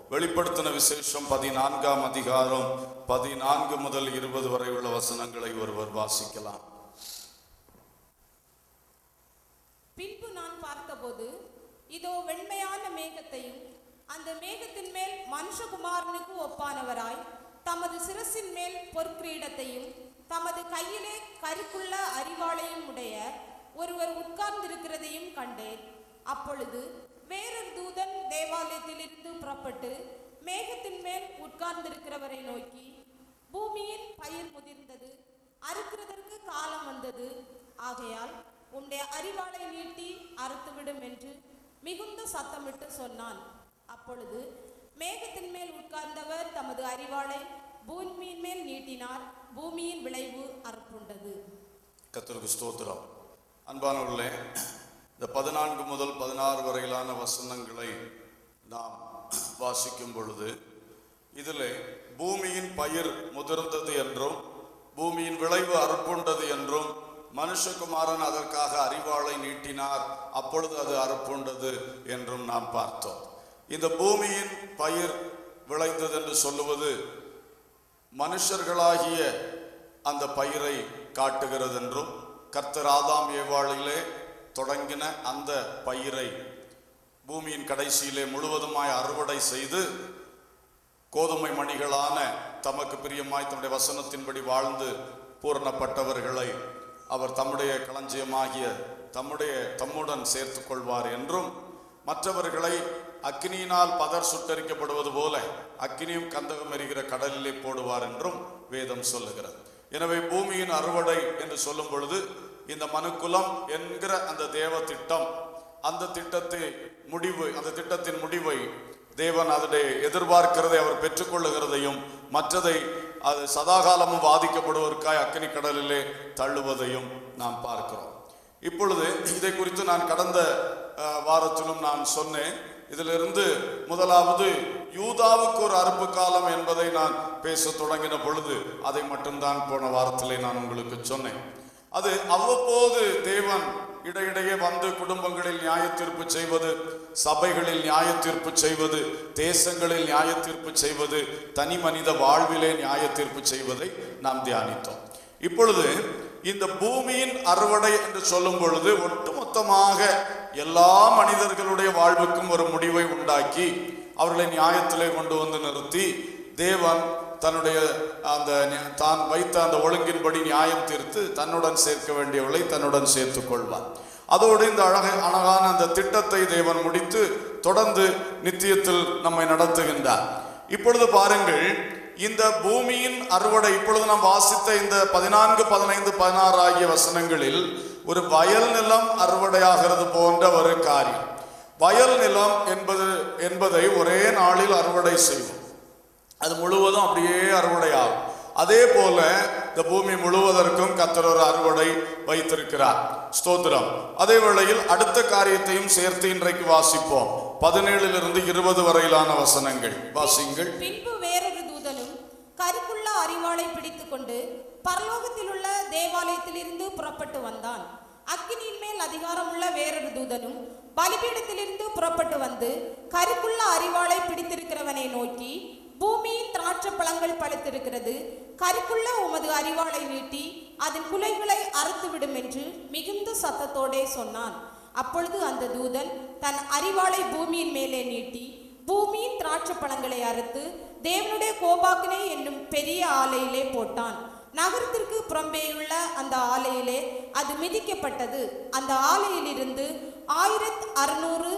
வெளிப்படுத்தின விசேஷம் பதினான்காம் அதிகாரம் பதினான்கு முதல் இருபது வரை உள்ள வசனங்களை ஒருவர் வாசிக்கலாம் பின்பு நான் பார்த்தபோது இதோ வெண்மையான மேகத்தையும் அந்த மேகத்தின் மேல் மனுஷகுமாரனுக்கு ஒப்பானவராய் தமது சிரசின் மேல் பொற்கிரீடத்தையும் தமது கையிலே கருக்குள்ள அரிவாளையும் உடைய ஒருவர் உட்கார்ந்திருக்கிறதையும் கண்டேன் அப்பொழுது வேறொரு தூதன் தேவாலயத்திலிருந்து புறப்பட்டு மேகத்தின் மேல் உட்கார்ந்திருக்கிறவரை நோக்கி பூமியின் பயிர் முதிர்ந்தது அறுக்கிறதற்கு காலம் வந்தது ஆகையால் உம்முடைய அரிவாளை நீட்டி அறுத்துவிடும் என்று மிகுந்த சத்தமிட்டு சொன்னான் அப்பொழுது மேகத்தின் மேல் உட்கார்ந்தவர் தமது அரிவாளை பூமியின் மேல் நீட்டினார் பூமியின் விளைவு அறுப்புண்டது கர்த்தருக்கு ஸ்தோத்திரம் அன்பானவர்களே இந்த பதினான்கு முதல் பதினாறு வரையிலான வசனங்களை நாம் வாசிக்கும் பொழுது இதிலே பூமியின் பயிர் முதிர்ந்தது என்றும் பூமியின் விளைவு அறுப்புண்டது என்றும் மனுஷகுமாரன் அதற்காக அறிவாளை நீட்டினார் அப்பொழுது அது அறுப்புண்டது என்றும் நாம் பார்த்தோம் இந்த பூமியின் பயிர் விளைந்தது என்று சொல்லுவது மனுஷர்களாகிய அந்த பயிரை காட்டுகிறது என்றும் கர்த்தர் ஆதாம் ஏவாளிலே தொடங்கின அந்த பயிரை பூமியின் கடைசியிலே முழுவதுமாய் அறுவடை செய்து கோதுமை மணிகளான தமக்கு பிரியமாய் தம்முடைய வசனத்தின்படி வாழ்ந்து பூரணப்பட்டவர்களை அவர் தம்முடைய களஞ்சியமாகிய தம்முடைய தம்முடன் சேர்த்துக் கொள்வார் என்றும் மற்றவர்களை அக்னியினால் பதர் சுட்டரிக்கப்படுவது போல அக்னியும் கந்தகம் எரிகிற கடலிலே போடுவார் என்றும் வேதம் சொல்லுகிறது எனவே பூமியின் அறுவடை என்று சொல்லும் பொழுது இந்த மனுக்குலம் என்கிற அந்த தேவ திட்டம் அந்த திட்டத்தை முடிவு அந்த திட்டத்தின் முடிவை தேவன் அதனை எதிர்பார்க்கிறதை அவர் பெற்றுக்கொள்ளுகிறதையும் மற்றதை அது சதாகாலமும் பாதிக்கப்படுவதற்காய் அக்கினி கடலிலே தள்ளுவதையும் நாம் பார்க்கிறோம் இப்பொழுது இதை குறித்து நான் கடந்த அஹ், வாரத்திலும் நான் சொன்னேன் இதிலிருந்து முதலாவது யூதாவுக்கு ஒரு அறுப்பு காலம் என்பதை நான் பேச தொடங்கின பொழுது அதை மட்டும்தான் போன வாரத்திலே நான் உங்களுக்கு சொன்னேன் அது அவ்வப்போது தேவன் இடையிடையே வந்து குடும்பங்களில் நியாய தீர்ப்பு செய்வது சபைகளில் நியாய தீர்ப்பு செய்வது தேசங்களில் நியாய தீர்ப்பு செய்வது தனி மனித வாழ்விலே நியாய தீர்ப்பு செய்வதை நாம் தியானித்தோம் இப்பொழுது இந்த பூமியின் அறுவடை என்று சொல்லும் பொழுது ஒட்டுமொத்தமாக எல்லா மனிதர்களுடைய வாழ்வுக்கும் ஒரு முடிவை உண்டாக்கி அவர்களை நியாயத்திலே கொண்டு வந்து நிறுத்தி தேவன் தன்னுடைய அந்த நி- தான் வைத்த அந்த ஒழுங்கின்படி நியாயம் தீர்த்து தன்னுடன் சேர்க்க வேண்டியவர்களை தன்னுடன் சேர்த்துக் கொள்வார் அதோடு இந்த அழக அழகான அந்த திட்டத்தை தேவன் முடித்து தொடர்ந்து நித்தியத்தில் நம்மை நடத்துகின்றார் இப்பொழுது பாருங்கள் இந்த பூமியின் அறுவடை இப்பொழுது நாம் வாசித்த இந்த பதினான்கு பதினைந்து பதினாறு ஆகிய வசனங்களில் ஒரு வயல் நிலம் அறுவடையாகிறது போன்ற ஒரு காரியம் வயல் நிலம் என்பது என்பதை ஒரே நாளில் அறுவடை செய்வோம் அது முழுவதும் அப்படியே அறுவடை ஆகும் அதே போல இந்த பூமி முழுவதற்கும் கர்த்தர் ஒரு அறுவடை வைத்திருக்கிறார் ஸ்தோத்திரம் அதே வேளையில் அடுத்த காரியத்தையும் சேர்த்து இன்றைக்கு வாசிப்போம் பதினேழிலிருந்து இருபது வரையிலான வசனங்கள் வாசிங்கள் பின்பு வேறொரு தூதனும் கருக்குள்ள அரிவாளை பிடித்துக்கொண்டு பரலோகத்தில் உள்ள தேவாலயத்திலிருந்து புறப்பட்டு வந்தான் அக்கினியின் மேல் அதிகாரமுள்ள வேறொரு தூதனும் பலிபீடத்திலிருந்து புறப்பட்டு வந்து கருக்குள்ள அரிவாளை பிடித்திருக்கிறவனை நோக்கி பூமியின் திராட்சை பழங்கள் பழுத்திருக்கிறது கருக்குள்ள உமது அரிவாளை நீட்டி அதன் குலைகளை அறுத்துவிடும் என்று மிகுந்த சத்தத்தோடே சொன்னான் அப்பொழுது அந்த தூதன் தன் அரிவாளை பூமியின் மேலே நீட்டி பூமியின் திராட்சை பழங்களை அறுத்து தேவனுடைய கோபாக்கினை என்னும் பெரிய ஆலையிலே போட்டான் நகரத்திற்கு புறம்பேயுள்ள அந்த ஆலையிலே அது மிதிக்கப்பட்டது அந்த ஆலையிலிருந்து ஆயிரத்து அறுநூறு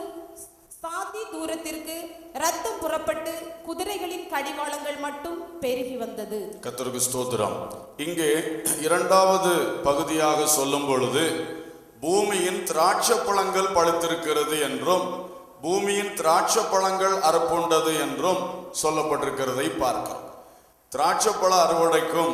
சாதி தூரத்திற்கு ரத்தம் புறப்பட்டு குதிரைகளின் கடிவாளங்கள் மட்டும் பெருகி வந்தது கர்த்தருக்கு ஸ்தோத்திரம் இங்கே இரண்டாவது பகுதியாக சொல்லும் பொழுது பூமியின் திராட்சை பழங்கள் பழுத்திருக்கிறது என்றும் பூமியின் திராட்சை பழங்கள் அறுப்புண்டது என்றும் சொல்லப்பட்டிருக்கிறதை பார்க்கிறோம் திராட்சை பழ அறுவடைக்கும்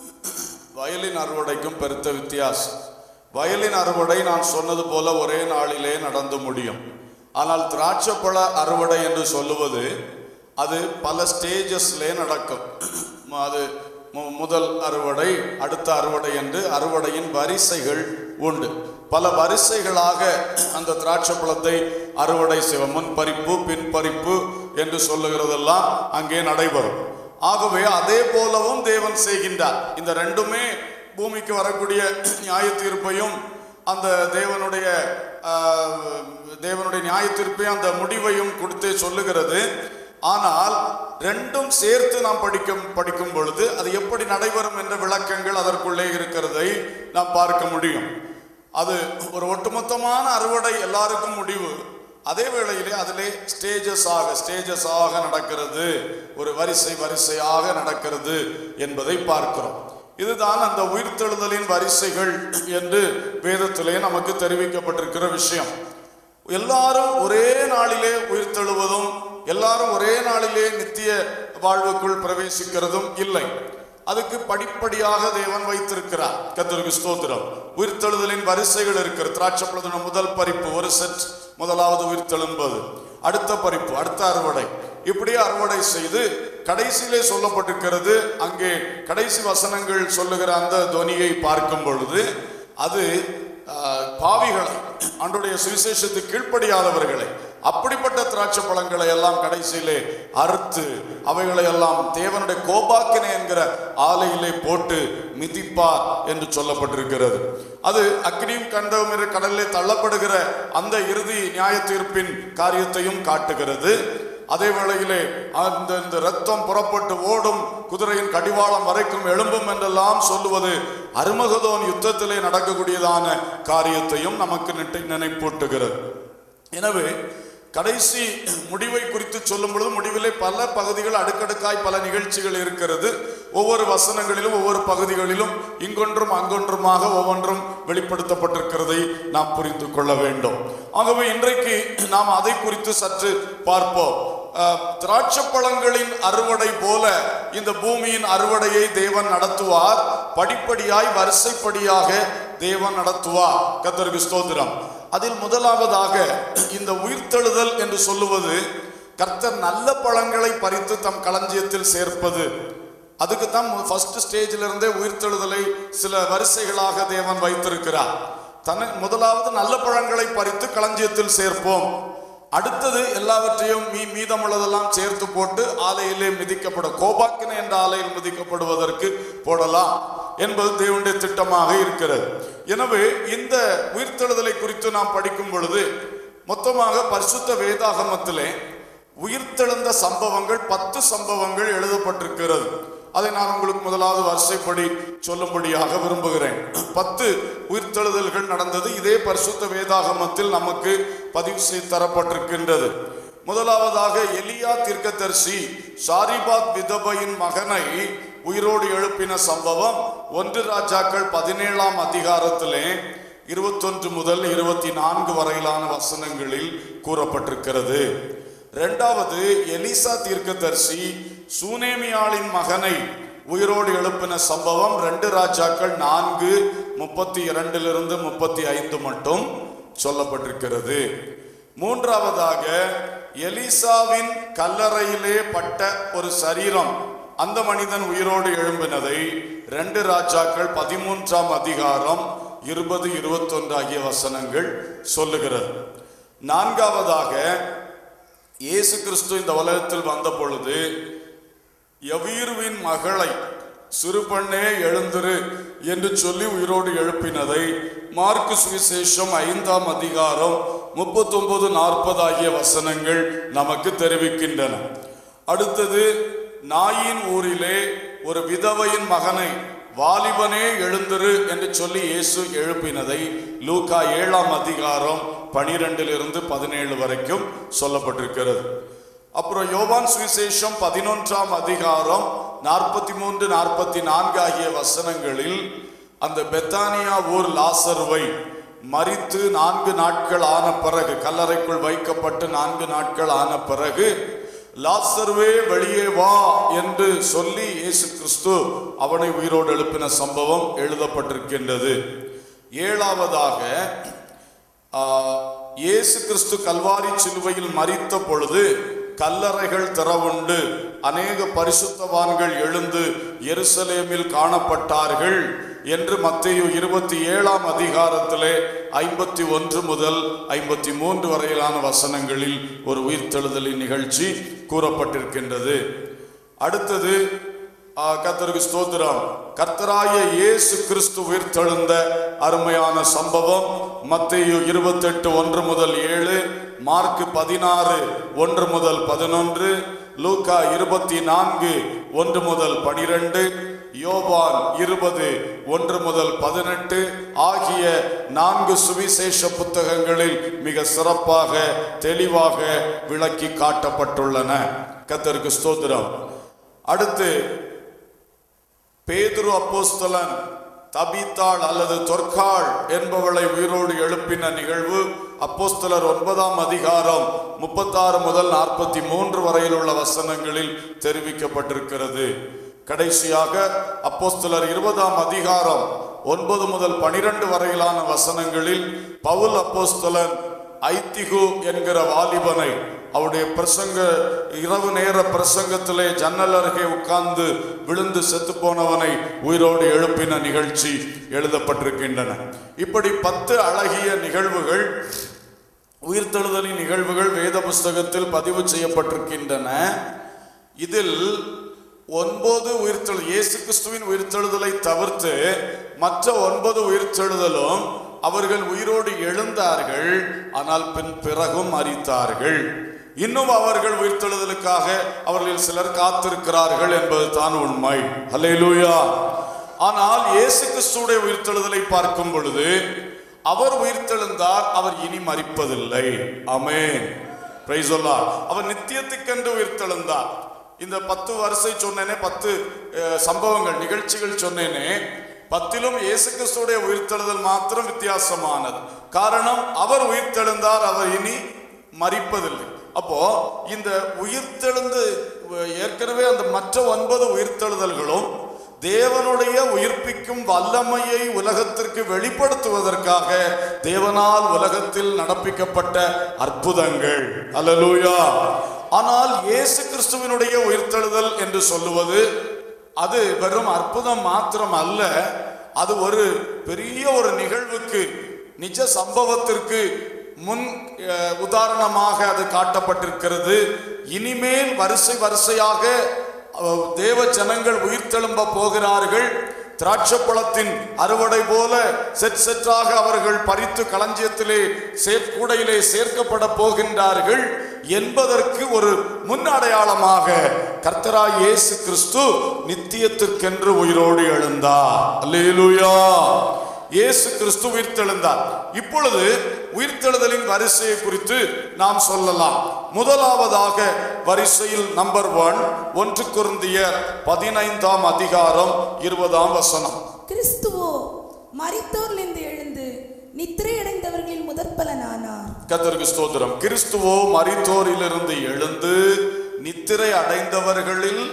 வயலின் அறுவடைக்கும் பெருத்த வித்தியாசம் வயலின் அறுவடை நான் சொன்னது போல ஒரே நாளிலே நடந்து முடியும் ஆனால் திராட்சை பழ அறுவடை என்று சொல்லுவது அது பல ஸ்டேஜஸ்லே நடக்கும் அது மு- முதல் அறுவடை அடுத்த அறுவடை என்று அறுவடையின் வரிசைகள் உண்டு பல வரிசைகளாக அந்த திராட்சை பழத்தை அறுவடை செய்வோம் முன் பறிப்பு பின் பறிப்பு என்று சொல்லுகிறதெல்லாம் அங்கே நடைபெறும் ஆகவே அதே போலவும் தேவன் செய்கின்றார் இந்த ரெண்டுமே பூமிக்கு வரக்கூடிய நியாய தீர்ப்பையும் அந்த தேவனுடைய ஆஹ், தேவனுடைய நியாய தீர்ப்பையும் அந்த முடிவையும் கொடுத்தே சொல்லுகிறது ஆனால் ரெண்டும் சேர்த்து நாம் படிக்கும் படிக்கும் பொழுது அது எப்படி நடைபெறும் என்ற விளக்கங்கள் அதற்குள்ளே இருக்கிறதை நாம் பார்க்க முடியும் அது ஒரு ஒட்டுமொத்தமான அறுவடை எல்லாருக்கும் முடிவு அதே வேளையிலே அதிலே ஸ்டேஜஸ் ஆக ஸ்டேஜஸ் ஆக நடக்கிறது ஒரு வரிசை வரிசையாக நடக்கிறது என்பதை பார்க்கிறோம் இதுதான் அந்த உயிர்த்தெழுதலின் வரிசைகள் என்று வேதத்திலே நமக்கு தெரிவிக்கப்பட்டிருக்கிற விஷயம் எல்லாரும் ஒரே நாளிலே உயிர்த்தெழுவதும் எல்லாரும் ஒரே நாளிலே நித்திய வாழ்வுக்குள் பிரவேசிக்கிறதும் இல்லை அதுக்கு படிப்படியாக தேவன் வைத்திருக்கிறார் கத்தருக்கு ஸ்தோத்திரம் உயிர்த்தெழுதலின் வரிசைகள் இருக்கிறது திராட்சப்பழத்தின முதல் பறிப்பு ஒரு செட் முதலாவது உயிர்த்தெழும்பது அடுத்த பறிப்பு அடுத்த அறுவடை இப்படி அறுவடை செய்து கடைசியிலே சொல்லப்பட்டிருக்கிறது அங்கே கடைசி வசனங்கள் சொல்லுகிற அந்த துவனியை பார்க்கும் பொழுது அது ஆஹ், பாவிகளை அன்றைய சுவிசேஷத்துக்கு கீழ்ப்படியாதவர்களை அப்படிப்பட்ட திராட்சை பழங்களை எல்லாம் கடைசியிலே அறுத்து அவைகளை எல்லாம் தேவனுடைய கோபாக்கினை என்கிற ஆலையிலே போட்டு மிதிப்பார் என்று சொல்லப்பட்டிருக்கிறது அது அக்னியும் கண்டவும் என்ற கடலிலே தள்ளப்படுகிற அந்த இறுதி நியாய தீர்ப்பின் காரியத்தையும் காட்டுகிறது அதே வேளையிலே அந்த இந்த ரத்தம் புறப்பட்டு ஓடும் குதிரையின் கடிவாளம் வரைக்கும் எழும்பும் என்றெல்லாம் சொல்லுவது அருமகதோன் யுத்தத்திலே நடக்கக்கூடியதான காரியத்தையும் நமக்கு நிட்டை- நினைப்பூட்டுகிறது எனவே கடைசி முடிவை குறித்து சொல்லும் பொழுது முடிவிலே பல பகுதிகள் அடுக்கடுக்காய் பல நிகழ்ச்சிகள் இருக்கிறது ஒவ்வொரு வசனங்களிலும் ஒவ்வொரு பகுதிகளிலும் இங்கொன்றும் அங்கொன்றுமாக ஒவ்வொன்றும் வெளிப்படுத்தப்பட்டிருக்கிறதை நாம் புரிந்து கொள்ள வேண்டும் ஆகவே இன்றைக்கு நாம் அதை குறித்து சற்று பார்ப்போம் அஹ், திராட்சை பழங்களின் அறுவடை போல இந்த பூமியின் அறுவடையை தேவன் நடத்துவார் படிப்படியாய் வரிசைப்படியாக தேவன் நடத்துவார் கத்தருக்கு ஸ்தோத்திரம் அதில் முதலாவதாக இந்த உயிர்த்தெழுதல் என்று சொல்லுவது கர்த்தர் நல்ல பழங்களை பறித்து தம் களஞ்சியத்தில் சேர்ப்பது அதுக்கு தான் ஃபர்ஸ்ட் ஸ்டேஜில் இருந்தே உயிர்த்தெழுதலை சில வரிசைகளாக தேவன் வைத்திருக்கிறார் தன்னை முதலாவது நல்ல பழங்களை பறித்து களஞ்சியத்தில் சேர்ப்போம் அடுத்தது எல்லாவற்றையும் மீ மீதமுள்ளதெல்லாம் சேர்த்து போட்டு ஆலையிலே மிதிக்கப்படும் கோபாக்கினை என்ற ஆலையில் மிதிக்கப்படுவதற்கு போடலாம் என்பது தேவனுடைய திட்டமாக இருக்கிறது எனவே இந்த உயிர்த்தெழுதலை குறித்து நாம் படிக்கும் பொழுது மொத்தமாக பரிசுத்த வேதாகமத்திலே உயிர்த்தெழுந்த சம்பவங்கள் பத்து சம்பவங்கள் எழுதப்பட்டிருக்கிறது அதை நான் உங்களுக்கு முதலாவது வரிசைப்படி சொல்லும்படியாக விரும்புகிறேன் பத்து உயிர்த்தெழுதல்கள் நடந்தது இதே பரிசுத்த வேதாகமத்தில் நமக்கு பதிவு செய்து தரப்பட்டிருக்கின்றது முதலாவதாக எலியா தீர்க்கதரிசி சாரிபாத் விதபையின் மகனை உயிரோடு எழுப்பின சம்பவம் ஒன்று ராஜாக்கள் பதினேழாம் அதிகாரத்திலே இருபத்தொன்று முதல் இருபத்தி நான்கு வரையிலான வசனங்களில் கூறப்பட்டிருக்கிறது இரண்டாவது எலிசா தீர்க்கதரிசி சூனேமியாளின் மகனை உயிரோடு எழுப்பின சம்பவம் ரெண்டு ராஜாக்கள் நான்கு முப்பத்தி இரண்டிலிருந்து முப்பத்தி ஐந்து மட்டும் சொல்லப்பட்டிருக்கிறது மூன்றாவதாக எலிசாவின் கல்லறையிலே பட்ட ஒரு சரீரம் அந்த மனிதன் உயிரோடு எழும்பினதை ரெண்டு ராஜாக்கள் பதிமூன்றாம் அதிகாரம் இருபது இருபத்தொன்று ஆகிய வசனங்கள் சொல்லுகிறது நான்காவதாக இயேசு கிறிஸ்து இந்த உலகத்தில் வந்த பொழுது யவீருவின் மகளை சிறு பெண்ணே எழுந்திரு என்று சொல்லி உயிரோடு எழுப்பினதை மார்க்கு சுவிசேஷம் ஐந்தாம் அதிகாரம் முப்பத்தொன்பது நாற்பது ஆகிய வசனங்கள் நமக்கு தெரிவிக்கின்றன அடுத்தது நாயின் ஊரிலே ஒரு விதவையின் மகனை வாலிபனே எழுந்திரு என்று சொல்லி இயேசு எழுப்பினதை லூக்கா ஏழாம் அதிகாரம் பனிரெண்டிலிருந்து பதினேழு வரைக்கும் சொல்லப்பட்டிருக்கிறது அப்புறம் யோவான் சுவிசேஷம் பதினொன்றாம் அதிகாரம் நாற்பத்தி மூன்று நாற்பத்தி நான்கு ஆகிய வசனங்களில் அந்த பெத்தானியா ஊர் லாசருவை மரித்து நான்கு நாட்கள் ஆன பிறகு கல்லறைக்குள் வைக்கப்பட்டு நான்கு நாட்கள் ஆன பிறகு லாசருவே வெளியே வா என்று சொல்லி இயேசு கிறிஸ்து அவனை உயிரோடு எழுப்பின சம்பவம் எழுதப்பட்டிருக்கின்றது ஏழாவதாக ஆ, இயேசு கிறிஸ்து கல்வாரி சிலுவையில் மரித்த பொழுது கல்லறைகள் திறவுண்டு அநேக பரிசுத்தவான்கள் எழுந்து எருசலேமில் காணப்பட்டார்கள் என்று மத்தேயு இருபத்தி ஏழாம் அதிகாரத்திலே ஐம்பத்தி ஒன்று முதல் ஐம்பத்தி மூன்று வரையிலான வசனங்களில் ஒரு உயிர்த்தெழுதலின் நிகழ்ச்சி கூறப்பட்டிருக்கின்றது அடுத்தது ஆ, கர்த்தருக்கு ஸ்தோத்திரம் கர்த்தராய இயேசு கிறிஸ்து உயிர்த்தெழுந்த அருமையான சம்பவம் மத்தேயு இருபத்தெட்டு ஒன்று முதல் ஏழு மார்க் பதினாறு ஒன்று முதல் பதினொன்று லூக்கா இருபத்தி நான்கு ஒன்று முதல் பனிரெண்டு யோவான் இருபது ஒன்று முதல் பதினெட்டு ஆகிய நான்கு சுவிசேஷ புத்தகங்களில் மிக சிறப்பாக தெளிவாக விளக்கி காட்டப்பட்டுள்ளன கர்த்தருக்கு ஸ்தோத்திரம் அடுத்து பேதுரு அப்போஸ்தலன் தபித்தாள் அல்லது தொற்காள் என்பவளை உயிரோடு எழுப்பின நிகழ்வு அப்போஸ்தலர் ஒன்பதாம் அதிகாரம் முப்பத்தாறு முதல் நாற்பத்தி மூன்று வரையில் உள்ள வசனங்களில் தெரிவிக்கப்பட்டிருக்கிறது கடைசியாக அப்போஸ்தலர் இருபதாம் அதிகாரம் ஒன்பது முதல் பனிரெண்டு வரையிலான வசனங்களில் பவுல் அப்போஸ்தலன் ஐத்திகு என்கிற வாலிபனை அவருடைய பிரசங்க இரவு நேர பிரசங்கத்திலே ஜன்னல் அருகே உட்கார்ந்து விழுந்து செத்து போனவனை உயிரோடு எழுப்பின நிகழ்ச்சி எழுதப்பட்டிருக்கின்றன இப்படி பத்து அழகிய நிகழ்வுகள் உயிர்த்தெழுதலின் நிகழ்வுகள் வேத புஸ்தகத்தில் பதிவு செய்யப்பட்டிருக்கின்றன இதில் ஒன்பது உயிர்த்தெழு இயேசு கிறிஸ்துவின் உயிர்த்தெழுதலை தவிர்த்து மற்ற ஒன்பது உயிர்த்தெழுதலும் அவர்கள் உயிரோடு எழுந்தார்கள் ஆனால் பின் பிறகும் மரித்தார்கள் இன்னும் அவர்கள் உயிர்த்தெழுதலுக்காக அவர்களில் சிலர் காத்திருக்கிறார்கள் என்பது தான் உண்மை ஹல்லேலூயா ஆனால் இயேசு கிறிஸ்துடைய உயிர்த்தெழுதலை பார்க்கும் பொழுது அவர் உயிர்த்தெழுந்தார் அவர் இனி மரிப்பதில்லை அமேன் பிரைஸ் அவர் நித்தியத்துக்கென்று உயிர்த்தெழுந்தார் இந்த பத்து வரிசை சொன்னேனே பத்து அஹ், சம்பவங்கள் நிகழ்ச்சிகள் சொன்னேனே பத்திலும் இயேசு கிறிஸ்துடைய உயிர்த்தெழுதல் மாத்திரம் வித்தியாசமானது காரணம் அவர் உயிர்த்தெழுந்தார் அவர் இனி மரிப்பதில்லை அப்போ இந்த உயிர்த்தெழுந்து அஹ், ஏற்கனவே அந்த மற்ற ஒன்பது உயிர்த்தெழுதல்களும் தேவனுடைய உயிர்ப்பிக்கும் வல்லமையை உலகத்திற்கு வெளிப்படுத்துவதற்காக தேவனால் உலகத்தில் நடப்பிக்கப்பட்ட அற்புதங்கள் அல்லேலூயா ஆனால் இயேசு கிறிஸ்துவினுடைய உயிர்த்தெழுதல் என்று சொல்லுவது அது வெறும் அற்புதம் மாத்திரம் அல்ல அது ஒரு பெரிய ஒரு நிகழ்வுக்கு நிஜ சம்பவத்திற்கு முன் அஹ், உதாரணமாக அது காட்டப்பட்டிருக்கிறது இனிமேல் வரிசை வரிசையாக அஹ், தேவ ஜனங்கள் உயிர்த்தெழும்ப போகிறார்கள் திராட்சப்பழத்தின் அறுவடை போல செட் செட்டாக அவர்கள் பறித்து களஞ்சியத்திலே சேர்க்கூடையிலே சேர்க்கப்பட போகின்றார்கள் என்பதற்கு ஒரு முன்னடையாளமாக கர்த்தராய் இயேசு கிறிஸ்து நித்தியத்திற்கென்று உயிரோடு எழுந்தார் அல்லேலூயா இயேசு கிறிஸ்து உயிர்த்தெழுந்தார் இப்பொழுது உயிர்த்தெழுதலின் வரிசையை குறித்து நாம் சொல்லலாம் முதலாவதாக வரிசையில் நம்பர் ஒன் ஒன்று குருந்தியர் பதினைந்தாம் அதிகாரம் இருபதாம் வசனம் கிறிஸ்துவோ மரித்தோரிலிருந்து எழுந்து நித்திரையடைந்தவர்களில் முதற்பலனானார் கத்தருக்கு ஸ்தோத்திரம் கிறிஸ்துவோ மரித்தோரிலிருந்து எழுந்து நித்திரை அடைந்தவர்களில்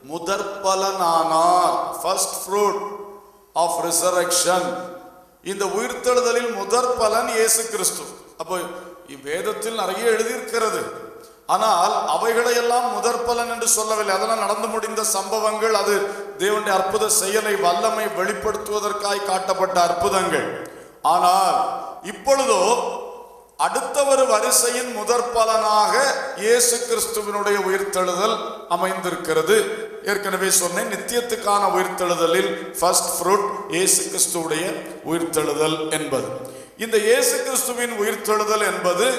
முதற்பலனானார் ஃபர்ஸ்ட் ஃப்ரூட் ஆஃப் ரிசரக்ஷன் இந்த உயிர்த்தெழுதலில் முதற் பலன் இயேசு கிறிஸ்து அப்போ வேதத்தில் நிறைய எழுதியிருக்கிறது ஆனால் அவைகளையெல்லாம் முதற் பலன் என்று சொல்லவில்லை அதெல்லாம் நடந்து முடிந்த சம்பவங்கள் அது தேவனுடைய அற்புத செயலை வல்லமை வெளிப்படுத்துவதற்காய் காட்டப்பட்ட அற்புதங்கள் ஆனால் இப்பொழுதோ அடுத்த ஒரு வரிசையின் முதற் பலனாக இயேசு கிறிஸ்துவினுடைய உயிர்த்தெழுதல் அமைந்திருக்கிறது ஏற்கனவே சொன்னேன் நித்தியத்துக்கான உயிர்த்தெழுதலில் ஃபர்ஸ்ட் ஃப்ரூட் இயேசு கிறிஸ்துவுடைய உயிர்த்தெழுதல் என்பது இந்த இயேசு கிறிஸ்துவின் உயிர்த்தெழுதல் என்பது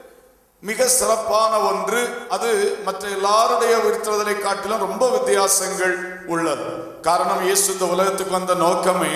மிக சிறப்பான ஒன்று அது மற்ற எல்லாருடைய உயிர்த்தெழுதலை காட்டிலும் ரொம்ப வித்தியாசங்கள் உள்ளது காரணம் இயேசு இந்த உலகத்துக்கு வந்த நோக்கமே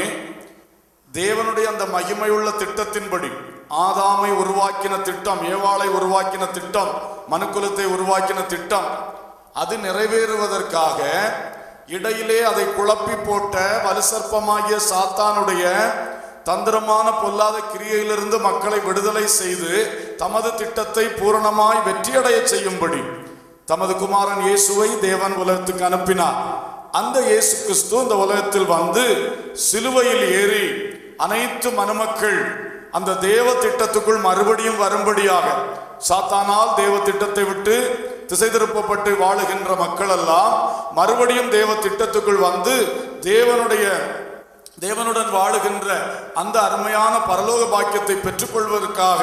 தேவனுடைய அந்த மகிமையுள்ள திட்டத்தின்படி ஆதாமை உருவாக்கின திட்டம் ஏவாளை உருவாக்கின திட்டம் மனுக்குலத்தை உருவாக்கின திட்டம் அது நிறைவேறுவதற்காக இடையிலே அதை குழப்பி போட்ட வலுசற்பமாகிய சாத்தானுடைய தந்திரமான பொல்லாத கிரியையிலிருந்து மக்களை விடுதலை செய்து தமது திட்டத்தை பூரணமாய் வெற்றியடைய செய்யும்படி தமது குமாரன் இயேசுவை தேவன் உலகத்துக்கு அனுப்பினார் அந்த இயேசு கிறிஸ்து இந்த உலகத்தில் வந்து சிலுவையில் ஏறி அனைத்து மனுமக்கள் அந்த தேவ திட்டத்துக்குள் மறுபடியும் வரும்படியாக சாத்தானால் தேவ திட்டத்தை விட்டு திசை திருப்பப்பட்டு வாழுகின்ற மக்கள் எல்லாம் மறுபடியும் தேவ திட்டத்துக்குள் வந்து தேவனுடைய தேவனுடன் வாழுகின்ற அந்த அருமையான பரலோக பாக்கியத்தை பெற்றுக்கொள்வதற்காக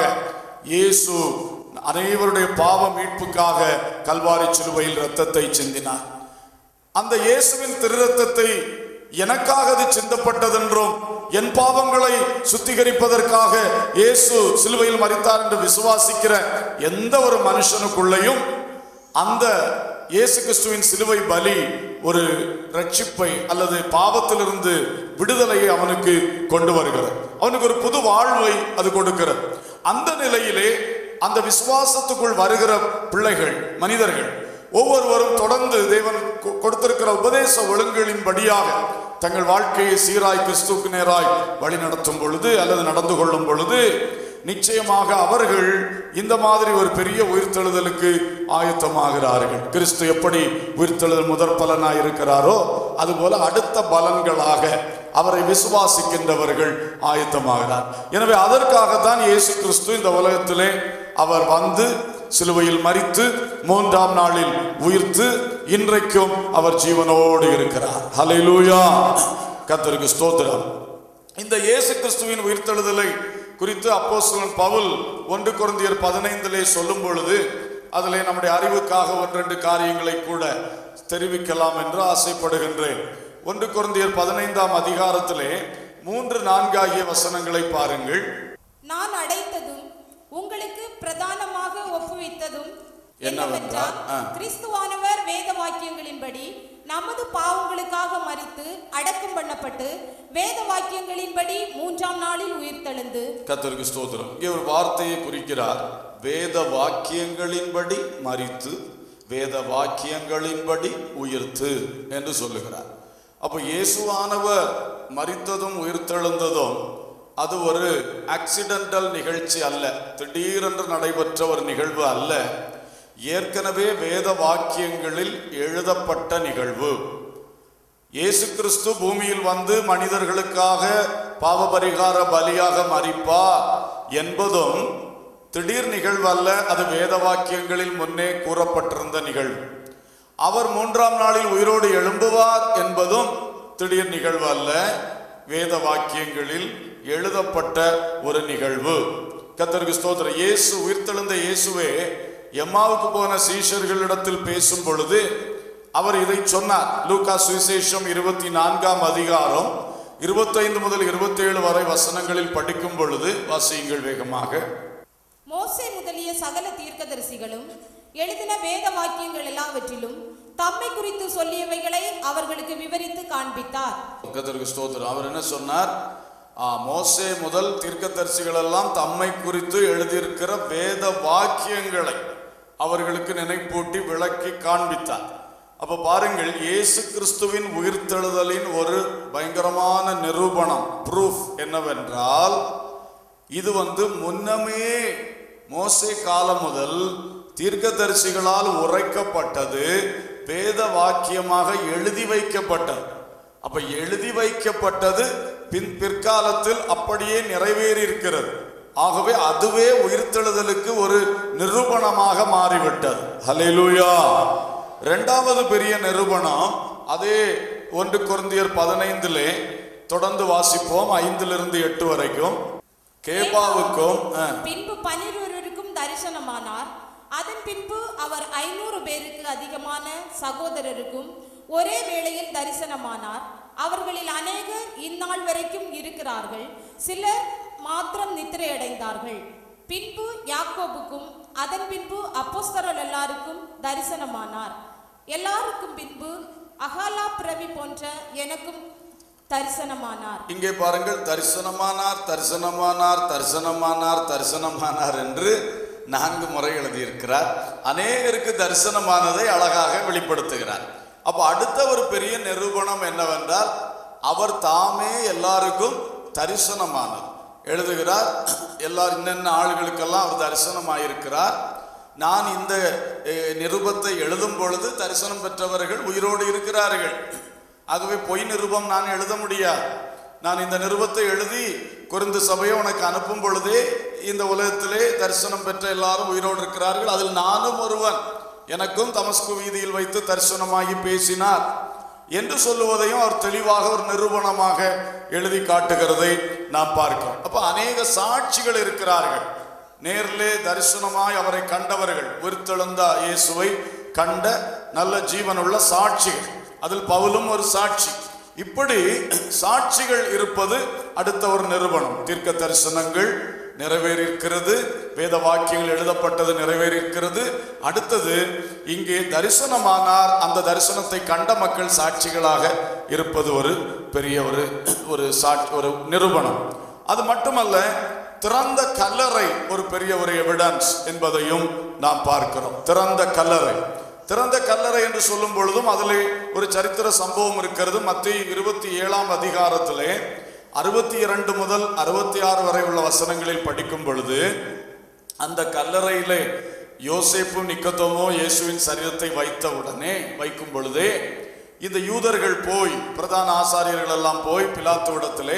இயேசு அனைவருடைய பாவ மீட்புக்காக கல்வாரி சிலுவையில் இரத்தத்தை சிந்தினார் அந்த இயேசுவின் திருரத்தத்தை எனக்காக அது சிந்தப்பட்டதென்றும் என் பாவங்களை சுத்திகரிப்பதற்காக இயேசு சிலுவையில் மரித்தார் என்று விசுவாசிக்கிற எந்த ஒரு மனுஷனுக்குள்ளேயும் அந்த இயேசு கிறிஸ்துவின் சிலுவை பலி ஒரு ரட்சிப்பை அல்லது பாவத்திலிருந்து விடுதலையை அவனுக்கு கொண்டு வருகிறது அவனுக்கு ஒரு புது வாழ்வை அது கொடுக்கிறது அந்த நிலையிலே அந்த விசுவாசத்துக்குள் வருகிற பிள்ளைகள் மனிதர்கள் ஒவ்வொருவரும் தொடர்ந்து தேவன் கொ- கொடுத்திருக்கிற உபதேச ஒழுங்குகளின்படியாக தங்கள் வாழ்க்கையை சீராய் கிறிஸ்துவுக்கு நேராய் வழி நடத்தும் பொழுது அல்லது நடந்து கொள்ளும் பொழுது நிச்சயமாக அவர்கள் இந்த மாதிரி ஒரு பெரிய உயிர்த்தெழுதலுக்கு ஆயத்தமாகிறார்கள் கிறிஸ்து எப்படி உயிர்த்தெழுதல் முதற் பலனாய் இருக்கிறாரோ அதுபோல அடுத்த பலன்களாக அவரை விசுவாசிக்கின்றவர்கள் ஆயத்தமாகிறார் எனவே அதற்காகத்தான் இயேசு கிறிஸ்து இந்த உலகத்திலே அவர் வந்து சிலுவையில் மரித்து மூன்றாம் நாளில் உயிர்த்து இன்றைக்கும் அவர் ஜீவனோடு இருக்கிறார் ஹalleluya கர்த்தருக்கு ஸ்தோத்திரம் இந்த இயேசு கிறிஸ்துவின் உயிர்த்தெழுதலை குறித்து அப்போஸ்தலன் பவுல் ஒன்று கொரிந்தியர் பதினைந்திலே சொல்லும் பொழுது அதிலே நம்முடைய அறிவுக்காக ஒன்றெண்டு காரியங்களை கூட தெரிவிக்கலாம் என்று ஆசைப்படுகின்றேன் ஒன்று கொரிந்தியர் பதினைந்தாம் அதிகாரத்திலே மூன்று நான்கு ஆகிய வசனங்களை பாருங்கள் நான் அடைத்ததும் உங்களுக்கு பிரதானமாக ஒப்புவித்ததும் என்னவென்றால், என்னவென்றால் ஆ. கிறிஸ்துவானவர் வேத வாக்கியங்களின்படி நமது பாவங்களுக்காக மரித்து அடக்கம் பண்ணப்பட்டு வேத வாக்கியங்களின்படி மூன்றாம் நாளில் உயிர்த்தெழுந்து கர்த்தருக்கு ஸ்தோத்திரம் இங்கே ஒரு வார்த்தையை குறிக்கிறார் வேத வாக்கியங்களின்படி மரித்து வேத வாக்கியங்களின்படி உயிர்த்து என்று சொல்லுகிறார் அப்போ இயேசுவானவர் மரித்ததும் உயிர்த்தெழுந்ததும் அது ஒரு ஆக்சிடென்டல் நிகழ்ச்சி அல்ல திடீரென்று நடைபெற்ற ஒரு நிகழ்வு அல்ல ஏற்கனவே வேத வாக்கியங்களில் எழுதப்பட்ட நிகழ்வு இயேசு கிறிஸ்து பூமியில் வந்து மனிதர்களுக்காக பாவபரிகார பலியாக மரிப்பார் என்பதும் திடீர் நிகழ்வு அல்ல அது வேத வாக்கியங்களில் முன்னே கூறப்பட்டிருந்த நிகழ்வு அவர் மூன்றாம் நாளில் உயிரோடு எழும்புவார் என்பதும் திடீர் நிகழ்வு அல்ல வேத வாக்கியங்களில் எழுதப்பட்ட ஒரு நிகழ்வு கத்தருக்கு ஸ்தோத்திரம் இயேசு உயிர்த்தெழுந்த இயேசுவே எம்மாவுக்கு போன சீஷர்களிடத்தில் பேசும் பொழுது அவர் இதை சொன்னார் லூக்கா சுவிசேஷம் இருபத்தி நான்காம் அதிகாரம் இருபத்தைந்து முதல் இருபத்தேழு வரை வசனங்களில் படிக்கும் பொழுது வாசியுங்கள் வேகமாக மோசே முதலிய சகல தீர்க்கதரிசிகளும் எழுதின வேத வாக்கியங்கள் எல்லாவற்றிலும் தம்மை குறித்து சொல்லியவைகளை அவர்களுக்கு விவரித்து காண்பித்தார் கர்த்தருக்கு ஸ்தோத்திரம் அவர் என்ன சொன்னார் ஆ, மோசே முதல் தீர்க்கதரிசிகள் எல்லாம் தம்மை குறித்து எழுதியிருக்கிற வேத வாக்கியங்களை அவர்களுக்கு நினைப்பூட்டி விளக்கி காண்பித்தார் அப்ப பாருங்கள் இயேசு கிறிஸ்துவின் உயிர்த்தெழுதலின் ஒரு பயங்கரமான நிரூபணம் ப்ரூஃப் என்னவென்றால் இது வந்து முன்னமே மோசே காலம் முதல் தீர்க்கதரிசிகளால் உரைக்கப்பட்டது வேத வாக்கியமாக எழுதி வைக்கப்பட்டது அப்ப எழுதி வைக்கப்பட்டது பின் பிற்காலத்தில் அப்படியே நிறைவேறி இருக்கிறது ஆகவே அதுவே உயிர்த்தெழுதலுக்கு ஒரு நிரூபணமாக மாறிவிட்டது ஹalleluya இரண்டாவது பெரிய நிரூபணம் அதே ஒன்று கொரிந்தியர் பதினைந்திலே தொடர்ந்து வாசிப்போம் ஐந்திலிருந்து எட்டு வரைக்கும் கேபாவுக்கும் ஆ, பின்பு பனிருவருக்கும் தரிசனமானார் அதன் பின்பு அவர் ஐநூறு பேருக்கு அதிகமான சகோதரருக்கும் ஒரே வேளையில் தரிசனமானார் அவர்களில் அநேகர் இந்நாள் வரைக்கும் இருக்கிறார்கள் சிலர் மாத்திரம் நித்திரையடைந்தார்கள் பின்பு யாக்கோபுக்கும் அதன் பின்பு அப்போஸ்தலர் எல்லாருக்கும் தரிசனமானார் எல்லாருக்கும் பின்பு அகாலா பிரவி போன்ற எனக்கும் தரிசனமானார் இங்கே பாருங்கள் தரிசனமானார் தரிசனமானார் தரிசனமானார் தரிசனமானார் என்று நான்கு முறை எழுதியிருக்கிறார் அநேகருக்கு தரிசனமானதை அழகாக வெளிப்படுத்துகிறார் அப்போ அடுத்த ஒரு பெரிய நிரூபணம் என்னவென்றால் அவர் தாமே எல்லாருக்கும் தரிசனமானது எழுதுகிறார் எல்லார் இன்னென்ன ஆளுகளுக்கெல்லாம் அவர் தரிசனமாயிருக்கிறார் நான் இந்த அஹ், நிருபத்தை எழுதும் பொழுது தரிசனம் பெற்றவர்கள் உயிரோடு இருக்கிறார்கள் ஆகவே பொய் நிருபம் நான் எழுத முடியாது நான் இந்த நிருபத்தை எழுதி குறைந்த சபையை உனக்கு அனுப்பும் பொழுதே இந்த உலகத்திலே தரிசனம் பெற்ற எல்லாரும் உயிரோடு இருக்கிறார்கள் அதில் நானும் ஒருவன் எனக்கும் தமஸ்கு வீதியில் வைத்து தரிசனமாகி பேசினார் என்று சொல்லுவதையும் அவர் தெளிவாக ஒரு நிரூபணமாக எழுதி காட்டுகிறதை நாம் பார்க்கிறோம் அப்ப அநேக சாட்சிகள் இருக்கிறார்கள் நேரிலே தரிசனமாய் அவரை கண்டவர்கள் உயிர்த்தெழுந்த இயேசுவை கண்ட நல்ல ஜீவனுள்ள சாட்சிகள் அதில் பவுலும் ஒரு சாட்சி இப்படி சாட்சிகள் இருப்பது அடுத்த ஒரு நிறுவனம் தீர்க்க தரிசனங்கள் நிறைவேறியிருக்கிறது வேத வாக்கியங்கள் எழுதப்பட்டது நிறைவேறியிருக்கிறது அடுத்தது இங்கே தரிசனமானார் அந்த தரிசனத்தை கண்ட மக்கள் சாட்சிகளாக இருப்பது ஒரு பெரிய ஒரு ஒரு சாட்சி ஒரு நிரூபணம் அது மட்டுமல்ல திறந்த கல்லறை ஒரு பெரிய ஒரு எவிடன்ஸ் என்பதையும் நாம் பார்க்கிறோம் திறந்த கல்லறை திறந்த கல்லறை என்று சொல்லும் பொழுதும் அதிலே ஒரு சரித்திர சம்பவம் இருக்கிறது மத்திய இருபத்தி ஏழாம் அதிகாரத்திலே அறுபத்தி இரண்டு முதல் அறுபத்தி ஆறு வரை உள்ள வசனங்களில் படிக்கும் பொழுது அந்த கல்லறையிலே யோசேப்பு நிக்கத்தோமோ இயேசுவின் சரீரத்தை வைத்த உடனே வைக்கும் பொழுதே இந்த யூதர்கள் போய் பிரதான ஆசாரியர்கள் எல்லாம் போய் பிலாத்துவிடத்திலே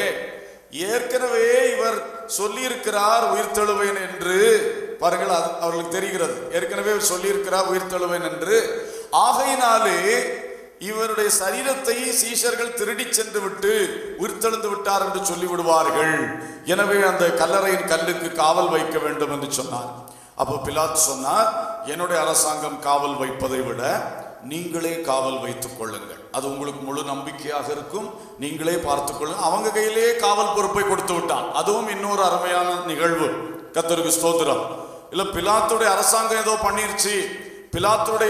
ஏற்கனவே இவர் சொல்லியிருக்கிறார் உயிர்த்தெழுவேன் என்று பாருங்கள் அது அவர்களுக்கு தெரிகிறது ஏற்கனவே இவர் சொல்லியிருக்கிறார் உயிர்த்தெழுவேன் என்று ஆகையினாலே இவருடைய சரீரத்தை சீஷர்கள் திருடி சென்று விட்டு உயிர்த்தெழுந்து விட்டார் என்று சொல்லி விடுவார்கள் எனவே அந்த கல்லறையின் கல்லுக்கு காவல் வைக்க வேண்டும் என்று சொன்னார் அப்போ பிலாத் சொன்னார் என்னுடைய அரசாங்கம் காவல் வைப்பதை விட நீங்களே காவல் வைத்துக் கொள்ளுங்கள் அது உங்களுக்கு முழு நம்பிக்கையாக இருக்கும் நீங்களே பார்த்துக் கொள்ளுங்கள் அவங்க கையிலே காவல் பொறுப்பை கொடுத்து விட்டான் அதுவும் இன்னொரு அருமையான நிகழ்வு கத்தருக்கு ஸ்தோத்திரம் இல்ல பிலாத்துடைய அரசாங்கம் ஏதோ பண்ணிருச்சு பிலாத்துடைய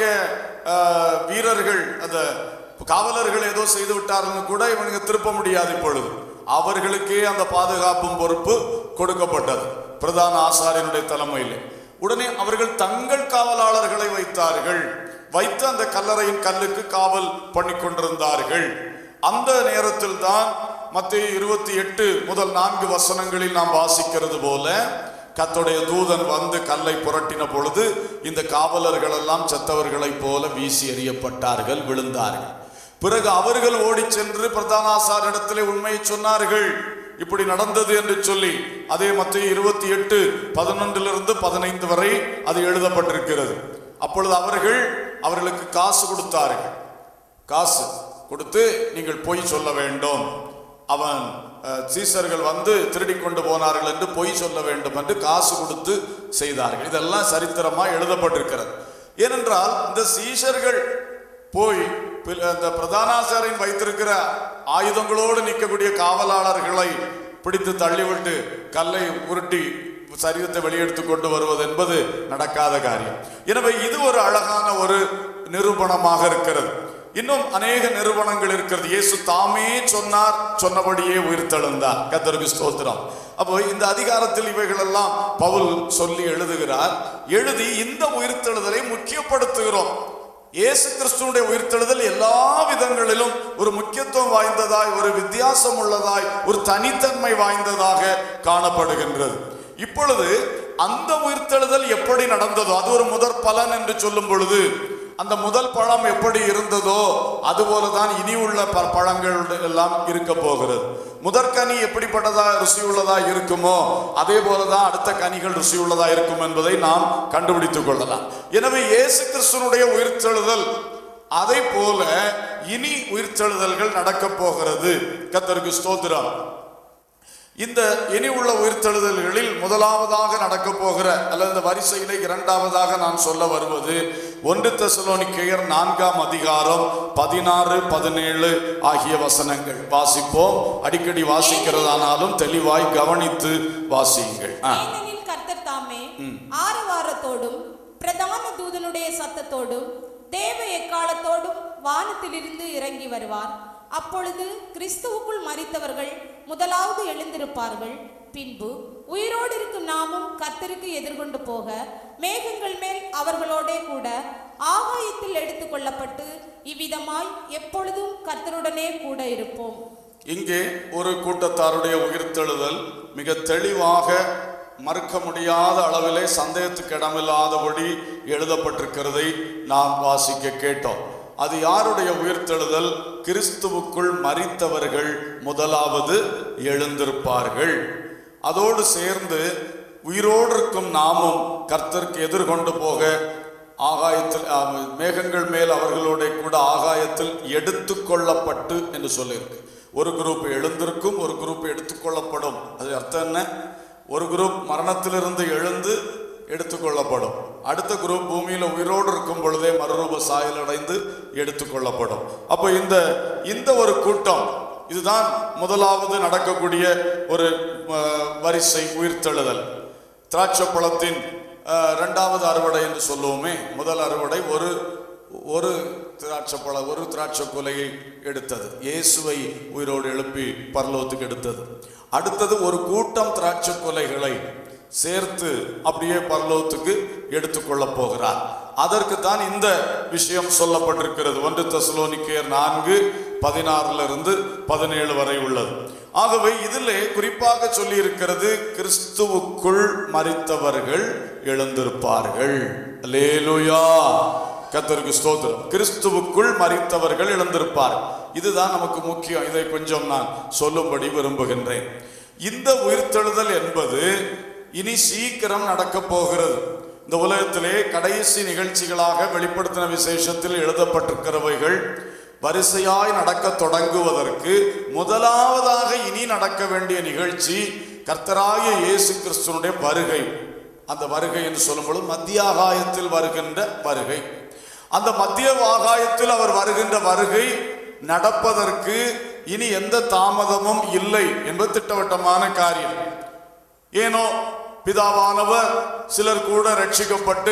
ஆஹ், வீரர்கள் அந்த காவலர்கள் ஏதோ செய்து விட்டாருன்னு கூட இவனுக்கு திருப்ப முடியாது இப்பொழுது அவர்களுக்கே அந்த பாதுகாப்பும் பொறுப்பு கொடுக்கப்பட்டது பிரதான ஆசாரியனுடைய தலைமையில் உடனே அவர்கள் தங்கள் காவலாளர்களை வைத்தார்கள் வைத்து அந்த கல்லறையின் கல்லுக்கு காவல் பண்ணி கொண்டிருந்தார்கள் அந்த நேரத்தில் தான் மத்திய இருபத்தி எட்டு முதல் நான்கு வசனங்களில் நாம் வாசிக்கிறது போல கர்த்தருடைய தூதன் வந்து கல்லை புரட்டின பொழுது இந்த காவலர்கள் எல்லாம் செத்தவர்களைப் போல வீசி எறியப்பட்டார்கள் விழுந்தார்கள் பிறகு அவர்கள் ஓடிச் சென்று பிரதானாசாரிடத்திலே உண்மையை சொன்னார்கள் இப்படி நடந்தது என்று சொல்லி அதே மத்திய இருபத்தி எட்டு பதினொன்றிலிருந்து பதினைந்து வரை அது எழுதப்பட்டிருக்கிறது அப்பொழுது அவர்கள் அவர்களுக்கு காசு கொடுத்தார்கள் காசு கொடுத்து நீங்கள் பொய் சொல்ல வேண்டும் அவன் அஹ், சீசர்கள் வந்து திருடி கொண்டு போனார்கள் என்று பொய் சொல்ல வேண்டும் என்று காசு கொடுத்து செய்தார்கள் இதெல்லாம் சரித்திரமா எழுதப்பட்டிருக்கிறது ஏனென்றால் இந்த சீஷர்கள் போய் பில்- அந்த பிரதானாசாரியன் வைத்திருக்கிற ஆயுதங்களோடு நிற்கக்கூடிய காவலாளர்களை பிடித்து தள்ளிவிட்டு கல்லை உருட்டி சரீரத்தை வெளியெடுத்து கொண்டு வருவது என்பது நடக்காத காரியம் எனவே இது ஒரு அழகான ஒரு நிரூபணமாக இருக்கிறது இன்னும் அநேக நிறுவனங்கள் இருக்கிறது இயேசு தாமே சொன்னார் சொன்னபடியே உயிர்த்தெழுந்தார் கத்தருக்கு ஸ்தோத்திரம் அப்போ இந்த அதிகாரத்தில் இவைகளெல்லாம் பவுல் சொல்லி எழுதுகிறார் எழுதி இந்த உயிர்த்தெழுதலை முக்கியப்படுத்துகிறோம் இயேசு கிறிஸ்துவுடைய உயிர்த்தெழுதல் எல்லா விதங்களிலும் ஒரு முக்கியத்துவம் வாய்ந்ததாய் ஒரு வித்தியாசம் உள்ளதாய் ஒரு தனித்தன்மை வாய்ந்ததாக காணப்படுகின்றது இப்பொழுது அந்த உயிர்த்தெழுதல் எப்படி நடந்ததோ அது ஒரு முதற் பலன் என்று சொல்லும் பொழுது அந்த முதல் பழம் எப்படி இருந்ததோ அதுபோலதான் இனி உள்ள ப- பழங்கள் எல்லாம் இருக்க போகிறது முதற்கனி எப்படிப்பட்டதா ருசியுள்ளதா இருக்குமோ அதே போலதான் அடுத்த கனிகள் ருசியுள்ளதா இருக்கும் என்பதை நாம் கண்டுபிடித்துக் கொள்ளலாம் எனவே இயேசு கிறிஸ்துனுடைய உயிர்த்தெழுதல் அதை போல இனி உயிர்த்தெழுதல்கள் நடக்கப் போகிறது கத்தருக்கு ஸ்தோத்திரம் இந்த இனி உள்ள உயிர்த்தெழுதல்களில் முதலாவதாக நடக்க போகிற அல்லது இந்த வரிசையிலே இரண்டாவதாக நான் சொல்ல வருவது ஒன்று தெசலோனிக்கேயர் நான்காம் அதிகாரம் பதினாறு பதினேழு ஆகிய வசனங்கள் வாசிப்போம் அடிக்கடி வாசிக்கிறதானாலும் தெளிவாய் கவனித்து வாசியுங்கள் ஆ. ஏனெனில் கர்த்தர் தாமே ஆரவாரத்தோடும் பிரதான தூதனுடைய சத்தத்தோடும் தேவ எக்காலத்தோடும் வானத்திலிருந்து இறங்கி வருவார் அப்பொழுது கிறிஸ்துவுக்குள் மரித்தவர்கள் முதலாவது எழுந்திருப்பார்கள் பின்பு உயிரோடு இருக்கும் நாமும் கர்த்தருக்கு எதிர்கொண்டு போக மேகங்கள் மேல் அவர்களோடே கூட ஆகாயத்தில் எடுத்துக்கொள்ளப்பட்டு இவ்விதமாய் எப்பொழுதும் கர்த்தருடனே கூட இருப்போம் இங்கே ஒரு கூட்டத்தாருடைய உயிர்த்தெழுதல் மிக தெளிவாக மறுக்க முடியாத அளவிலே சந்தேகத்துக்கு இடமில்லாதபடி எழுதப்பட்டிருக்கிறதை நாம் வாசிக்க கேட்டோம் அது யாருடைய உயிர்த்தெழுதல் கிறிஸ்துவுக்குள் மரித்தவர்கள் முதலாவது எழுந்திருப்பார்கள் அதோடு சேர்ந்து உயிரோடு இருக்கும் நாமும் கர்த்தருக்கு எதிர்கொண்டு போக ஆகாயத்தில் ஆ, மேகங்கள் மேல் அவர்களோட கூட ஆகாயத்தில் எடுத்துக்கொள்ளப்பட்டு என்று சொல்லியிருக்கு ஒரு குரூப் எழுந்திருக்கும் ஒரு குரூப் எடுத்துக்கொள்ளப்படும் அது அர்த்தம் என்ன ஒரு குரூப் மரணத்திலிருந்து எழுந்து எடுத்துக்கொள்ளப்படும் அடுத்த குரூப் பூமியில உயிரோடு இருக்கும் பொழுதே மறுரூப சாயல் அடைந்து எடுத்துக்கொள்ளப்படும் அப்போ இந்த இந்த ஒரு கூட்டம் இதுதான் முதலாவது நடக்கக்கூடிய ஒரு அஹ், வரிசை உயிர்த்தெழுதல் திராட்சை பழத்தின் அஹ், இரண்டாவது அறுவடை என்று சொல்லுவோமே முதல் அறுவடை ஒரு ஒரு திராட்சை பழ ஒரு திராட்சை கொலையை எடுத்தது இயேசுவை உயிரோடு எழுப்பி பரலோகத்துக்கு எடுத்தது அடுத்தது ஒரு கூட்டம் திராட்சை கொலைகளை சேர்த்து அப்படியே பரலோகத்துக்கு எடுத்துக்கொள்ளப் போகிறார் அதற்கு தான் இந்த விஷயம் சொல்லப்பட்டிருக்கிறது ஒன்று தெசலோனிக்கேயர் நான்கு பதினாறுல இருந்து பதினேழு வரை உள்ளது ஆகவே இதிலே குறிப்பாக சொல்லி இருக்கிறது கிறிஸ்துவுக்குள் மரித்தவர்கள் எழுந்திருப்பார்கள் அல்லேலூயா கத்தருக்கு ஸ்தோத்திரம் கிறிஸ்துவுக்குள் மரித்தவர்கள் எழுந்திருப்பார் இதுதான் நமக்கு முக்கியம் இதை கொஞ்சம் நான் சொல்லும்படி விரும்புகின்றேன் இந்த உயிர்த்தெழுதல் என்பது இனி சீக்கிரம் நடக்க போகிறது இந்த உலகத்திலே கடைசி நிகழ்ச்சிகளாக வெளிப்படுத்தின விசேஷத்தில் எழுதப்பட்டிருக்கிறவைகள் வரிசையாய் நடக்க தொடங்குவதற்கு முதலாவதாக இனி நடக்க வேண்டிய நிகழ்ச்சி கர்த்தராகிய இயேசு கிறிஸ்துவனுடைய வருகை அந்த வருகை என்று சொல்லும்போது மத்திய ஆகாயத்தில் வருகின்ற வருகை அந்த மத்திய ஆகாயத்தில் அவர் வருகின்ற வருகை நடப்பதற்கு இனி எந்த தாமதமும் இல்லை என்பது திட்டவட்டமான காரியம் ஏனோ பிதாவானவர் சிலர் கூட ரட்சிக்கப்பட்டு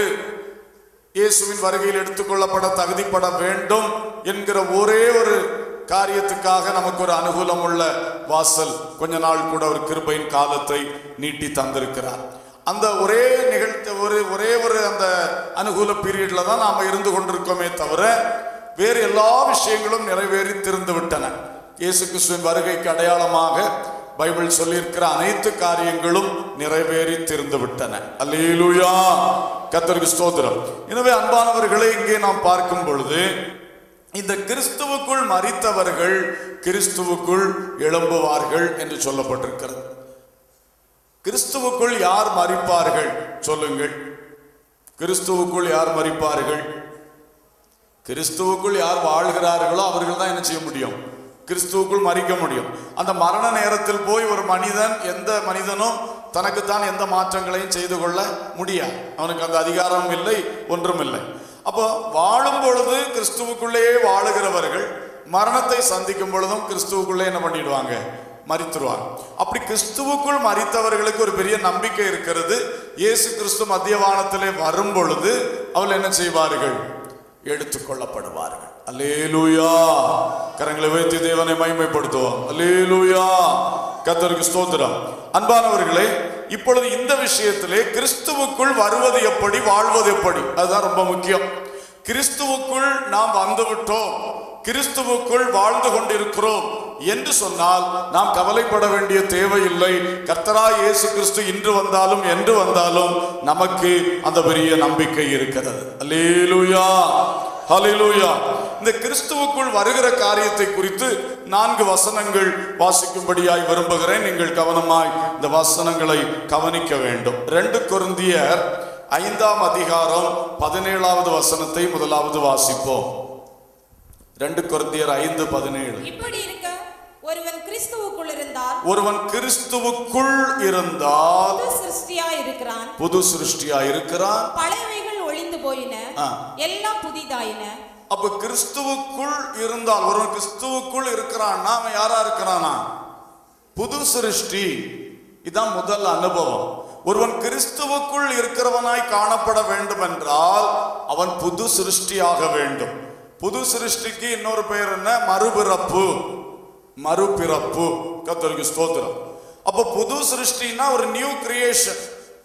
இயேசுவின் வருகையில் எடுத்துக்கொள்ளப்பட தகுதிப்பட வேண்டும் என்கிற ஒரே ஒரு காரியத்துக்காக நமக்கு ஒரு அனுகூலம் உள்ள வாசல் கொஞ்ச நாள் கூட ஒரு கிருபையின் காலத்தை நீட்டி தந்திருக்கிறார் அந்த ஒரே நிகழ்த்த ஒரு ஒரே ஒரு அந்த அனுகூல பீரியட்ல தான் நாம இருந்து கொண்டிருக்கோமே தவிர வேறு எல்லா விஷயங்களும் நிறைவேறி திருந்து விட்டன இயேசு கிறிஸ்துவின் வருகைக்கு அடையாளமாக பைபிள் சொல்லியிருக்கிற அனைத்து காரியங்களும் நிறைவேறி திருந்து விட்டன அல்லேலூயா கத்தருக்கு ஸ்தோத்திரம் எனவே அன்பானவர்களை இங்கே நாம் பார்க்கும் பொழுது இந்த கிறிஸ்துவுக்குள் மரித்தவர்கள் கிறிஸ்துவுக்குள் எழும்புவார்கள் என்று சொல்லப்பட்டிருக்கிறது கிறிஸ்துவுக்குள் யார் மரிப்பார்கள் சொல்லுங்கள் கிறிஸ்துவுக்குள் யார் மரிப்பார்கள் கிறிஸ்துவுக்குள் யார் வாழ்கிறார்களோ அவர்கள் தான் என்ன செய்ய முடியும் கிறிஸ்துவுக்குள் மறிக்க முடியும் அந்த மரண நேரத்தில் போய் ஒரு மனிதன் எந்த மனிதனும் தனக்குத்தான் எந்த மாற்றங்களையும் செய்து கொள்ள முடியாது அவனுக்கு அந்த அதிகாரம் இல்லை ஒன்றும் இல்லை அப்போ வாழும் பொழுது கிறிஸ்துவுக்குள்ளேயே வாழுகிறவர்கள் மரணத்தை சந்திக்கும் பொழுதும் கிறிஸ்துவுக்குள்ளே என்ன பண்ணிடுவாங்க மறித்துருவாங்க அப்படி கிறிஸ்துவுக்குள் மறித்தவர்களுக்கு ஒரு பெரிய நம்பிக்கை இருக்கிறது இயேசு கிறிஸ்து மத்தியவானத்திலே வரும் பொழுது அவள் என்ன செய்வார்கள் எடுத்துக்கொள்ளப்படுவார்கள் அல்லேலூயா கரங்களை வைத்து தேவனை மகிமைப்படுத்துவோம் அல்லேலூயா கத்தருக்கு ஸ்தோத்திரம் அன்பானவர்களே இப்பொழுது இந்த விஷயத்திலே கிறிஸ்துவுக்குள் வருவது எப்படி வாழ்வது எப்படி அதுதான் ரொம்ப முக்கியம் கிறிஸ்துவுக்குள் நாம் வந்துவிட்டோம் கிறிஸ்துவுக்குள் வாழ்ந்து கொண்டிருக்கிறோம் என்று சொன்னால் நாம் கவலைப்பட வேண்டிய தேவையில்லை கர்த்தரா இயேசு கிறிஸ்து இன்று வந்தாலும் என்று வந்தாலும் நமக்கு அந்த பெரிய நம்பிக்கை இருக்கிறது அல்லேலூயா ஹalleluya இந்த கிறிஸ்துவுக்குள் வருகிற காரியத்தை குறித்து நான்கு வசனங்கள் வாசிக்கும்படியாய் விரும்புகிறேன் நீங்கள் கவனமாய் இந்த வசனங்களை கவனிக்க வேண்டும் ரெண்டு கொரிந்தியர் ஐந்தாம் அதிகாரம் பதினேழாவது வசனத்தை முதலாவது வாசிப்போம் ரெண்டு கொரிந்தியர் ஐந்து பதினேழு இப்படி இருக்க ஒருவன் கிறிஸ்துவுக்குள் இருந்தால் ஒருவன் கிறிஸ்துவுக்குள் இருந்தால் புது சிருஷ்டியா இருக்கிறான் புது சிருஷ்டியா இருக்கிறான் பழையவைகள் ஒளிந்து போயின ஆ. எல்லாம் புதிதாயின அப்ப கிறிஸ்துவுக்குள் இருந்தால் ஒருவன் கிறிஸ்துவுக்குள் இருக்கிறான்னா அவன் யாரா இருக்கிறானா புது சிருஷ்டி இதான் முதல் அனுபவம் ஒருவன் கிறிஸ்துவுக்குள் இருக்கிறவனாய் காணப்பட வேண்டும் என்றால் அவன் புது சிருஷ்டியாக வேண்டும் புது சிருஷ்டிக்கு இன்னொரு பெயர் என்ன மறுபிறப்பு மறுபிறப்பு கத்தருக்கு ஸ்தோத்திரம் அப்ப புது சிருஷ்டினா ஒரு நியூ கிரியேஷன்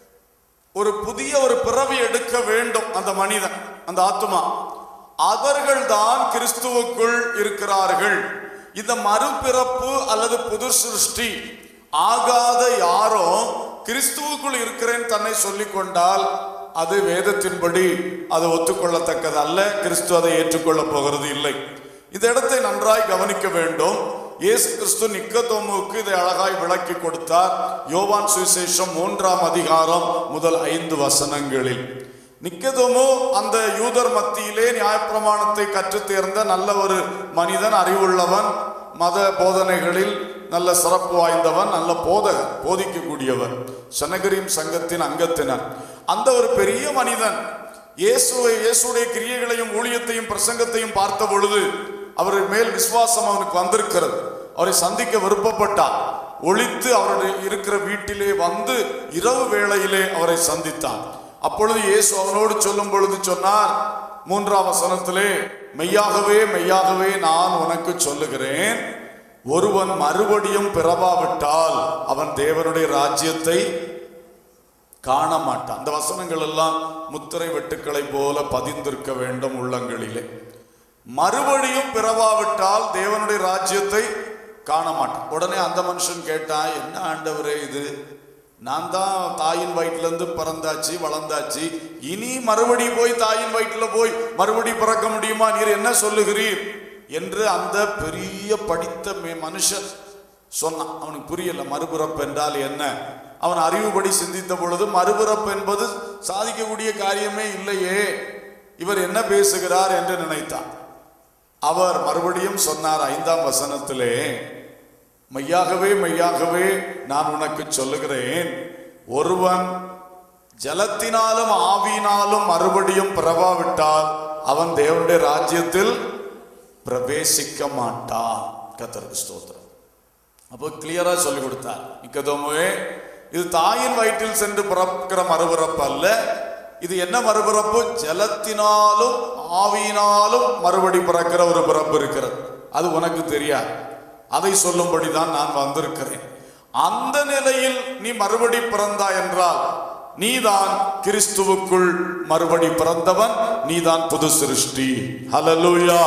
ஒரு புதிய ஒரு பிறவி எடுக்க வேண்டும் அந்த மனிதன் அந்த ஆத்மா அவர்கள்தான் கிறிஸ்துவுக்குள் இருக்கிறார்கள் இந்த மறுபிறப்பு அல்லது புது சிருஷ்டி ஆகாத யாரும் கிறிஸ்துவுக்குள் இருக்கிறேன் தன்னை சொல்லிக் கொண்டால் அது வேதத்தின்படி அது ஒத்துக்கொள்ளத்தக்கது அல்ல கிறிஸ்து அதை ஏற்றுக்கொள்ளப் போகிறது இல்லை இந்த இடத்தை நன்றாய் கவனிக்க வேண்டும் இயேசு கிறிஸ்து நிக்கதோமுக்கு இதை அழகாய் விளக்கி கொடுத்தார் யோவான் சுவிசேஷம் மூன்றாம் அதிகாரம் முதல் ஐந்து வசனங்களில் நிக்கதோமோ அந்த யூதர் மத்தியிலே நியாயப்பிரமாணத்தை கற்றுத் தேர்ந்த நல்ல ஒரு மனிதன் அறிவுள்ளவன் மத போதனைகளில் நல்ல சிறப்பு வாய்ந்தவன் நல்ல போதகன் போதிக்கக்கூடியவன் சனகரீம் சங்கத்தின் அங்கத்தினர் அந்த ஒரு பெரிய மனிதன் இயேசுவை இயேசுடைய கிரியைகளையும் ஊழியத்தையும் பிரசங்கத்தையும் பார்த்த பொழுது அவர் மேல் விசுவாசம் அவனுக்கு வந்திருக்கிறது அவரை சந்திக்க விருப்பப்பட்டார் ஒளித்து அவருடைய இருக்கிற வீட்டிலே வந்து இரவு வேளையிலே அவரை சந்தித்தான் அப்பொழுது இயேசு அவனோடு சொல்லும் பொழுது சொன்னார் மூன்றாம் வசனத்திலே மெய்யாகவே மெய்யாகவே நான் உனக்கு சொல்லுகிறேன் ஒருவன் மறுபடியும் பிறவாவிட்டால் அவன் தேவனுடைய ராஜ்யத்தை காண மாட்டான் அந்த வசனங்கள் எல்லாம் முத்திரை வெட்டுக்களை போல பதிந்திருக்க வேண்டும் உள்ளங்களிலே மறுபடியும் பிறவாவிட்டால் தேவனுடைய ராஜ்யத்தை காண மாட்டான் உடனே அந்த மனுஷன் கேட்டா என்ன ஆண்டவரே இது நான் தான் தாயின் வயிற்றுல இருந்து பிறந்தாச்சு வளர்ந்தாச்சு இனி மறுபடி போய் தாயின் வயிற்றுல போய் மறுபடி பிறக்க முடியுமா நீர் என்ன சொல்லுகிறீர் என்று அந்த பெரிய படித்த மே- மனுஷன் சொன்னான் அவனுக்கு புரியல மறுபிறப்பு என்றால் என்ன அவன் அறிவுபடி சிந்தித்த பொழுது மறுபிறப்பு என்பது சாதிக்கக்கூடிய காரியமே இல்லையே இவர் என்ன பேசுகிறார் என்று நினைத்தான் அவர் மறுபடியும் சொன்னார் ஐந்தாம் வசனத்திலே மெய்யாகவே மெய்யாகவே நான் உனக்கு சொல்லுகிறேன் ஒருவன் ஜலத்தினாலும் ஆவியினாலும் மறுபடியும் பிறவாவிட்டால் அவன் தேவனுடைய ராஜ்யத்தில் பிரவேசிக்க மாட்டான் கத்தருக்கு ஸ்தோத்திரம் அப்போ கிளியரா சொல்லி கொடுத்தார் நிக்கதோமுவே இது தாயின் வயிற்றில் சென்று பிறக்கிற மறுபிறப்பு அல்ல இது என்ன மறுபிறப்பு ஜலத்தினாலும் ஆவியினாலும் மறுபடி பிறக்கிற ஒரு பிறப்பு இருக்கிறது அது உனக்கு தெரியாது அதை சொல்லும்படிதான் நான் வந்திருக்கிறேன் அந்த நிலையில் நீ மறுபடி பிறந்தாய் என்றால் நீதான் கிறிஸ்துவுக்குள் மறுபடி பிறந்தவன் நீதான் புது சிருஷ்டி ஹalleluya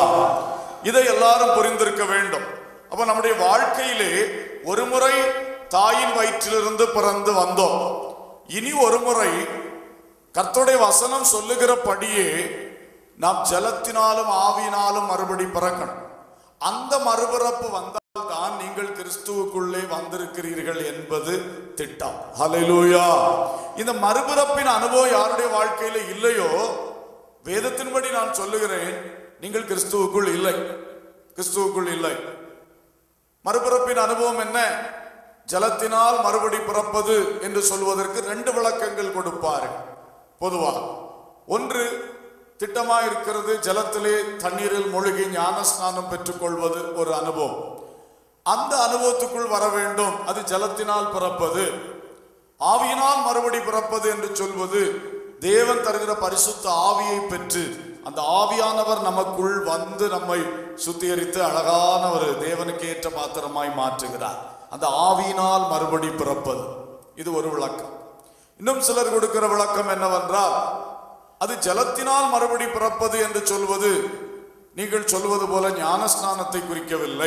இதை எல்லாரும் புரிந்திருக்க வேண்டும் அப்ப நம்முடைய வாழ்க்கையிலே ஒரு முறை தாயின் வயிற்றிலிருந்து பிறந்து வந்தோம் இனி ஒரு முறை கர்த்தருடைய வசனம் சொல்லுகிறபடியே நாம் ஜலத்தினாலும் ஆவியினாலும் மறுபடி பிறக்கணும் அந்த மறுபிறப்பு வந்தால் தான் நீங்கள் கிறிஸ்துவுக்குள்ளே வந்திருக்கிறீர்கள் என்பது திட்டம் ஹalleluya இந்த மறுபிறப்பின் அனுபவம் யாருடைய வாழ்க்கையில இல்லையோ வேதத்தின்படி நான் சொல்லுகிறேன் நீங்கள் கிறிஸ்துவுக்குள் இல்லை கிறிஸ்துவுக்குள் இல்லை மறுபிறப்பின் அனுபவம் என்ன ஜலத்தினால் மறுபடி பிறப்பது என்று சொல்வதற்கு ரெண்டு விளக்கங்கள் கொடுப்பார்கள் பொதுவா ஒன்று திட்டமா இருக்கிறது ஜலத்திலே தண்ணீரில் மூழ்கி ஞான ஸ்நானம் பெற்றுக்கொள்வது ஒரு அனுபவம் அந்த அனுபவத்துக்குள் வர வேண்டும் அது ஜலத்தினால் பிறப்பது ஆவியினால் மறுபடி பிறப்பது என்று சொல்வது தேவன் தருகிற பரிசுத்த ஆவியை பெற்று அந்த ஆவியானவர் நமக்குள் வந்து நம்மை சுத்திகரித்து அழகான ஒரு தேவனுக்கு ஏற்ற பாத்திரமாய் மாற்றுகிறார் அந்த ஆவியினால் மறுபடி பிறப்பது இது ஒரு விளக்கம் இன்னும் சிலர் கொடுக்கிற விளக்கம் என்னவென்றால் அது ஜலத்தினால் மறுபடி பிறப்பது என்று சொல்வது நீங்கள் சொல்வது போல ஞானஸ்நானத்தை குறிக்கவில்லை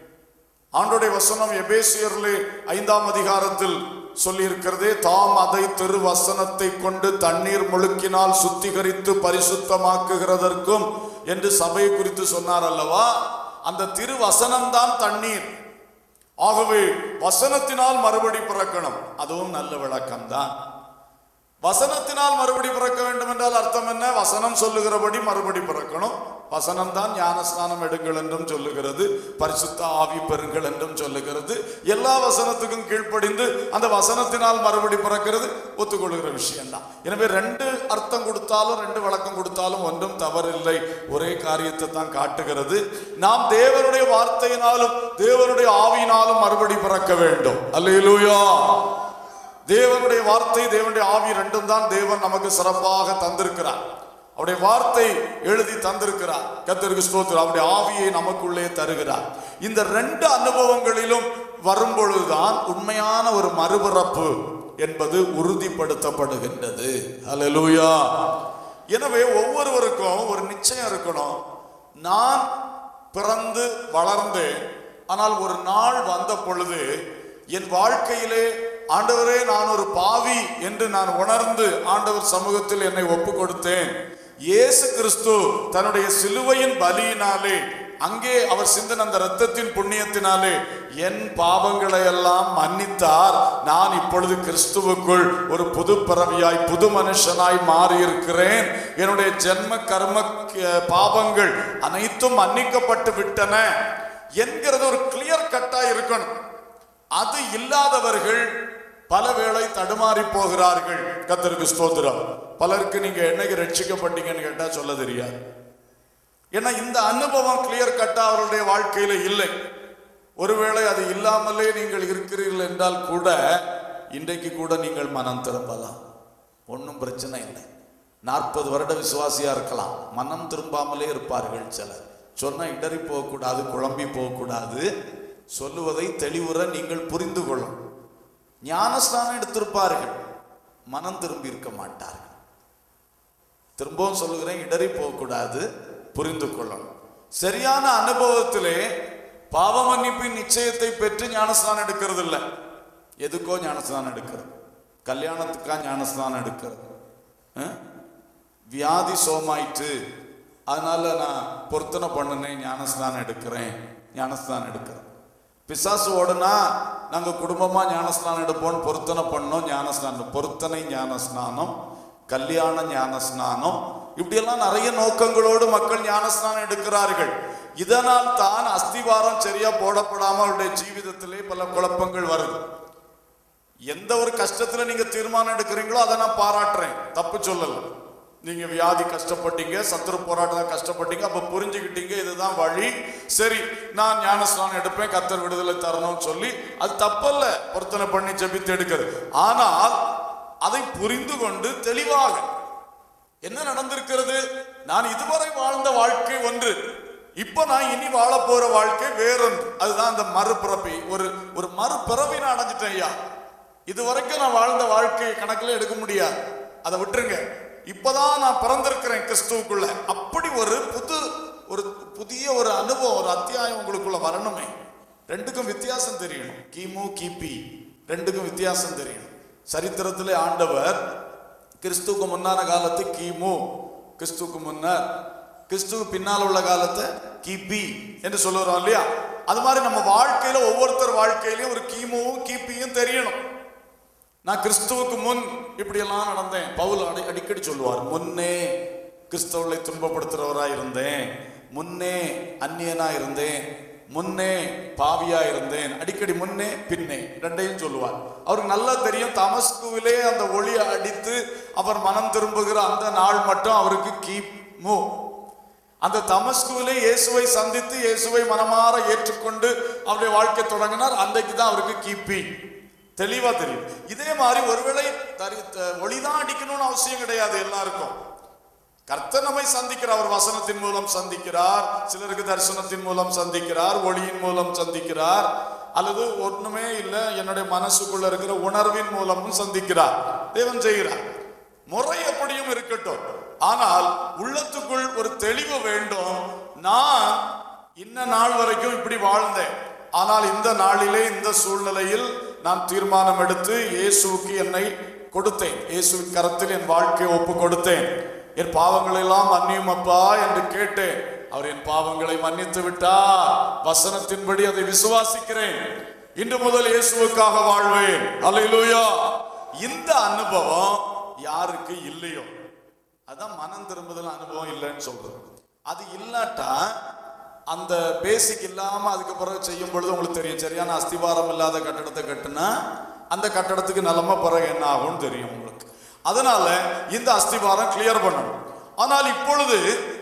ஆண்டோடைய வசனம் எபேசியர்லே ஐந்தாம் அதிகாரத்தில் சொல்லியிருக்கிறதே தாம் அதை திரு வசனத்தை கொண்டு தண்ணீர் முழுக்கினால் சுத்திகரித்து பரிசுத்தமாக்குகிறதற்கும் என்று சபை குறித்து சொன்னார் அல்லவா அந்த திரு வசனம்தான் தண்ணீர் ஆகவே வசனத்தினால் மறுபடி பிறக்கணும் அதுவும் நல்ல விளக்கம்தான் வசனத்தினால் மறுபடி பிறக்க வேண்டும் என்றால் அர்த்தம் என்ன வசனம் சொல்லுகிறபடி மறுபடி பிறக்கணும் வசனம் தான் ஞானஸ்நானம் எடுங்கள் என்றும் சொல்லுகிறது பரிசுத்த ஆவி பெறுங்கள் என்றும் சொல்லுகிறது எல்லா வசனத்துக்கும் கீழ்ப்படிந்து அந்த வசனத்தினால் மறுபடி பிறக்கிறது ஒத்துக்கொள்கிற விஷயம்தான் எனவே ரெண்டு அர்த்தம் கொடுத்தாலும் ரெண்டு விளக்கம் கொடுத்தாலும் ஒன்றும் தவறில்லை ஒரே காரியத்தை தான் காட்டுகிறது நாம் தேவனுடைய வார்த்தையினாலும் தேவனுடைய ஆவியினாலும் மறுபடி பிறக்க வேண்டும் அல்லேலூயா தேவனுடைய வார்த்தை தேவனுடைய ஆவி ரெண்டும் தான் தேவன் நமக்கு சிறப்பாக தந்திருக்கிறார் அவருடைய வார்த்தை எழுதி தந்திருக்கிறார் கத்தருக்கு ஸ்தோத்திரம் அவருடைய ஆவியை நமக்குள்ளே தருகிறார் இந்த ரெண்டு அனுபவங்களிலும் வரும்பொழுதுதான் உண்மையான ஒரு மறுபிறப்பு என்பது உறுதிப்படுத்தப்படுகின்றது ஹalleluya எனவே ஒவ்வொருவருக்கும் ஒரு நிச்சயம் இருக்கணும் நான் பிறந்து வளர்ந்தேன் ஆனால் ஒரு நாள் வந்த பொழுது என் வாழ்க்கையிலே ஆண்டவரே நான் ஒரு பாவி என்று நான் உணர்ந்து ஆண்டவர் சமூகத்தில் என்னை ஒப்பு கொடுத்தேன் இயேசு கிறிஸ்து தன்னுடைய சிலுவையின் பலியினாலே அங்கே அவர் சிந்தின அந்த இரத்தத்தின் புண்ணியத்தினாலே என் பாவங்களை எல்லாம் மன்னித்தார் நான் இப்பொழுது கிறிஸ்துவுக்குள் ஒரு புது பிறவியாய் புது மனுஷனாய் மாறி இருக்கிறேன் என்னுடைய ஜென்ம கர்ம க- பாவங்கள் அனைத்தும் மன்னிக்கப்பட்டு விட்டன என்கிறது ஒரு கிளியர் கட்டா இருக்கணும் அது இல்லாதவர்கள் பல வேளை தடுமாறி போகிறார்கள் கத்தருக்கு ஸ்தோத்திரம் பலருக்கு நீங்க என்னைக்கு ரட்சிக்கப்பட்டீங்கன்னு கேட்டா சொல்ல தெரியாது ஏன்னா இந்த அனுபவம் கிளியர் கட்டா அவருடைய வாழ்க்கையில இல்லை ஒருவேளை அது இல்லாமலே நீங்கள் இருக்கிறீர்கள் என்றால் கூட இன்றைக்கு கூட நீங்கள் மனம் திரும்பலாம் ஒன்றும் பிரச்சனை இல்லை நாற்பது வருட விசுவாசியா இருக்கலாம் மனம் திரும்பாமலே இருப்பார்கள் சிலர் சொன்னா இடறி போகக்கூடாது குழம்பி போகக்கூடாது சொல்லுவதை தெளிவுற நீங்கள் புரிந்து கொள்ளும் ஞானஸ்தானம் எடுத்திருப்பார்கள் மனம் திரும்பி இருக்க மாட்டார்கள் திரும்பவும் சொல்லுகிறேன் இடறி போகக்கூடாது புரிந்து கொள்ளணும் சரியான அனுபவத்திலே பாவ மன்னிப்பின் நிச்சயத்தை பெற்று ஞானஸ்தானம் எடுக்கிறது இல்லை எதுக்கோ ஞானஸ்தானம் எடுக்கிறது கல்யாணத்துக்கா ஞானஸ்தானம் எடுக்கிறது அஹ்? வியாதி சோமாயிட்டு அதனால நான் பொருத்தனை பண்ணினேன் ஞானஸ்தானம் எடுக்கிறேன் ஞானஸ்தானம் எடுக்கிறேன் பிசாசு ஓடுனா நாங்க குடும்பமா ஞானஸ்நானம் எடுப்போம் பொருத்தனை பண்ணோம் ஞானஸ்நானம் பொருத்தனை ஞானஸ்நானம் கல்யாண ஞானஸ்நானம் இப்படியெல்லாம் நிறைய நோக்கங்களோடு மக்கள் ஞானஸ்நானம் எடுக்கிறார்கள் இதனால் தான் அஸ்திவாரம் சரியா போடப்படாம அவருடைய ஜீவிதத்திலே பல குழப்பங்கள் வருது எந்த ஒரு கஷ்டத்துல நீங்க தீர்மானம் எடுக்கிறீங்களோ அதை நான் பாராட்டுறேன் தப்பு சொல்லல நீங்க வியாதி கஷ்டப்பட்டீங்க சத்துரு போராட்டம் கஷ்டப்பட்டீங்க அப்ப புரிஞ்சுக்கிட்டீங்க இதுதான் வழி சரி நான் ஞானஸ்நானம் எடுப்பேன் கத்தர் விடுதலை தரணும்னு சொல்லி அது தப்பல்ல பொருத்தனை பண்ணி ஜெபித்து எடுக்கிறது ஆனால் அதை புரிந்து கொண்டு தெளிவாக என்ன நடந்திருக்கிறது நான் இதுவரை வாழ்ந்த வாழ்க்கை ஒன்று இப்ப நான் இனி வாழ போற வாழ்க்கை வேறொன்று அதுதான் அந்த மறுபிறப்பி ஒரு ஒரு மறுபிறவி நான் அடைஞ்சிட்டேன் ஐயா இது வரைக்கும் நான் வாழ்ந்த வாழ்க்கை கணக்குல எடுக்க முடியாது அதை விட்டுருங்க இப்பதான் நான் பிறந்திருக்கிறேன் கிறிஸ்துவுக்குள்ள அப்படி ஒரு புது ஒரு புதிய ஒரு அனுபவம் ஒரு அத்தியாயம் உங்களுக்குள்ள வரணுமே ரெண்டுக்கும் வித்தியாசம் தெரியணும் கிமு கிபி ரெண்டுக்கும் வித்தியாசம் தெரியணும் சரித்திரத்திலே ஆண்டவர் கிறிஸ்துவுக்கு முன்னான காலத்து கிமு கிறிஸ்துவுக்கு முன்னர் கிறிஸ்துவுக்கு பின்னால் உள்ள காலத்தை கிபி என்று சொல்லுறோம் இல்லையா அது மாதிரி நம்ம வாழ்க்கையில ஒவ்வொருத்தர் வாழ்க்கையிலயும் ஒரு கிமுவும் கிபியும் தெரியணும் நான் கிறிஸ்துவுக்கு முன் இப்படியெல்லாம் நடந்தேன் பவுல் அடி அடிக்கடி சொல்லுவார் முன்னே கிறிஸ்தவர்களை துன்பப்படுத்துறவராய் இருந்தேன் முன்னே அந்நியனா இருந்தேன் முன்னே பாவியா இருந்தேன் அடிக்கடி முன்னே பின்னே ரெண்டையும் சொல்லுவார் அவருக்கு நல்லா தெரியும் தமஸ்குவிலே அந்த ஒளியை அடித்து அவர் மனம் திரும்புகிற அந்த நாள் மட்டும் அவருக்கு கிமு அந்த தமஸ்குவிலே இயேசுவை சந்தித்து இயேசுவை மனமாற ஏற்றுக்கொண்டு அவருடைய வாழ்க்கை தொடங்கினார் அன்றைக்கு தான் அவருக்கு கிபி தெளிவா தெரியும் இதே மாதிரி ஒருவேளை தரி த- ஒளிதான் அடிக்கணும்னு அவசியம் கிடையாது எல்லாருக்கும் கர்த்தர் நம்மை சந்திக்கிறார் அவர் வசனத்தின் மூலம் சந்திக்கிறார் சிலருக்கு தரிசனத்தின் மூலம் சந்திக்கிறார் ஒளியின் மூலம் சந்திக்கிறார் அல்லது ஒண்ணுமே இல்லை என்னுடைய மனசுக்குள்ள இருக்கிற உணர்வின் மூலமும் சந்திக்கிறார் தேவன் செய்கிறார் முறை எப்படியும் இருக்கட்டும் ஆனால் உள்ளத்துக்குள் ஒரு தெளிவு வேண்டும் நான் இன்ன நாள் வரைக்கும் இப்படி வாழ்ந்தேன் ஆனால் இந்த நாளிலே இந்த சூழ்நிலையில் நான் தீர்மானம் எடுத்து இயேசுவுக்கு என்னை கொடுத்தேன் இயேசுவின் கரத்தில் என் வாழ்க்கையை ஒப்பு கொடுத்தேன் என் பாவங்களை எல்லாம் மன்னியும் அப்பா என்று கேட்டேன் அவர் என் பாவங்களை மன்னித்து விட்டார் வசனத்தின்படி அதை விசுவாசிக்கிறேன் இன்று முதல் இயேசுவுக்காக வாழ்வேன் அல்லேலூயா இந்த அனுபவம் யாருக்கு இல்லையோ அதான் மனம் திரும்புதல் அனுபவம் இல்லைன்னு சொல்றது அது இல்லாட்டா அந்த பேசிக் இல்லாம அதுக்கு பிறகு செய்யும் பொழுது உங்களுக்கு தெரியும் சரியான அஸ்திவாரம் இல்லாத கட்டடத்தை கட்டுனா அந்த கட்டடத்துக்கு நிலைமை பிறகு என்ன ஆகும்னு தெரியும் உங்களுக்கு அதனால இந்த அஸ்திவாரம் கிளியர் பண்ணணும் ஆனால் இப்பொழுது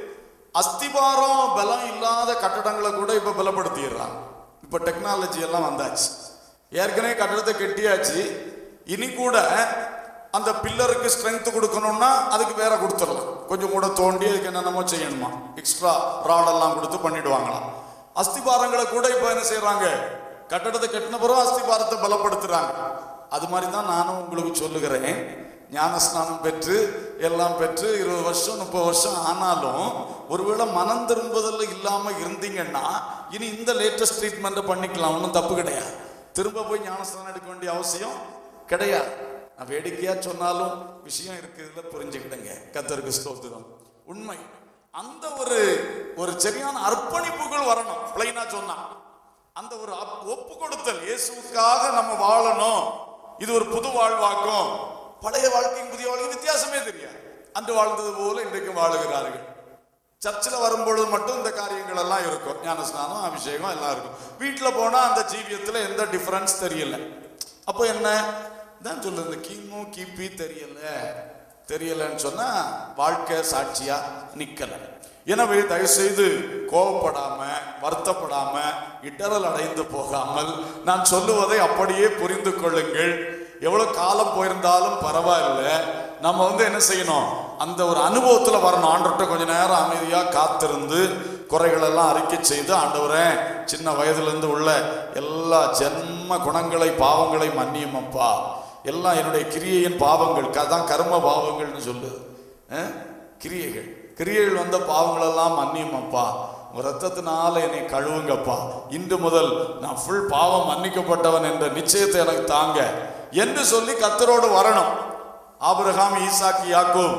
அஸ்திவாரம் பலம் இல்லாத கட்டடங்களை கூட இப்ப பலப்படுத்திடுறாங்க இப்ப டெக்னாலஜி எல்லாம் வந்தாச்சு ஏற்கனவே கட்டடத்தை கட்டியாச்சு இனி கூட அந்த பில்லருக்கு ஸ்ட்ரென்த் கொடுக்கணும்னா அதுக்கு வேற கொடுத்துடலாம் கொஞ்சம் கூட தோண்டி அதுக்கு என்னென்னமோ செய்யணுமா எக்ஸ்ட்ரா ராடெல்லாம் கொடுத்து பண்ணிடுவாங்களாம் அஸ்திபாரங்களை கூட இப்போ என்ன செய்றாங்க கட்டடத்தை கட்டின பிறகு அஸ்திபாரத்தை பலப்படுத்துறாங்க அது மாதிரி தான் நானும் உங்களுக்கு சொல்லுகிறேன் ஞானஸ்நானம் பெற்று எல்லாம் பெற்று இருபது வருஷம் முப்பது வருஷம் ஆனாலும் ஒருவேளை மனம் திரும்புதல் இல்லாம இருந்தீங்கன்னா இனி இந்த லேட்டஸ்ட் ட்ரீட்மெண்ட்டை பண்ணிக்கலாம் ஒன்றும் தப்பு கிடையாது திரும்ப போய் ஞானஸ்நானம் எடுக்க வேண்டிய அவசியம் கிடையாது நான் வேடிக்கையா சொன்னாலும் விஷயம் இருக்குதுல புரிஞ்சுக்கிடுங்க கத்தருக்கு ஸ்தோத்திரம் உண்மை அந்த ஒரு ஒரு சரியான அர்ப்பணிப்புகள் வரணும் பிளைனா சொன்னா அந்த ஒரு அப்- ஒப்பு கொடுத்தல் இயேசுவுக்காக நம்ம வாழணும் இது ஒரு புது வாழ்வாக்கும் பழைய வாழ்க்கையும் புதிய வாழ்க்கையும் வித்தியாசமே தெரியாது அன்று வாழ்ந்தது போல இன்றைக்கும் வாழுகிறார்கள் சர்ச்சில் வரும்பொழுது மட்டும் இந்த காரியங்கள் எல்லாம் இருக்கும் ஞானஸ்நானம் அபிஷேகம் எல்லாம் இருக்கும் வீட்டில் போனால் அந்த ஜீவியத்தில் எந்த டிஃபரன்ஸ் தெரியல அப்போ என்ன தான் சொல்லுது இந்த கிமு கிபி தெரியல தெரியலன்னு சொன்னா வாழ்க்கை சாட்சியா நிக்கல எனவே தயவுசெய்து கோபப்படாம வருத்தப்படாம இடரல் அடைந்து போகாமல் நான் சொல்லுவதை அப்படியே புரிந்து கொள்ளுங்கள் எவ்வளவு காலம் போயிருந்தாலும் பரவாயில்ல நம்ம வந்து என்ன செய்யணும் அந்த ஒரு அனுபவத்துல வரணும் ஆண்டவர்கிட்ட கொஞ்ச நேரம் அமைதியா காத்திருந்து குறைகள் எல்லாம் அறிக்கை செய்து ஆண்டவரே சின்ன வயதுல இருந்து உள்ள எல்லா ஜென்ம குணங்களை பாவங்களை மன்னியும் அப்பா எல்லாம் என்னுடைய கிரியையின் பாவங்கள் அதான் கர்ம பாவங்கள்னு சொல்லுது அஹ்? கிரியைகள் கிரியைகள் வந்த பாவங்களெல்லாம் மன்னியும் அப்பா உங்க ரத்தத்தினால என்னை கழுவுங்கப்பா இன்று முதல் நான் ஃபுல் பாவம் மன்னிக்கப்பட்டவன் என்ற நிச்சயத்தை எனக்கு தாங்க என்று சொல்லி கத்தரோடு வரணும் ஆபிரகாம் ஈசாக்கு யாக்கோப்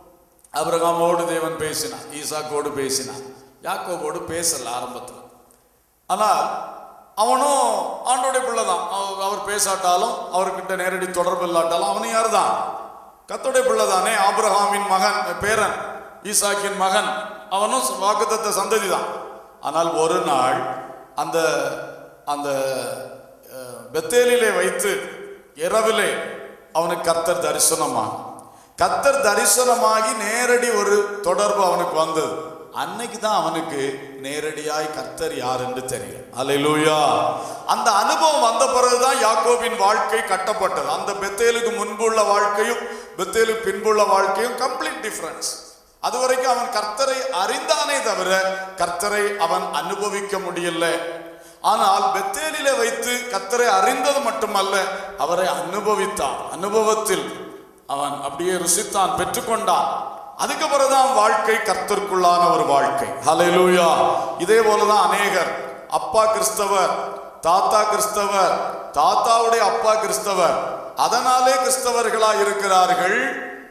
ஆபிரகாமோடு தேவன் பேசினான் ஈசாக்கோடு பேசினான் யாக்கோபோடு பேசல ஆரம்பத்தில் ஆனால் அவனும் ஆண்டோடைய பிள்ளை தான் அவ- அவர் பேசாட்டாலும் அவர்கிட்ட நேரடி தொடர்பு இல்லாட்டாலும் அவனும் யார் தான் கத்தோடைய பிள்ளை தானே ஆபிரகாமின் மகன் பேரன் ஈசாக்கின் மகன் அவனும் வாக்குத்தத்த சந்ததி தான் ஆனால் ஒரு நாள் அந்த அந்த அஹ், பெத்தேலிலே வைத்து இரவிலே அவனுக்கு கர்த்தர் தரிசனமாக கர்த்தர் தரிசனமாகி நேரடி ஒரு தொடர்பு அவனுக்கு வந்தது அன்னைக்கு தான் அவனுக்கு நேரடியாய் கர்த்தர் யார் என்று தெரியும் அல்லேலூயா அந்த அனுபவம் வந்த பிறகுதான் யாக்கோபின் வாழ்க்கை கட்டப்பட்டது அந்த பெத்தேலுக்கு முன்புள்ள வாழ்க்கையும் பெத்தேலுக்கு பின்புள்ள வாழ்க்கையும் கம்ப்ளீட் டிஃபரன்ஸ் அது வரைக்கும் அவன் கர்த்தரை அறிந்தானே தவிர கர்த்தரை அவன் அனுபவிக்க முடியல ஆனால் பெத்தேலிலே வைத்து கர்த்தரை அறிந்தது மட்டுமல்ல அவரை அனுபவித்தான் அனுபவத்தில் அவன் அப்படியே ருசித்தான் பெற்றுக்கொண்டான் அதுக்கு பிறகுதான் வாழ்க்கை கர்த்தருக்குள்ளான ஒரு வாழ்க்கை ஹalleluya இதே போலதான் அநேகர் அப்பா கிறிஸ்தவர் தாத்தா கிறிஸ்தவர் தாத்தாவுடைய அப்பா கிறிஸ்தவர் அதனாலே கிறிஸ்தவர்களா இருக்கிறார்கள்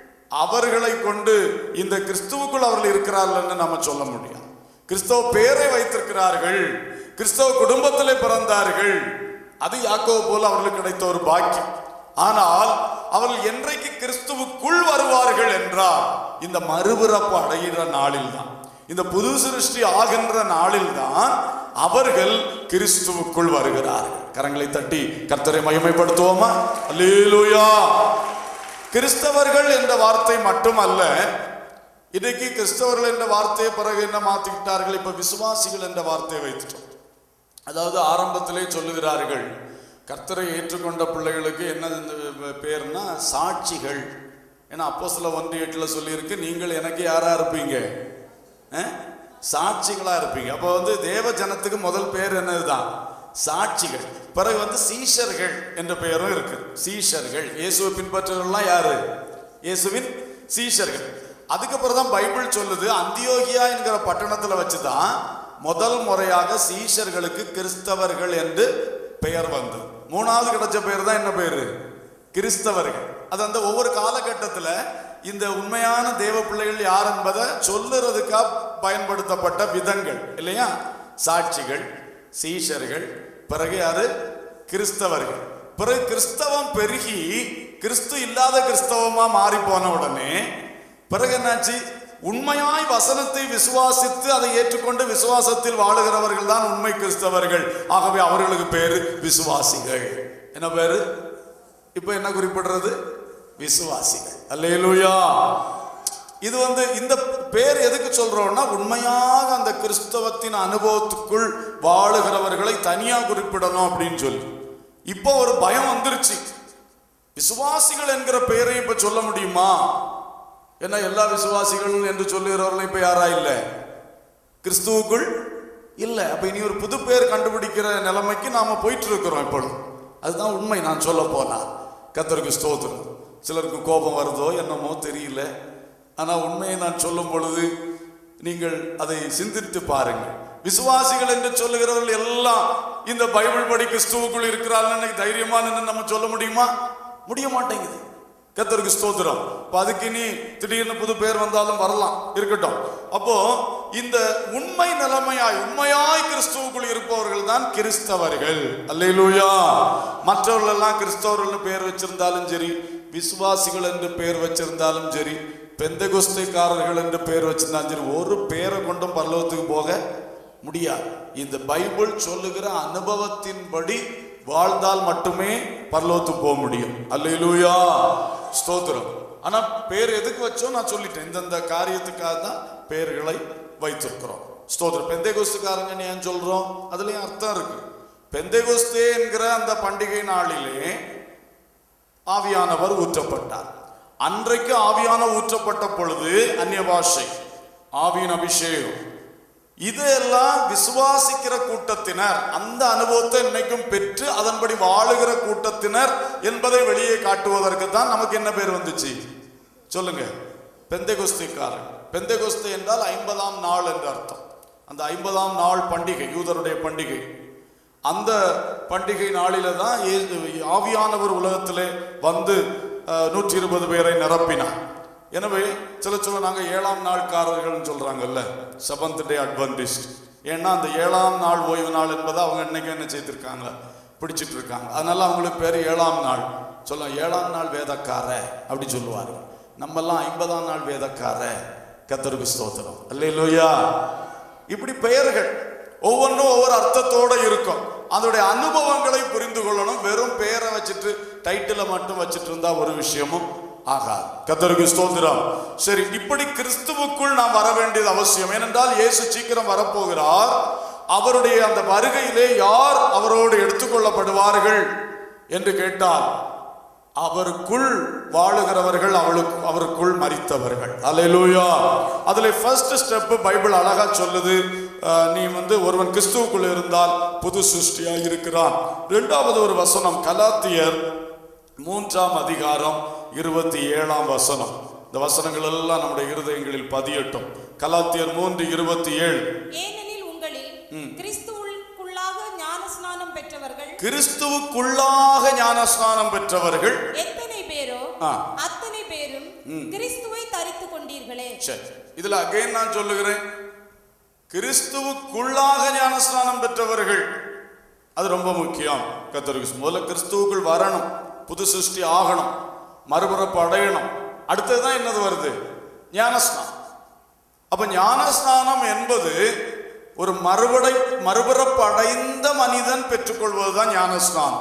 அவர்களை கொண்டு இந்த கிறிஸ்துவுக்குள் அவர்கள் இருக்கிறார்கள் நம்ம சொல்ல முடியாது கிறிஸ்தவ பேரை வைத்திருக்கிறார்கள் கிறிஸ்தவ குடும்பத்திலே பிறந்தார்கள் அது யாக்கோபு போல அவர்களுக்கு கிடைத்த ஒரு பாக்கியம் ஆனால் அவர்கள் என்றைக்கு கிறிஸ்துவுக்குள் வருவார்கள் என்றால் இந்த மறுபிறப்பு அடைகிற நாளில் தான் இந்த புது சிருஷ்டி ஆகின்ற நாளில் தான் அவர்கள் கிறிஸ்துவுக்குள் வருகிறார்கள் கரங்களை தட்டி கர்த்தரை மகிமைப்படுத்துவோமா அல்லேலூயா கிறிஸ்தவர்கள் என்ற வார்த்தை மட்டுமல்ல இன்னைக்கு கிறிஸ்தவர்கள் என்ற வார்த்தையை பிறகு என்ன மாத்திக்கிட்டார்கள் இப்ப விசுவாசிகள் என்ற வார்த்தையை வைத்துட்டோம் அதாவது ஆரம்பத்திலே சொல்லுகிறார்கள் கர்த்தரை ஏற்றுக்கொண்ட பிள்ளைகளுக்கு என்ன இந்த பேர்னா சாட்சிகள் ஏன்னா அப்போ சில ஒன்று எட்டில் சொல்லியிருக்கு நீங்கள் எனக்கு யாரா இருப்பீங்க அஹ்? சாட்சிகளா இருப்பீங்க அப்போ வந்து தேவ ஜனத்துக்கு முதல் பேர் என்னதுதான் சாட்சிகள் பிறகு வந்து சீஷர்கள் என்ற பெயரும் இருக்கு சீஷர்கள் இயேசுவை பின்பற்றுறவர்கள்லாம் யாரு இயேசுவின் சீஷர்கள் அதுக்கப்புறம் தான் பைபிள் சொல்லுது அந்தியோகியா என்கிற பட்டணத்துல வச்சுதான் முதல் முறையாக சீஷர்களுக்கு கிறிஸ்தவர்கள் என்று பெயர் வந்தது மூணாவது கிடைச்ச பெயர் தான் என்ன பேரு கிறிஸ்தவர்கள் அது அந்த ஒவ்வொரு காலகட்டத்தில் இந்த உண்மையான தேவ பிள்ளைகள் யார் என்பதை சொல்லுறதுக்கா பயன்படுத்தப்பட்ட விதங்கள் இல்லையா சாட்சிகள் சீஷர்கள் பிறகு யாரு கிறிஸ்தவர்கள் பிறகு கிறிஸ்தவம் பெருகி கிறிஸ்து இல்லாத கிறிஸ்தவமா மாறி போன உடனே பிறகு என்னாச்சு உண்மையாய் வசனத்தை விசுவாசித்து அதை ஏற்றுக்கொண்டு விசுவாசத்தில் வாழுகிறவர்கள் தான் உண்மை கிறிஸ்தவர்கள் ஆகவே அவர்களுக்கு பேரு விசுவாசிகள் என்ன பேரு இப்ப என்ன குறிப்பிடுறது விசுவாசிகள் அல்லேலூயா இது வந்து இந்த பேர் எதுக்கு சொல்றோம்னா உண்மையாக அந்த கிறிஸ்தவத்தின் அனுபவத்துக்குள் வாழுகிறவர்களை தனியா குறிப்பிடணும் அப்படின்னு சொல்லி இப்போ ஒரு பயம் வந்துருச்சு விசுவாசிகள் என்கிற பெயரை இப்ப சொல்ல முடியுமா ஏன்னா எல்லா விசுவாசிகள் என்று சொல்லுகிறவர்களும் இப்ப யாரா இல்லை கிறிஸ்துவுக்குள் இல்லை அப்ப இனி ஒரு புது பேர் கண்டுபிடிக்கிற நிலைமைக்கு நாம போயிட்டு இருக்கிறோம் இப்பொழுது அதுதான் உண்மை நான் சொல்ல போனா கத்தருக்கு ஸ்தோத்திரம் சிலருக்கு கோபம் வருதோ என்னமோ தெரியல ஆனா உண்மையை நான் சொல்லும் பொழுது நீங்கள் அதை சிந்தித்து பாருங்கள் விசுவாசிகள் என்று சொல்லுகிறவர்கள் எல்லாம் இந்த பைபிள் படி கிறிஸ்துவுக்குள் இருக்கிறார்கள் தைரியமா நின்னு நம்ம சொல்ல முடியுமா முடிய மாட்டேங்குது கத்தருக்கு ஸ்தோத்திரம் இப்ப அதுக்கு இனி திடீர்னு புது பேர் வந்தாலும் வரலாம் இருக்கட்டும் அப்போ இந்த உண்மை நிலைமையாய் உண்மையாய் கிறிஸ்துவுக்குள் இருப்பவர்கள் தான் கிறிஸ்தவர்கள் அல்லேலூயா மற்றவர்கள் எல்லாம் கிறிஸ்தவர்கள்னு பேர் வச்சிருந்தாலும் சரி விசுவாசிகள் என்று பேர் வச்சிருந்தாலும் சரி பெந்தகுஸ்தைக்காரர்கள் என்று பேர் வச்சிருந்தாலும் சரி ஒரு பேரை கொண்டும் பரலோகத்துக்கு போக முடியாது இந்த பைபிள் சொல்லுகிற அனுபவத்தின்படி வாழ்ந்தால் மட்டுமே பரலோகத்துக்கு போக முடியும் அல்லேலூயா ஸ்தோத்திரம் ஆனா பேர் எதுக்கு வச்சோம் நான் சொல்லிட்டேன் இந்தந்த காரியத்துக்காக தான் பெயர்களை வைத்திருக்கிறோம் ஸ்தோத்திரம் பெந்தைகோஸ்துக்காரங்க ஏன் சொல்றோம் அதுலயும் அர்த்தம் இருக்கு பெந்தைகோஸ்தே என்கிற அந்த பண்டிகை நாளிலே ஆவியானவர் ஊற்றப்பட்டார் அன்றைக்கு ஆவியான ஊற்றப்பட்ட பொழுது அந்நிய பாஷை ஆவியின் அபிஷேகம் இதெல்லாம் விசுவாசிக்கிற கூட்டத்தினர் அந்த அனுபவத்தை இன்னைக்கும் பெற்று அதன்படி வாழுகிற கூட்டத்தினர் என்பதை வெளியே காட்டுவதற்கு தான் நமக்கு என்ன பேர் வந்துச்சு சொல்லுங்க பெந்தைகுஸ்திக்காரன் பெந்தைகுஸ்து என்றால் ஐம்பதாம் நாள் என்று அர்த்தம் அந்த ஐம்பதாம் நாள் பண்டிகை யூதருடைய பண்டிகை அந்த பண்டிகை நாளில தான் இயே- ஆவியானவர் உலகத்திலே வந்து நூற்றி இருபது பேரை நிரப்பினார் எனவே சில சொல்ல நாங்க ஏழாம் நாள்காரர்கள்னு சொல்றாங்கல்ல செவன்த் டே அட்வென்டிஸ்ட் ஏன்னா அந்த ஏழாம் நாள் ஓய்வு நாள் என்பதை அவங்க இன்னைக்கு என்ன செய்திருக்காங்க பிடிச்சிட்டு இருக்காங்க அதனால அவங்களுக்கு பேர் ஏழாம் நாள் சொல்ல ஏழாம் நாள் வேதக்கார அப்படி சொல்லுவாரு நம்மெல்லாம் ஐம்பதாம் நாள் வேதக்கார கத்தருக்கு ஸ்தோத்திரம் அல்லேலூயா இப்படி பெயர்கள் ஒவ்வொன்றும் ஒவ்வொரு அர்த்தத்தோட இருக்கும் அதோடைய அனுபவங்களை புரிந்து கொள்ளணும் வெறும் பெயரை வச்சுட்டு டைட்டிலை மட்டும் வச்சுட்டு இருந்தா ஒரு விஷயமும் ஆகாது கத்தருக்கு ஸ்தோத்திரம் சரி இப்படி கிறிஸ்துவுக்குள் நாம் வர வேண்டியது அவசியம் ஏனென்றால் இயேசு சீக்கிரம் வரப்போகிறார் அவருடைய அந்த வருகையிலே யார் அவரோடு எடுத்துக்கொள்ளப்படுவார்கள் என்று கேட்டால் அவருக்குள் வாழுகிறவர்கள் அவளுக்கு அவருக்குள் மரித்தவர்கள் அல்லேலூயா அதுல ஃபர்ஸ்ட் ஸ்டெப் பைபிள் அழகா சொல்லுது அஹ், நீ வந்து ஒருவன் கிறிஸ்துவுக்குள் இருந்தால் புது சிருஷ்டியா இருக்கிறான் இரண்டாவது ஒரு வசனம் கலாத்தியர் மூன்றாம் அதிகாரம் இருபத்தி ஏழாம் வசனம் இந்த வசனங்கள் எல்லாம் நம்முடைய இருதயங்களில் பதியட்டும் கலாத்தியர் மூன்று இருபத்தி ஏழு ஏனெனில் உங்களில் கிறிஸ்துவுக்குள்ளாக ஞானஸ்நானம் பெற்றவர்கள் கிறிஸ்துவுக்குள்ளாக ஞானஸ்நானம் பெற்றவர்கள் எத்தனை பேரோ ஆ. அத்தனை பேரும் கிறிஸ்துவை தரித்து கொண்டீர்களே சரி இதுல அகைன் நான் சொல்லுகிறேன் கிறிஸ்துவுக்குள்ளாக ஞானஸ்நானம் பெற்றவர்கள் அது ரொம்ப முக்கியம் கத்தருக்கு முதல்ல கிறிஸ்துவுக்குள் வரணும் புது சிருஷ்டி ஆகணும் மறுபிறப்பு அடையணும் அடுத்ததுதான் என்னது வருது ஞானஸ்நானம் அப்ப ஞானஸ்நானம் என்பது ஒரு மறுபடை மறுபிறப்பு அடைந்த மனிதன் பெற்றுக்கொள்வதுதான் ஞானஸ்நானம்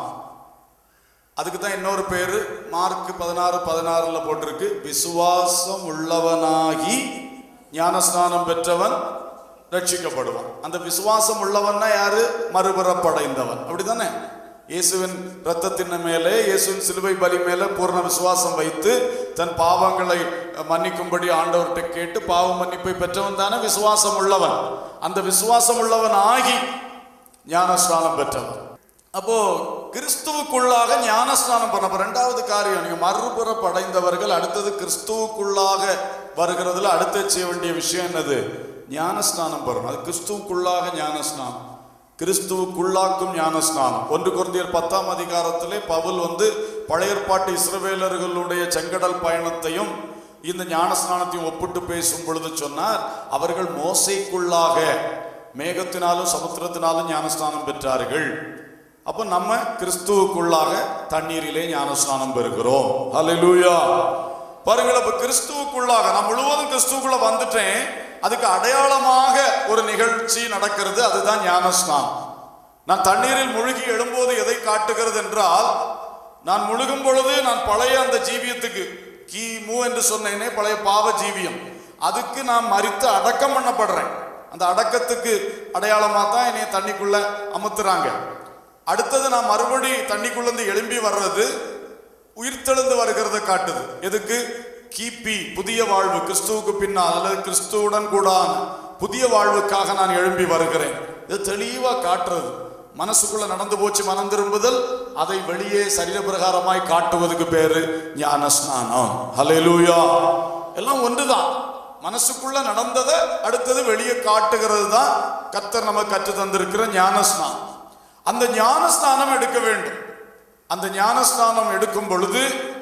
அதுக்கு தான் இன்னொரு பேரு மார்க் பதினாறு பதினாறுல போட்டிருக்கு விசுவாசம் உள்ளவனாகி ஞானஸ்நானம் பெற்றவன் ரட்சிக்கப்படுவான் அந்த விசுவாசம் உள்ளவன்னா யாரு மறுபிறப்படைந்தவன் அப்படிதானே இயேசுவின் ரத்தத்தின் மேலே இயேசுவின் சிலுவை பலி மேலே பூர்ண விசுவாசம் வைத்து தன் பாவங்களை மன்னிக்கும்படி ஆண்டவர்கிட்ட கேட்டு பாவ மன்னிப்பை பெற்றவன் தானே விசுவாசம் உள்ளவன் அந்த விசுவாசம் உள்ளவன் ஆகி ஞானஸ்நானம் பெற்றவன் அப்போ கிறிஸ்துவுக்குள்ளாக ஞானஸ்நானம் பண்ண அப்ப ரெண்டாவது காரியம் நீங்க மறுபுறப்பு அடைந்தவர்கள் அடுத்தது கிறிஸ்துவுக்குள்ளாக வருகிறதுல அடுத்து செய்ய வேண்டிய விஷயம் என்னது ஞானஸ்நானம் பெறணும் அது கிறிஸ்துவுக்குள்ளாக ஞானஸ்நானம் கிறிஸ்துவுக்குள்ளாக்கும் ஞானஸ்நானம் ஒன்று குருந்தியர் பத்தாம் அதிகாரத்திலே பவுல் வந்து பழைய ஏற்பாட்டு இஸ்ரவேலர்களுடைய செங்கடல் பயணத்தையும் இந்த ஞானஸ்நானத்தையும் ஒப்பிட்டு பேசும் பொழுது சொன்னார் அவர்கள் மோசைக்குள்ளாக மேகத்தினாலும் சமுத்திரத்தினாலும் ஞானஸ்நானம் பெற்றார்கள் அப்போ நம்ம கிறிஸ்துவுக்குள்ளாக தண்ணீரிலே ஞானஸ்நானம் பெறுகிறோம் ஹalleluya பாருங்கள் அப்ப கிறிஸ்துவுக்குள்ளாக நான் முழுவதும் கிறிஸ்துவுக்குள்ள வந்துட்டேன் அதுக்கு அடையாளமாக ஒரு நிகழ்ச்சி நடக்கிறது அதுதான் ஞானஸ்நானம் நான் தண்ணீரில் முழுகி எழும்போது எதை காட்டுகிறது என்றால் நான் முழுகும் பொழுது நான் பழைய அந்த ஜீவியத்துக்கு கி மு என்று சொன்னேனே பழைய பாவ ஜீவியம் அதுக்கு நான் மறித்து அடக்கம் பண்ணப்படுறேன் அந்த அடக்கத்துக்கு அடையாளமா தான் என்னைய தண்ணிக்குள்ள அமுத்துறாங்க அடுத்தது நான் மறுபடி தண்ணிக்குள்ள இருந்து எழும்பி வர்றது உயிர்த்தெழுந்து வருகிறத காட்டுது எதுக்கு கிபி புதிய வாழ்வு கிறிஸ்துவுக்கு பின்னால் அல்லது கிறிஸ்துவுடன் கூடான புதிய வாழ்வுக்காக நான் எழும்பி வருகிறேன் இது தெளிவா காட்டுறது மனசுக்குள்ள நடந்து போச்சு மனம் திரும்புதல் அதை வெளியே சரீர பிரகாரமாய் காட்டுவதுக்கு பேரு ஞான ஸ்நானம் ஹalleluya எல்லாம் ஒன்றுதான் மனசுக்குள்ள நடந்ததை அடுத்தது வெளியே காட்டுகிறது தான் கர்த்தர் நமக்கு கற்று தந்திருக்கிற ஞான ஸ்நானம் அந்த ஞான ஸ்நானம் எடுக்க வேண்டும் அந்த ஞானஸ்நானம் எடுக்கும் பொழுது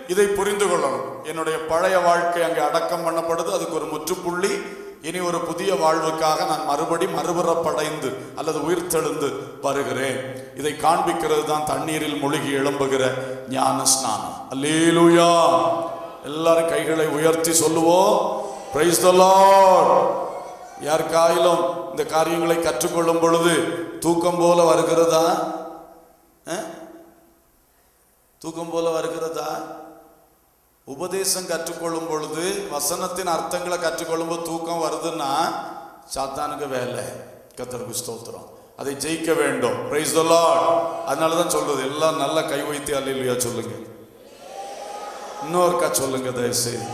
இதை புரிந்து கொள்ளணும் என்னுடைய பழைய வாழ்க்கை அங்கே அடக்கம் பண்ணப்படுது அதுக்கு ஒரு முற்றுப்புள்ளி இனி ஒரு புதிய வாழ்வுக்காக நான் மறுபடி மறுபுறப்படைந்து அல்லது உயிர்த்தெழுந்து வருகிறேன் இதை காண்பிக்கிறது தான் தண்ணீரில் மூழ்கி எழும்புகிற ஞான ஸ்நானம் அல்லேலூயா எல்லாரும் கைகளை உயர்த்தி சொல்லுவோம் பிரைஸ் த லார்ட் யாருக்காயிலும் இந்த காரியங்களை கற்றுக்கொள்ளும் பொழுது தூக்கம் போல வருகிறதா அஹ்? தூக்கம் போல வருகிறதா உபதேசம் கற்றுக்கொள்ளும் பொழுது வசனத்தின் அர்த்தங்களை கற்றுக்கொள்ளும் போது தூக்கம் வருதுன்னா சாத்தானுக்கு வேலை கத்தருக்கு ஸ்தோத்திரம் அதை ஜெயிக்க வேண்டும் பிரைஸ் த லார்ட் அதனால தான் சொல்றது எல்லாம் நல்ல கை வைத்து அல்லையா சொல்லுங்க இன்னொருக்கா சொல்லுங்க தயவுசெய்து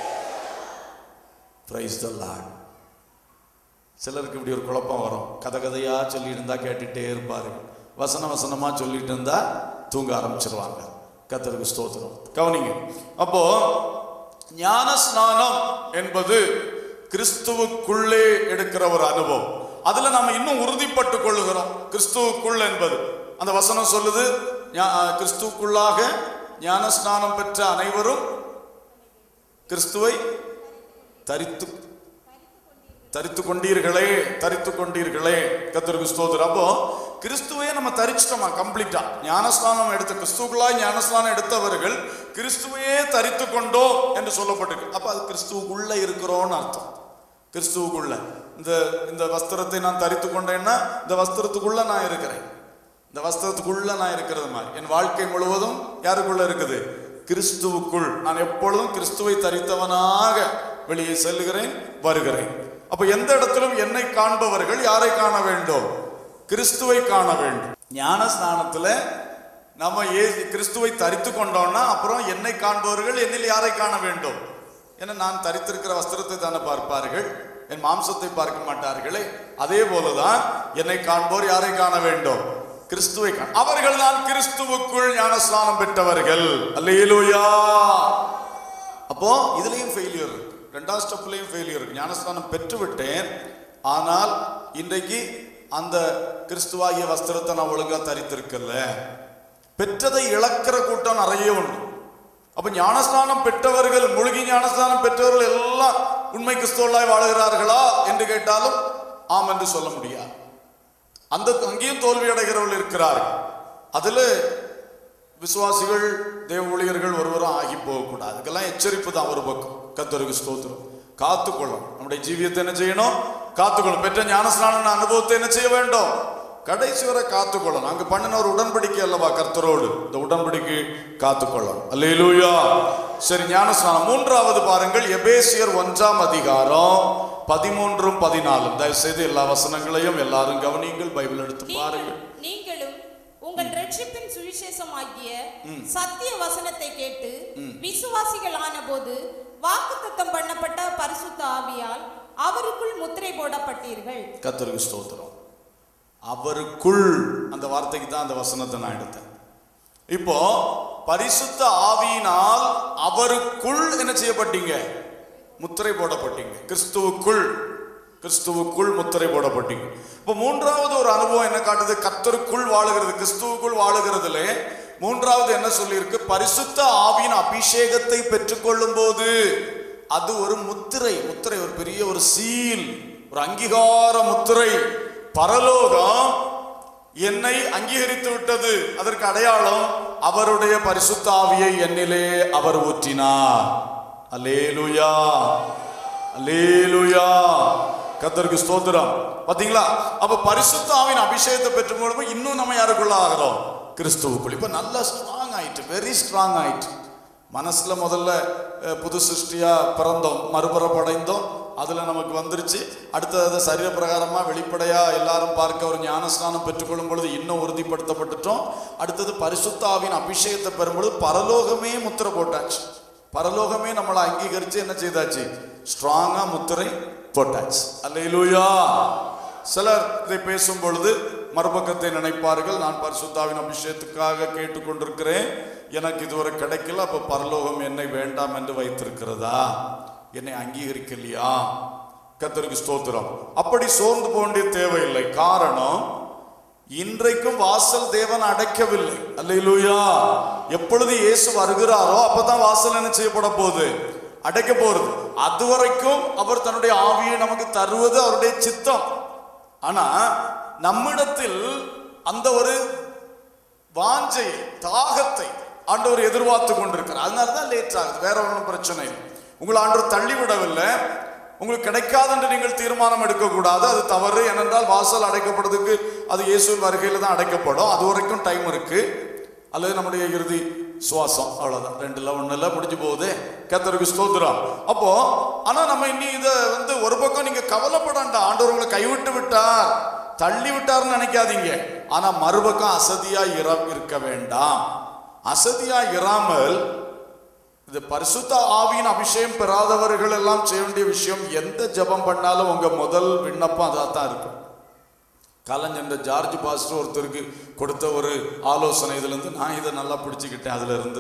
பிரைஸ் த லார்ட் சிலருக்கு இப்படி ஒரு குழப்பம் வரும் கதை கதையா சொல்லிட்டு இருந்தா கேட்டுட்டே இருப்பாரு வசன வசனமா சொல்லிட்டு இருந்தா தூங்க ஆரம்பிச்சிருவாங்க கத்தருக்கு ஸ்தோத்திரம் கவனிங்க அப்போ ஞான ஸ்நானம் என்பது கிறிஸ்துவுக்குள்ளே எடுக்கிற ஒரு அனுபவம் அதுல நாம இன்னும் உறுதிப்பட்டு கொள்ளுகிறோம் கிறிஸ்துவுக்குள் என்பது அந்த வசனம் சொல்லுது ஞா- கிறிஸ்துவுக்குள்ளாக ஞான ஸ்நானம் பெற்ற அனைவரும் கிறிஸ்துவை தரித்து தரித்து கொண்டீர்களே தரித்து கொண்டீர்களே கத்தருக்கு ஸ்தோத்திரம் அப்போ கிறிஸ்துவையே நம்ம தரிச்சிட்டோமா கம்ப்ளீட்டா ஞானஸ்நானம் எடுத்த கிறிஸ்துக்குள்ளாய் ஞானஸ்நானம் எடுத்தவர்கள் கிறிஸ்துவையே தரித்து கொண்டோம் என்று சொல்லப்பட்டிருக்கு அப்ப அது கிறிஸ்துவுக்குள்ள இருக்கிறோம்னு அர்த்தம் கிறிஸ்துவுக்குள்ள இந்த இந்த வஸ்திரத்தை நான் தரித்து கொண்டேன்னா இந்த வஸ்திரத்துக்குள்ள நான் இருக்கிறேன் இந்த வஸ்திரத்துக்குள்ள நான் இருக்கிறது மாதிரி என் வாழ்க்கை முழுவதும் யாருக்குள்ள இருக்குது கிறிஸ்துவுக்குள் நான் எப்பொழுதும் கிறிஸ்துவை தரித்தவனாக வெளியே செல்கிறேன் வருகிறேன் அப்ப எந்த இடத்திலும் என்னை காண்பவர்கள் யாரை காண வேண்டும் கிறிஸ்துவை காண வேண்டும் ஞான ஸ்நானத்துல நம்ம ஏ கிறிஸ்துவை தரித்து கொண்டோம்னா அப்புறம் என்னை காண்பவர்கள் என்னில் யாரை காண வேண்டும் ஏன்னா நான் தரித்திருக்கிற வஸ்திரத்தை தானே பார்ப்பார்கள் என் மாம்சத்தை பார்க்க மாட்டார்களே அதே போலதான் என்னை காண்போர் யாரை காண வேண்டும் கிறிஸ்துவை காண அவர்கள் தான் கிறிஸ்துவுக்குள் ஞானஸ்நானம் பெற்றவர்கள் அல்லேலூயா அப்போ இதுலயும் ஃபெயிலியர் இருக்கு ரெண்டாவது ஸ்டெப்லயும் ஃபெயிலியர் இருக்கு ஞானஸ்நானம் பெற்று விட்டேன் ஆனால் இன்றைக்கு அந்த கிறிஸ்துவாகிய வஸ்திரத்தை நான் ஒழுங்கா தரித்திருக்கல பெற்றதை இழக்கிற கூட்டம் நிறைய உண்டு அப்ப ஞானஸ்நானம் பெற்றவர்கள் மூழ்கி ஞானஸ்நானம் பெற்றவர்கள் எல்லாம் உண்மை கிறிஸ்துவலாய் வாழுகிறார்களா என்று கேட்டாலும் ஆம் என்று சொல்ல முடியாது அந்த அங்கேயும் தோல்வி அடைகிறவர்கள் இருக்கிறார்கள் அதுல விசுவாசிகள் தேவ ஊழியர்கள் ஒருவரும் ஆகி போகக்கூடாது இதுக்கெல்லாம் எச்சரிப்பு தான் ஒரு பக்கம் கத்தருக்கு ஸ்தோத்திரம் காத்துக்கொள்ளும் நம்முடைய ஜீவியத்தை என்ன செய்யணும் காத்துக்கொள்ளும் பெற்ற ஞானஸ்நான அனுபவத்தை என்ன செய்ய வேண்டும் கடைசி வரை காத்துக்கொள்ளணும் அங்க பண்ணின ஒரு உடன்படிக்கை அல்லவா கர்த்தரோடு இந்த உடன்படிக்கை காத்துக்கொள்ளணும் அல்லேலூயா சரி ஞானஸ்நானம் மூன்றாவது பாருங்கள் எபேசியர் ஒன்றாம் அதிகாரம் பதிமூன்றும் பதினாலும் தயவுசெய்து எல்லா வசனங்களையும் எல்லாரும் கவனியுங்கள் பைபிள் எடுத்து பாருங்கள் நீங்கள் நீங்களும் உங்கள் ரட்சிப்பின் சுவிசேஷமாகிய சத்திய வசனத்தை கேட்டு விசுவாசிகள் ஆனபோது வாக்குத்தத்தம் பண்ணப்பட்ட பரிசுத்த ஆவியால் அவருக்குள் முத்திரை போடப்பட்டீர்கள் கத்தருக்கு ஸ்தோத்திரம் அவருக்குள் அந்த வார்த்தைக்கு தான் அந்த வசனத்தை நான் எடுத்தேன் இப்போ பரிசுத்த ஆவியினால் அவருக்குள் என்ன செய்யப்பட்டீங்க முத்திரை போடப்பட்டீங்க கிறிஸ்துவுக்குள் கிறிஸ்துவுக்குள் முத்திரை போடப்பட்டீங்க இப்போ மூன்றாவது ஒரு அனுபவம் என்ன காட்டுது கத்தருக்குள் வாழுகிறது கிறிஸ்துவுக்குள் வாழுகிறதுல மூன்றாவது என்ன சொல்லியிருக்கு பரிசுத்த ஆவியின் அபிஷேகத்தை பெற்றுக்கொள்ளும் போது அது ஒரு முத்திரை முத்திரை ஒரு பெரிய ஒரு சீல் ஒரு அங்கீகார முத்திரை பரலோகம் என்னை அங்கீகரித்து விட்டது அதற்கு அடையாளம் அவருடைய பரிசுத்த ஆவியை என்னிலே அவர் ஊற்றினார் அல்லேலுயா அல்லேலுயா கத்தருக்கு ஸ்தோத்திரம் பாத்தீங்களா அப்ப பரிசுத்த ஆவியின் அபிஷேகத்தை பெற்று மூலமா இன்னும் நம்ம யாருக்குள்ள ஆகிறோம் கிறிஸ்துவுக்குள் இப்ப நல்லா ஸ்ட்ராங் ஆயிட்டு வெரி ஸ்ட்ராங் ஆயிட்டு மனசுல முதல்ல அஹ், புது சிருஷ்டியா பிறந்தோம் மறுபுறப்படைந்தோம் அதுல நமக்கு வந்துருச்சு அடுத்தது சரீர பிரகாரமா வெளிப்படையா எல்லாரும் பார்க்க ஒரு ஞானஸ்நானம் பெற்றுக்கொள்ளும் பொழுது இன்னும் உறுதிப்படுத்தப்பட்டுட்டோம் அடுத்தது பரிசுத்த ஆவியின் அபிஷேகத்தை பெறும்பொழுது பரலோகமே முத்திரை போட்டாச்சு பரலோகமே நம்மளை அங்கீகரிச்சு என்ன செய்தாச்சு ஸ்ட்ராங்கா முத்திரை போட்டாச்சு அல்லேலூயா சிலர் இதை பேசும் பொழுது மறுபக்கத்தை நினைப்பார்கள் நான் பரிசுத்தாவின் அபிஷேகத்துக்காக கேட்டுக்கொண்டிருக்கிறேன் எனக்கு இதுவரை கிடைக்கல அப்ப பரலோகம் என்னை வேண்டாம் என்று வைத்திருக்கிறதா என்னை அங்கீகரிக்கலையா கத்தருக்கு ஸ்தோத்திரம் அப்படி சோர்ந்து போக வேண்டிய தேவையில்லை காரணம் இன்றைக்கும் வாசல் தேவன் அடைக்கவில்லை அல்லேலூயா எப்பொழுது இயேசு வருகிறாரோ அப்பதான் வாசல் என்ன செய்யப்பட போகுது அடைக்க போறது அதுவரைக்கும் அவர் தன்னுடைய ஆவியை நமக்கு தருவது அவருடைய சித்தம் ஆனா நம்மிடத்தில் அந்த ஒரு வாஞ்சை தாகத்தை ஆண்டவர் எதிர்பார்த்து கொண்டிருக்கிறார் அதனால தான் லேட் ஆகுது வேற ஒன்றும் பிரச்சனை இல்லை உங்களை ஆண்டவர் தள்ளி விடவில்லை உங்களுக்கு கிடைக்காது என்று நீங்கள் தீர்மானம் எடுக்கக்கூடாது அது தவறு ஏனென்றால் வாசல் அடைக்கப்படுறதுக்கு அது இயேசுவின் வருகையில் தான் அடைக்கப்படும் அது வரைக்கும் டைம் இருக்கு அல்லது நம்முடைய இறுதி சுவாசம் அவ்வளவுதான் ரெண்டுல ஒண்ணுல முடிஞ்சு போகுது கத்தருக்கு ஸ்தோத்திரம் அப்போ ஆனா நம்ம இன்னி இதை வந்து ஒரு பக்கம் நீங்க கவலைப்படாண்டா ஆண்டவர் உங்களை கைவிட்டு விட்டார் தள்ளி விட்டார்னு நினைக்காதீங்க ஆனா மறுபக்கம் அசதியா இர இருக்க வேண்டாம் அசதியா இராமல் இது பரிசுத்த ஆவியின் அபிஷேகம் பெறாதவர்கள் எல்லாம் செய்ய வேண்டிய விஷயம் எந்த ஜெபம் பண்ணாலும் உங்க முதல் விண்ணப்பம் அதாக தான் இருக்கும் கலைஞர் ஜார்ஜ் பாஸ்டர் ஒருத்தருக்கு கொடுத்த ஒரு ஆலோசனை இதுல இருந்து நான் இதை நல்லா பிடிச்சுக்கிட்டேன் அதுல இருந்து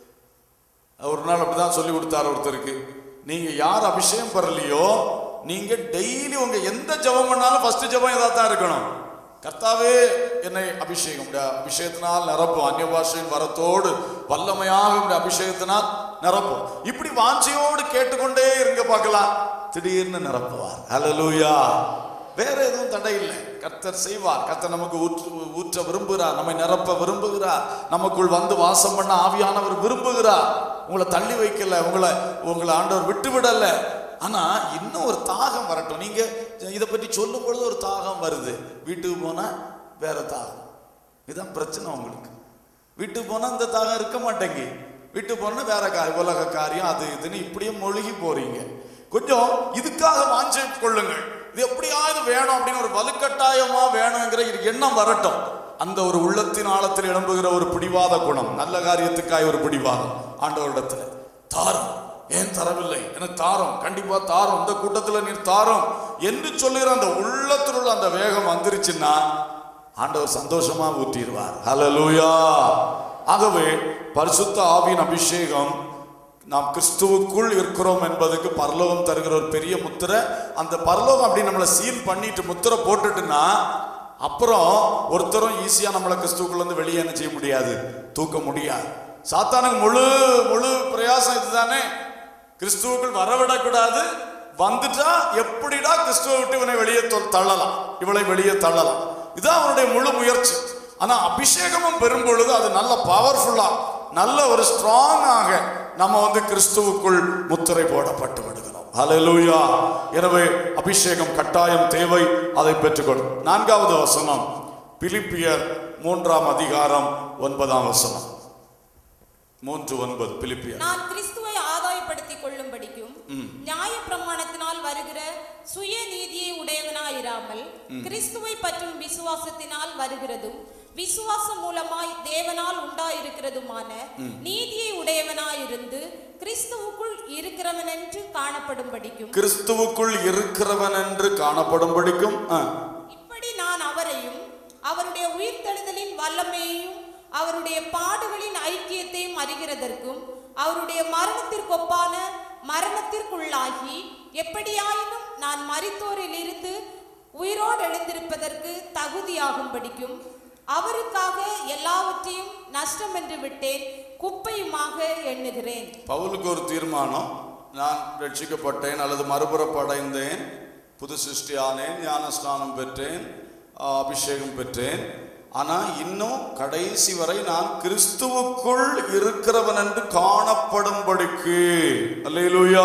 ஒரு நாள் அப்படிதான் சொல்லி கொடுத்தாரு ஒருத்தருக்கு நீங்க யார் அபிஷேகம் பெறலையோ நீங்க டெய்லி உங்க எந்த ஜெபம் பண்ணாலும் ஃபர்ஸ்ட் ஜெபம் இதா தான் இருக்கணும் கர்த்தாவே என்னை அபிஷேகம் உம்முடைய அபிஷேகத்தினால் நிரப்பும் அந்நிய பாஷையின் வரத்தோடு வல்லமையாக உம்முடைய அபிஷேகத்தினால் நிரப்பும் இப்படி வாஞ்சையோடு கேட்டுக்கொண்டே இருங்க பார்க்கலாம் திடீர்னு நிரப்புவார் ஹalleluya வேற எதுவும் தடை இல்லை கர்த்தர் செய்வார் கர்த்தர் நமக்கு ஊற்று ஊற்ற விரும்புகிறார் நம்மை நிரப்ப விரும்புகிறார் நமக்குள் வந்து வாசம் பண்ண ஆவியானவர் விரும்புகிறார் உங்களை தள்ளி வைக்கல உங்களை உங்களை ஆண்டவர் விட்டு விடல ஆனா இன்னும் ஒரு தாகம் வரட்டும் நீங்க இதை பற்றி சொல்லும் பொழுது ஒரு தாகம் வருது வீட்டுக்கு போனா வேற தாகம் இதுதான் பிரச்சனை உங்களுக்கு வீட்டுக்கு போனா இந்த தாகம் இருக்க மாட்டேங்க வீட்டுக்கு போனா வேற காரியம் உலக காரியம் அது இதுன்னு இப்படியே மொழிகி போறீங்க கொஞ்சம் இதுக்காக வாஞ்சை கொள்ளுங்கள் இது எப்படியாவது வேணும் அப்படின்னு ஒரு வலுக்கட்டாயமா வேணுங்கிற ஒரு எண்ணம் வரட்டும் அந்த ஒரு உள்ளத்தின் ஆழத்தில் எழும்புகிற ஒரு பிடிவாத குணம் நல்ல காரியத்துக்காய் ஒரு பிடிவாதம் ஆண்டவரிடத்துல தாரும் ஏன் தரவில்லை எனக்கு தாரும் கண்டிப்பா தாரும் இந்த கூட்டத்துல நீர் தாரும் என்று சொல்லுகிற அந்த உள்ளத்தில் உள்ள அந்த வேகம் வந்துருச்சுன்னா ஆண்டவர் சந்தோஷமா ஊற்றிடுவார் ஹalleluya ஆகவே பரிசுத்த ஆவியின் அபிஷேகம் நாம் கிறிஸ்துவுக்குள் இருக்கிறோம் என்பதுக்கு பரலோகம் தருகிற ஒரு பெரிய முத்திரை அந்த பரலோகம் அப்படி நம்மளை சீல் பண்ணிட்டு முத்திரை போட்டுட்டுன்னா அப்புறம் ஒருத்தரும் ஈஸியா நம்மளை கிறிஸ்துவுக்குள்ள இருந்து வெளியே என்ன செய்ய முடியாது தூக்க முடியாது சாத்தானுக்கு முழு முழு பிரயாசம் இதுதானே கிறிஸ்துவுக்குள் வரவிடக்கூடாது வந்துட்டா எப்படிடா கிறிஸ்துவை விட்டு இவனை வெளியே தொ- தள்ளலாம் இவளை வெளியே தள்ளலாம் இதுதான் அவனுடைய முழு முயற்சி ஆனா அபிஷேகமும் பெறும் பொழுது அது நல்ல பவர்ஃபுல்லா நல்ல ஒரு ஸ்ட்ராங்காக நம்ம வந்து கிறிஸ்துவுக்குள் முத்திரை போடப்பட்டு விடுகிறோம் ஹalleluya எனவே அபிஷேகம் கட்டாயம் தேவை அதை பெற்றுக்கொள்ளும் நான்காவது வசனம் பிலிப்பியர் மூன்றாம் அதிகாரம் ஒன்பதாம் வசனம் மூன்று ஒன்பது பிலிப்பியர் நான் கிறிஸ்துவை ஆதாயப்படுத்திக் கொள்ளும்படிக்கும் நியாய பிரமாணத்தினால் வருகிற சுய நீதியை உடையவனாயிராமல் கிறிஸ்துவை பற்றும் விசுவாசத்தினால் வருகிறதும் விசுவாசம் மூலமாய் தேவனால் உண்டாயிருக்கிறதுமான நீதியை உடையவனாயிருந்து கிறிஸ்துவுக்குள் இருக்கிறவன் என்று காணப்படும்படிக்கும் கிறிஸ்துவுக்குள் இருக்கிறவன் என்று காணப்படும்படிக்கும் ஆ, இப்படி நான் அவரையும் அவருடைய உயிர்த்தெழுதலின் வல்லமையையும் அவருடைய பாடுகளின் ஐக்கியத்தையும் அறிகிறதற்கும் அவருடைய மரணத்திற்கொப்பான மரணத்திற்குள்ளாகி எப்படியாயினும் நான் மரித்தோரிலிருந்து உயிரோடு எழுந்திருப்பதற்கு தகுதியாகும்படிக்கும் அவருக்காக எல்லாவற்றையும் நஷ்டம் என்று விட்டேன் குப்பையுமாக எண்ணுகிறேன் பவுலுக்கு ஒரு தீர்மானம் நான் ரட்சிக்கப்பட்டேன் அல்லது மறுபுறப்படைந்தேன் புது சிருஷ்டியானேன் ஞானஸ்நானம் பெற்றேன் ஆ, அபிஷேகம் பெற்றேன் ஆனா இன்னும் கடைசி வரை நான் கிறிஸ்துவுக்குள் இருக்கிறவன் என்று காணப்படும்படிக்கு அல்லேலூயா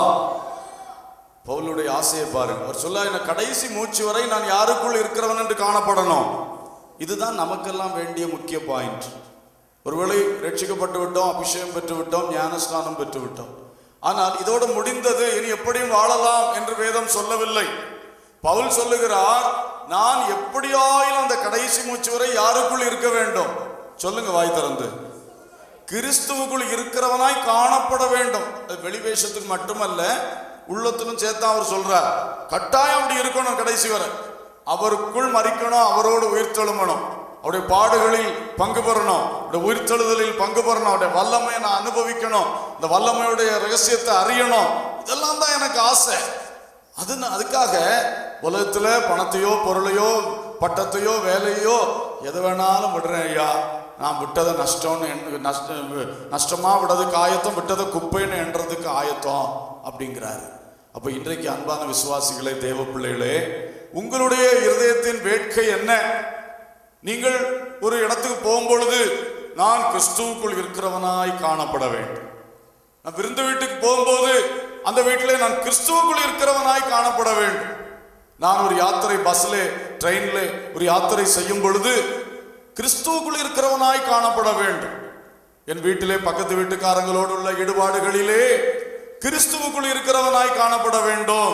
பவுலுடைய ஆசையை பாருங்க அவர் சொல்ல "என்ன கடைசி மூச்சு வரை நான் யாருக்குள் இருக்கிறவன் என்று காணப்படணும் இதுதான் நமக்கெல்லாம் வேண்டிய முக்கிய பாயிண்ட் ஒருவேளை ரட்சிக்கப்பட்டு விட்டோம் அபிஷேகம் பெற்று விட்டோம் ஞானஸ்நானம் பெற்று விட்டோம் ஆனால் இதோடு முடிந்தது இனி எப்படியும் வாழலாம் என்று வேதம் சொல்லவில்லை பவுல் சொல்லுகிறார் நான் எப்படியாயிலும் அந்த கடைசி மூச்சு வரை யாருக்குள் இருக்க வேண்டும் சொல்லுங்க வாய் திறந்து கிறிஸ்துவுக்குள் இருக்கிறவனாய் காணப்பட வேண்டும் அது வெளிவேஷத்துக்கு மட்டுமல்ல உள்ளத்திலும் சேர்த்து அவர் சொல்றார் கட்டாயம் அப்படி இருக்கணும் கடைசி வரை அவருக்குள் மறிக்கணும் அவரோடு உயிர்த்தெழுமணும் அவருடைய பாடுகளில் பங்கு பெறணும் அவருடைய உயிர்த்தெழுதலில் பங்கு பெறணும் அவருடைய வல்லமையை நான் அனுபவிக்கணும் இந்த வல்லமையுடைய ரகசியத்தை அறியணும் இதெல்லாம் தான் எனக்கு ஆசை அது நான் அதுக்காக உலகத்துல பணத்தையோ பொருளையோ பட்டத்தையோ வேலையோ எது வேணாலும் விடுறேன் ஐயா நான் விட்டதை நஷ்டம்னு எண்ண- நஷ்ட நஷ்டமா விடதுக்கு ஆயத்தம் விட்டதை குப்பைன்னு எண்றதுக்கு ஆயத்தம் அப்படிங்கிறாரு அப்ப இன்றைக்கு அன்பான விசுவாசிகளே தேவ பிள்ளைகளே உங்களுடைய இருதயத்தின் வேட்கை என்ன நீங்கள் ஒரு இடத்துக்கு போகும்பொழுது நான் கிறிஸ்துவுக்குள் இருக்கிறவனாய் காணப்பட வேண்டும் நான் விருந்து வீட்டுக்கு போகும்போது அந்த வீட்டிலே நான் கிறிஸ்துவுக்குள் இருக்கிறவனாய் காணப்பட வேண்டும் நான் ஒரு யாத்திரை பஸ்ல ட்ரெயின்ல ஒரு யாத்திரை செய்யும் பொழுது கிறிஸ்துவுக்குள் இருக்கிறவனாய் காணப்பட வேண்டும் என் வீட்டிலே பக்கத்து வீட்டுக்காரங்களோடு உள்ள ஈடுபாடுகளிலே கிறிஸ்துவுக்குள் இருக்கிறவனாய் காணப்பட வேண்டும்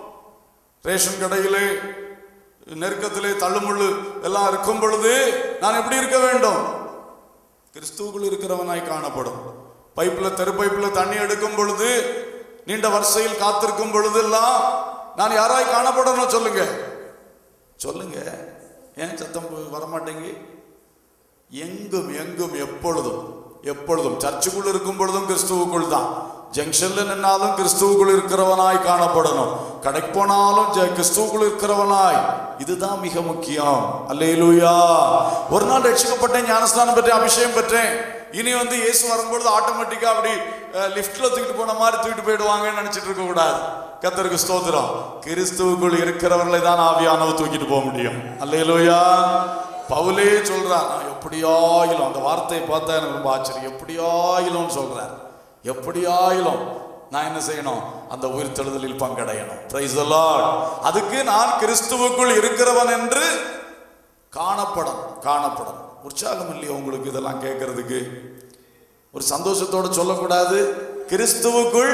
ரேஷன் கடையிலே நெருக்கத்திலே தள்ளுமுள்ளு எல்லாம் இருக்கும் பொழுது நான் எப்படி இருக்க வேண்டும் கிறிஸ்துவுக்குள் இருக்கிறவனாய் காணப்படும் பைப்புல தெரு பைப்புல தண்ணி எடுக்கும் பொழுது நீண்ட வரிசையில் காத்திருக்கும் பொழுதெல்லாம் நான் யாராய் காணப்படணும் சொல்லுங்க சொல்லுங்க ஏன் சத்தம் வரமாட்டேங்க எங்கும் எங்கும் எப்பொழுதும் எப்பொழுதும் சர்ச்சுக்குள் இருக்கும் பொழுதும் கிறிஸ்துவுக்குள் தான் ஜங்ஷன்ல நின்னாலும் கிறிஸ்துவுக்குள் இருக்கிறவனாய் காணப்படணும் கடைக்கு போனாலும் ஜ- கிறிஸ்துவுக்குள் இருக்கிறவனாய் இதுதான் மிக முக்கியம் அல்லேலூயா ஒரு நாள் ரட்சிக்கப்பட்டேன் ஞானஸ்தானம் பெற்றேன் அபிஷேகம் பெற்றேன் இனி வந்து இயேசு வரும்பொழுது ஆட்டோமேட்டிக்கா அப்படி லிஃப்ட்ல தூக்கிட்டு போன மாதிரி தூக்கிட்டு போயிடுவாங்கன்னு நினைச்சிட்டு இருக்க கூடாது கத்தருக்கு ஸ்தோத்திரம் கிறிஸ்துவுக்குள் இருக்கிறவர்களை தான் ஆவியானவர் தூக்கிட்டு போக முடியும் அல்லேலூயா பவுலே சொல்றார் நான் எப்படியாயிலும் அந்த வார்த்தையை பார்த்தா எனக்கு ரொம்ப ஆச்சரியம் எப்படியாயிலும் சொல்றார் எப்படியாயிலும் நான் என்ன செய்யணும் அந்த உயிர்த்தெழுதலில் பங்கடையணும் Praise the Lord. அதுக்கு நான் கிறிஸ்துவுக்குள் இருக்கிறவன் என்று காணப்படும் காணப்படும் உற்சாகம் இல்லையா உங்களுக்கு இதெல்லாம் கேட்கறதுக்கு ஒரு சந்தோஷத்தோட சொல்லக்கூடாது கிறிஸ்துவுக்குள்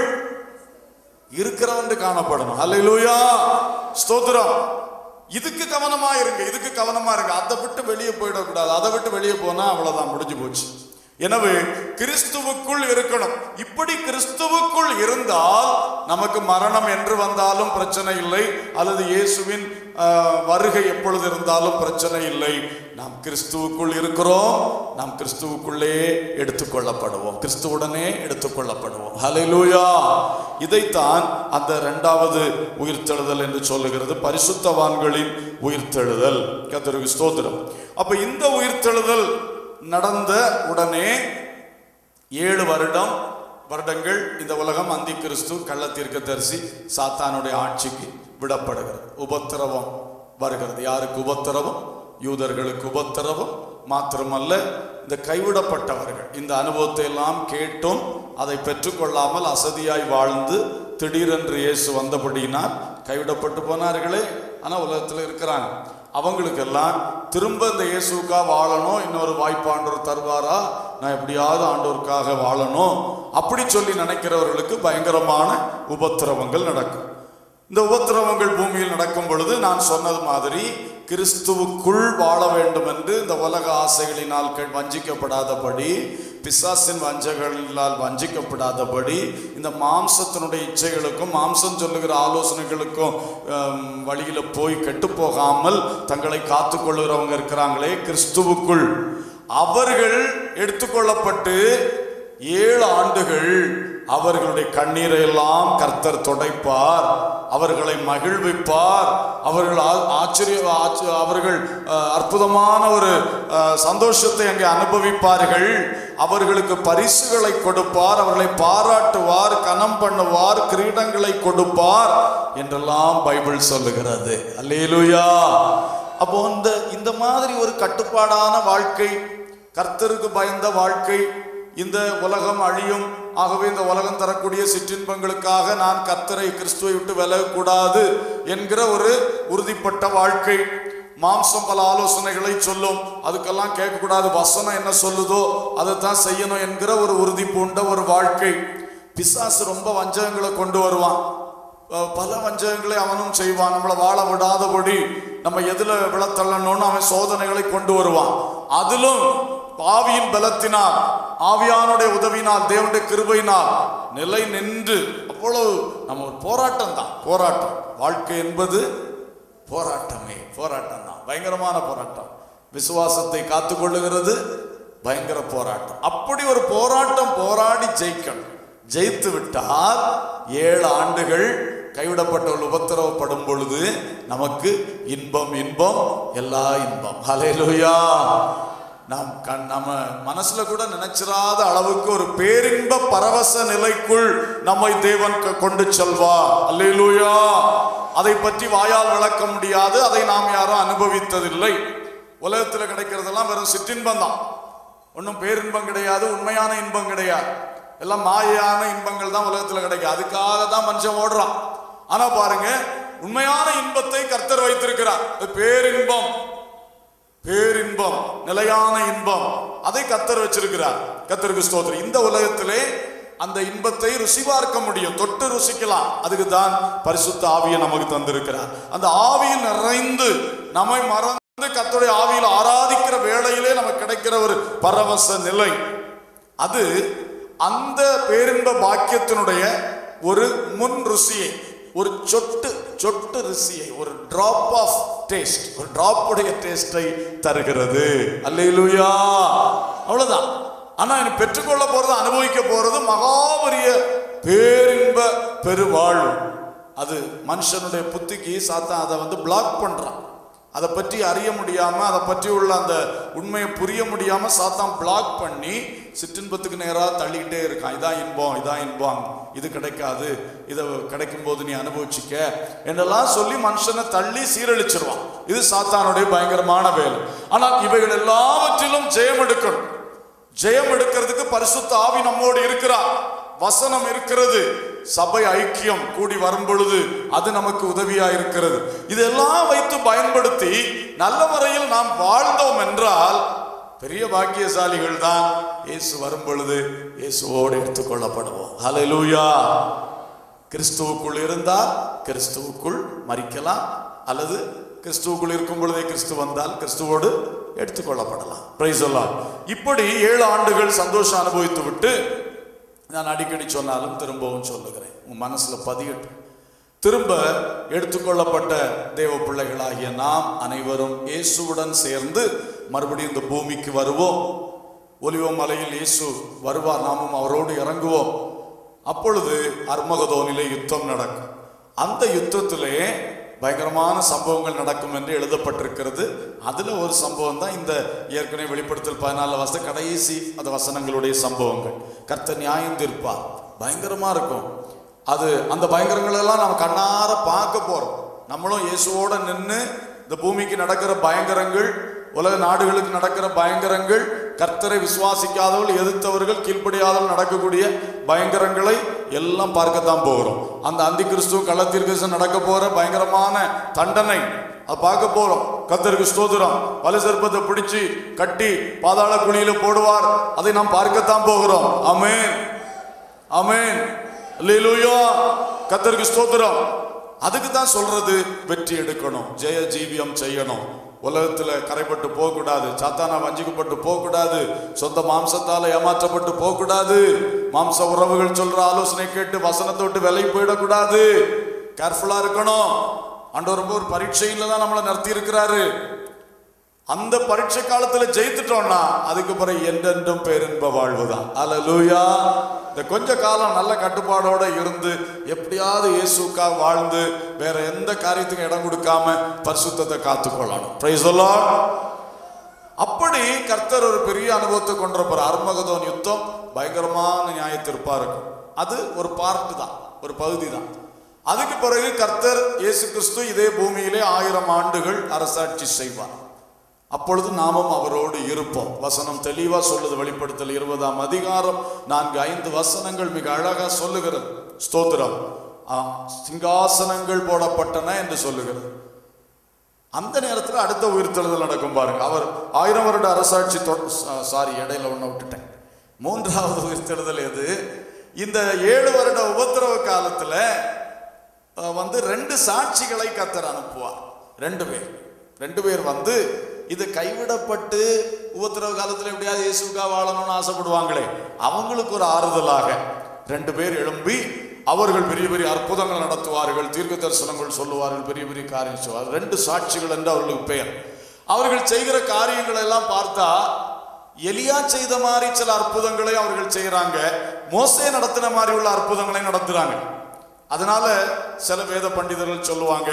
இருக்கிறவன் காணப்படணும் அல்லேலூயா ஸ்தோத்திரம் இதுக்கு கவனமா இருங்க இதுக்கு கவனமா இருங்க அதை விட்டு வெளியே போயிடக்கூடாது அதை விட்டு வெளியே போனா அவ்வளவுதான் முடிஞ்சு போச்சு எனவே கிறிஸ்துவுக்குள் இருக்கணும் இப்படி கிறிஸ்துவுக்குள் இருந்தால் நமக்கு மரணம் என்று வந்தாலும் பிரச்சனை இல்லை அல்லது இயேசுவின் ஆஹ், வருகை எப்பொழுது இருந்தாலும் பிரச்சனை இல்லை நாம் கிறிஸ்துவுக்குள் இருக்கிறோம் நாம் கிறிஸ்துவுக்குள்ளே எடுத்துக்கொள்ளப்படுவோம் கிறிஸ்துவுடனே எடுத்துக்கொள்ளப்படுவோம் ஹalleluya இதைத்தான் அந்த இரண்டாவது உயிர்த்தெழுதல் என்று சொல்லுகிறது பரிசுத்தவான்களின் உயிர்த்தெழுதல் கர்த்தருக்கு ஸ்தோத்திரம் அப்ப இந்த உயிர்த்தெழுதல் நடந்த உடனே ஏழு வருடம் வருடங்கள் இந்த உலகம் அந்தி கிறிஸ்து கள்ள தீர்க்கதரிசி சாத்தானுடைய ஆட்சிக்கு விடப்படுகிறது உபத்திரவம் வருகிறது யாருக்கு உபத்திரவம் யூதர்களுக்கு உபத்திரவம் மாத்திரமல்ல இந்த கைவிடப்பட்டவர்கள் இந்த அனுபவத்தை எல்லாம் கேட்டும் அதை பெற்றுக்கொள்ளாமல் அசதியாய் வாழ்ந்து திடீரென்று இயேசு வந்தபடியினால் கைவிடப்பட்டு போனார்களே ஆனா உலகத்துல இருக்கிறாங்க அவங்களுக்கெல்லாம் திரும்ப இந்த இயேசுக்காக வாழணும் இன்னொரு வாய்ப்பு ஆண்டவர் தருவாரா நான் எப்படியாவது ஆண்டவருக்காக வாழணும் அப்படி சொல்லி நினைக்கிறவர்களுக்கு பயங்கரமான உபத்திரவங்கள் நடக்கும் இந்த உபத்திரவங்கள் பூமியில் நடக்கும் பொழுது நான் சொன்னது மாதிரி கிறிஸ்துவுக்குள் வாழ வேண்டும் என்று இந்த உலக ஆசைகளினால் க- வஞ்சிக்கப்படாதபடி பிசாசின் வஞ்சகங்களால் வஞ்சிக்கப்படாதபடி இந்த மாம்சத்தினுடைய இச்சைகளுக்கும் மாம்சம் சொல்லுகிற ஆலோசனைகளுக்கும் ஹம், வழியில போய் கெட்டு போகாமல் தங்களை காத்துக்கொள்ளுகிறவங்க இருக்கிறாங்களே கிறிஸ்துவுக்குள் அவர்கள் எடுத்துக்கொள்ளப்பட்டு ஏழு ஆண்டுகள் அவர்களுடைய கண்ணீரை எல்லாம் கர்த்தர் துடைப்பார் அவர்களை மகிழ்விப்பார் அவர்கள் ஆ- ஆச்சரிய ஆச்ச- அவர்கள் அஹ், அற்புதமான ஒரு அஹ், சந்தோஷத்தை அங்கே அனுபவிப்பார்கள் அவர்களுக்கு பரிசுகளை கொடுப்பார் அவர்களை பாராட்டுவார் கனம் பண்ணுவார் கிரீடங்களை கொடுப்பார் என்றெல்லாம் பைபிள் சொல்லுகிறது அல்லேலூயா அப்போ இந்த இந்த மாதிரி ஒரு கட்டுப்பாடான வாழ்க்கை கர்த்தருக்கு பயந்த வாழ்க்கை இந்த உலகம் அழியும் ஆகவே இந்த உலகம் தரக்கூடிய சிற்றின்பங்களுக்காக நான் கர்த்தரை கிறிஸ்துவை விட்டு விலகக்கூடாது என்கிற ஒரு உறுதிப்பட்ட வாழ்க்கை மாம்சம் பல ஆலோசனைகளை சொல்லும் அதுக்கெல்லாம் கேட்கக்கூடாது வசனம் என்ன சொல்லுதோ அதை தான் செய்யணும் என்கிற ஒரு உறுதி பூண்ட ஒரு வாழ்க்கை பிசாசு ரொம்ப வஞ்சகங்களை கொண்டு வருவான் அஹ் பல வஞ்சகங்களை அவனும் செய்வான் நம்மளை வாழ விடாதபடி நம்ம எதுல விழத்தள்ளணும்னு அவன் சோதனைகளை கொண்டு வருவான் அதிலும் ஆவியின் பலத்தினால் ஆவியானுடைய உதவினால் தேவனுடைய கிருபையினால் நிலை நின்று அவ்வளவு நம்ம ஒரு போராட்டம் தான் போராட்டம் வாழ்க்கை என்பது போராட்டமே போராட்டம் தான் பயங்கரமான போராட்டம் விசுவாசத்தை காத்துக்கொள்ளுகிறது பயங்கர போராட்டம் அப்படி ஒரு போராட்டம் போராடி ஜெயிக்கணும் ஜெயித்து விட்டால் ஏழு ஆண்டுகள் கைவிடப்பட்டவர்கள் உபத்திரவப்படும் பொழுது நமக்கு இன்பம் இன்பம் எல்லா இன்பம் ஹalleluya நாம் கண் நம்ம மனசுல கூட நினைச்சிராத அளவுக்கு ஒரு பேரின்ப பரவச நிலைக்குள் நம்மை தேவன் க- கொண்டு செல்வார் அல்லேலூயா அதை பற்றி வாயால் விளக்க முடியாது அதை நாம் யாரும் அனுபவித்ததில்லை உலகத்தில் கிடைக்கிறதெல்லாம் வெறும் சிற்றின்பம் தான் ஒன்றும் பேரின்பம் கிடையாது உண்மையான இன்பம் கிடையாது எல்லாம் மாயான இன்பங்கள் தான் உலகத்தில் கிடைக்கும் அதுக்காக தான் மனுஷன் ஓடுறான் ஆனா பாருங்க உண்மையான இன்பத்தை கர்த்தர் வைத்திருக்கிறார் அது பேரின்பம் பேரின்பம் நிலையான இன்பம் அதை கத்தர் வச்சிருக்கிறார் கத்தருக்கு ஸ்தோத்திரம் இந்த உலகத்திலே அந்த இன்பத்தை ருசி பார்க்க முடியும் தொட்டு ருசிக்கலாம் அதுக்கு தான் பரிசுத்த ஆவியை நமக்கு தந்திருக்கிறார் அந்த ஆவியில் நிறைந்து நம்மை மறந்து கத்தருடைய ஆவியில் ஆராதிக்கிற வேளையிலே நமக்கு கிடைக்கிற ஒரு பரவச நிலை அது அந்த பேரின்ப பாக்கியத்தினுடைய ஒரு முன் ருசியை ஒரு சொட்டு சொட்டு ருசியை ஒரு டிராப் ஆஃப் டேஸ்ட் ஒரு டிராப் உடைய டேஸ்டை தருகிறது அல்லேலூயா அவ்வளவுதான் ஆனா இனி பெற்றுக்கொள்ள போறது அனுபவிக்க போறது மகாபரிய பேரின்ப பெருவாழ்வு அது மனுஷனுடைய புத்திக்கு சாத்தான் அதை வந்து பிளாக் பண்றான் அதை பற்றி அறிய முடியாம அதை பற்றி உள்ள அந்த உண்மையை புரிய முடியாம சாத்தான் பிளாக் பண்ணி சிற்றின்பத்துக்கு நேரா தள்ளிக்கிட்டே இருக்கான் இதான் இன்பம் இதான் இன்பம் இது கிடைக்காது இதை கிடைக்கும் போது நீ அனுபவிச்சுக்க என்றெல்லாம் சொல்லி மனுஷனை தள்ளி சீரழிச்சிருவான் இது சாத்தானுடைய பயங்கரமான வேலை ஆனால் இவைகள் எல்லாவற்றிலும் ஜெயம் எடுக்கணும் ஜெயம் எடுக்கிறதுக்கு பரிசுத்த ஆவி நம்மோடு இருக்கிறார் வசனம் இருக்கிறது சபை ஐக்கியம் கூடி வரும் பொழுது அது நமக்கு உதவியா இருக்கிறது இதெல்லாம் வைத்து பயன்படுத்தி நல்ல முறையில் நாம் வாழ்ந்தோம் என்றால் பெரிய பாக்கியசாலிகள் தான் இயேசு வரும் பொழுது இயேசுவோடு எடுத்துக்கொள்ளப்படுவோம் ஹalleluya கிறிஸ்துவுக்குள் இருந்தால் கிறிஸ்துவுக்குள் மறிக்கலாம் அல்லது கிறிஸ்துவுக்குள் இருக்கும் பொழுதே கிறிஸ்து வந்தால் கிறிஸ்துவோடு எடுத்துக்கொள்ளப்படலாம் பிரைஸ் இப்படி ஏழு ஆண்டுகள் சந்தோஷம் அனுபவித்து விட்டு நான் அடிக்கடி சொன்னாலும் திரும்பவும் சொல்லுகிறேன் உன் மனசுல பதியட்டும் திரும்ப எடுத்துக்கொள்ளப்பட்ட தேவ பிள்ளைகளாகிய நாம் அனைவரும் இயேசுவுடன் சேர்ந்து மறுபடியும் இந்த பூமிக்கு வருவோம் ஒலிவ மலையில் இயேசு வருவார் நாமும் அவரோடு இறங்குவோம் அப்பொழுது அர்மகதோனிலே யுத்தம் நடக்கும் அந்த யுத்தத்திலே பயங்கரமான சம்பவங்கள் நடக்கும் என்று எழுதப்பட்டிருக்கிறது அதுல ஒரு சம்பவம் தான் இந்த ஏற்கனவே வெளிப்படுத்தல் பதினாலு வச கடைசி அந்த வசனங்களுடைய சம்பவங்கள் கர்த்தர் நியாயம் தீர்ப்பார் பயங்கரமா இருக்கும் அது அந்த பயங்கரங்கள் எல்லாம் நம்ம கண்ணார பார்க்க போறோம் நம்மளும் இயேசுவோட நின்று இந்த பூமிக்கு நடக்கிற பயங்கரங்கள் உலக நாடுகளுக்கு நடக்கிற பயங்கரங்கள் கர்த்தரை விசுவாசிக்காதவர்கள் எதிர்த்தவர்கள் கீழ்ப்படியாதவர்கள் நடக்கக்கூடிய பயங்கரங்களை எல்லாம் பார்க்கத்தான் போகிறோம் அந்த அந்தி கிறிஸ்துவ கள்ளத்திற்கு நடக்க போற பயங்கரமான தண்டனை அதை பார்க்க போறோம் கர்த்தருக்கு ஸ்தோத்திரம் வலு சர்ப்பத்தை பிடிச்சு கட்டி பாதாள குழியில போடுவார் அதை நாம் பார்க்கத்தான் போகிறோம் ஆமென் ஆமென் அல்லேலூயா கர்த்தருக்கு ஸ்தோத்திரம் அதுக்கு தான் சொல்றது வெற்றி எடுக்கணும் ஜெய ஜீவியம் செய்யணும் உலகத்துல கரைப்பட்டு போகக்கூடாது சாத்தானா வஞ்சிக்கப்பட்டு போகக்கூடாது சொந்த மாம்சத்தால ஏமாற்றப்பட்டு போகக்கூடாது மாம்ச உறவுகள் சொல்ற ஆலோசனை கேட்டு வசனத்தை விட்டு விலை போயிடக்கூடாது கேர்ஃபுல்லா இருக்கணும் ஆண்டவர் ரொம்ப ஒரு பரீட்சையில தான் நம்மளை நிறுத்தி இருக்கிறாரு அந்த பரீட்சை காலத்துல ஜெயித்துட்டோம்னா அதுக்கு பிறகு என்றென்றும் பேரின்ப வாழ்வு தான் அல்லூயா இந்த கொஞ்ச காலம் நல்ல கட்டுப்பாடோட இருந்து எப்படியாவது இயேசுக்காக வாழ்ந்து வேற எந்த காரியத்துக்கும் இடம் கொடுக்காம பரிசுத்தத்தை காத்துக்கொள்ளணும் Praise the Lord. அப்படி கர்த்தர் ஒரு பெரிய அனுபவத்தை கொண்டிருப்பார் அர்மகதோன் யுத்தம் பயங்கரமான நியாயத்திற்பா இருக்கும் அது ஒரு பார்ட் தான் ஒரு பகுதி தான் அதுக்கு பிறகு கர்த்தர் இயேசு கிறிஸ்து இதே பூமியிலே ஆயிரம் ஆண்டுகள் அரசாட்சி செய்வார் அப்பொழுது நாமும் அவரோடு இருப்போம் வசனம் தெளிவா சொல்லுது வெளிப்படுத்தல் இருபதாம் அதிகாரம் நான்கு ஐந்து வசனங்கள் மிக அழகா சொல்லுகிறது ஸ்தோத்திரம் ஆ, சிங்காசனங்கள் போடப்பட்டன என்று சொல்லுகிறது அந்த நேரத்தில் அடுத்த உயிர்த்தெழுதல் நடக்கும் பாருங்க அவர் ஆயிரம் வருட அரசாட்சி சாரி இடையில ஒண்ணு விட்டுட்டேன் மூன்றாவது உயிர்த்தெழுதல் எது இந்த ஏழு வருட உபத்திரவ காலத்துல அஹ், வந்து ரெண்டு சாட்சிகளை கத்தர் அனுப்புவார் ரெண்டு பேர் ரெண்டு பேர் வந்து இது கைவிடப்பட்டு உபத்திரவ காலத்துல எப்படியாவது இயேசுக்கா வாழணும்னு ஆசைப்படுவாங்களே அவங்களுக்கு ஒரு ஆறுதலாக ரெண்டு பேர் எழும்பி அவர்கள் பெரிய பெரிய அற்புதங்கள் நடத்துவார்கள் தீர்க்க தரிசனங்கள் சொல்லுவார்கள் பெரிய பெரிய காரியம் சொல்லுவார்கள் ரெண்டு சாட்சிகள் என்று அவர்களுக்கு பெயர் அவர்கள் செய்கிற காரியங்களை எல்லாம் பார்த்தா எலியா செய்த மாதிரி சில அற்புதங்களை அவர்கள் செய்யறாங்க மோசே நடத்தின மாதிரி உள்ள அற்புதங்களை நடத்துறாங்க அதனால சில வேத பண்டிதர்கள் சொல்லுவாங்க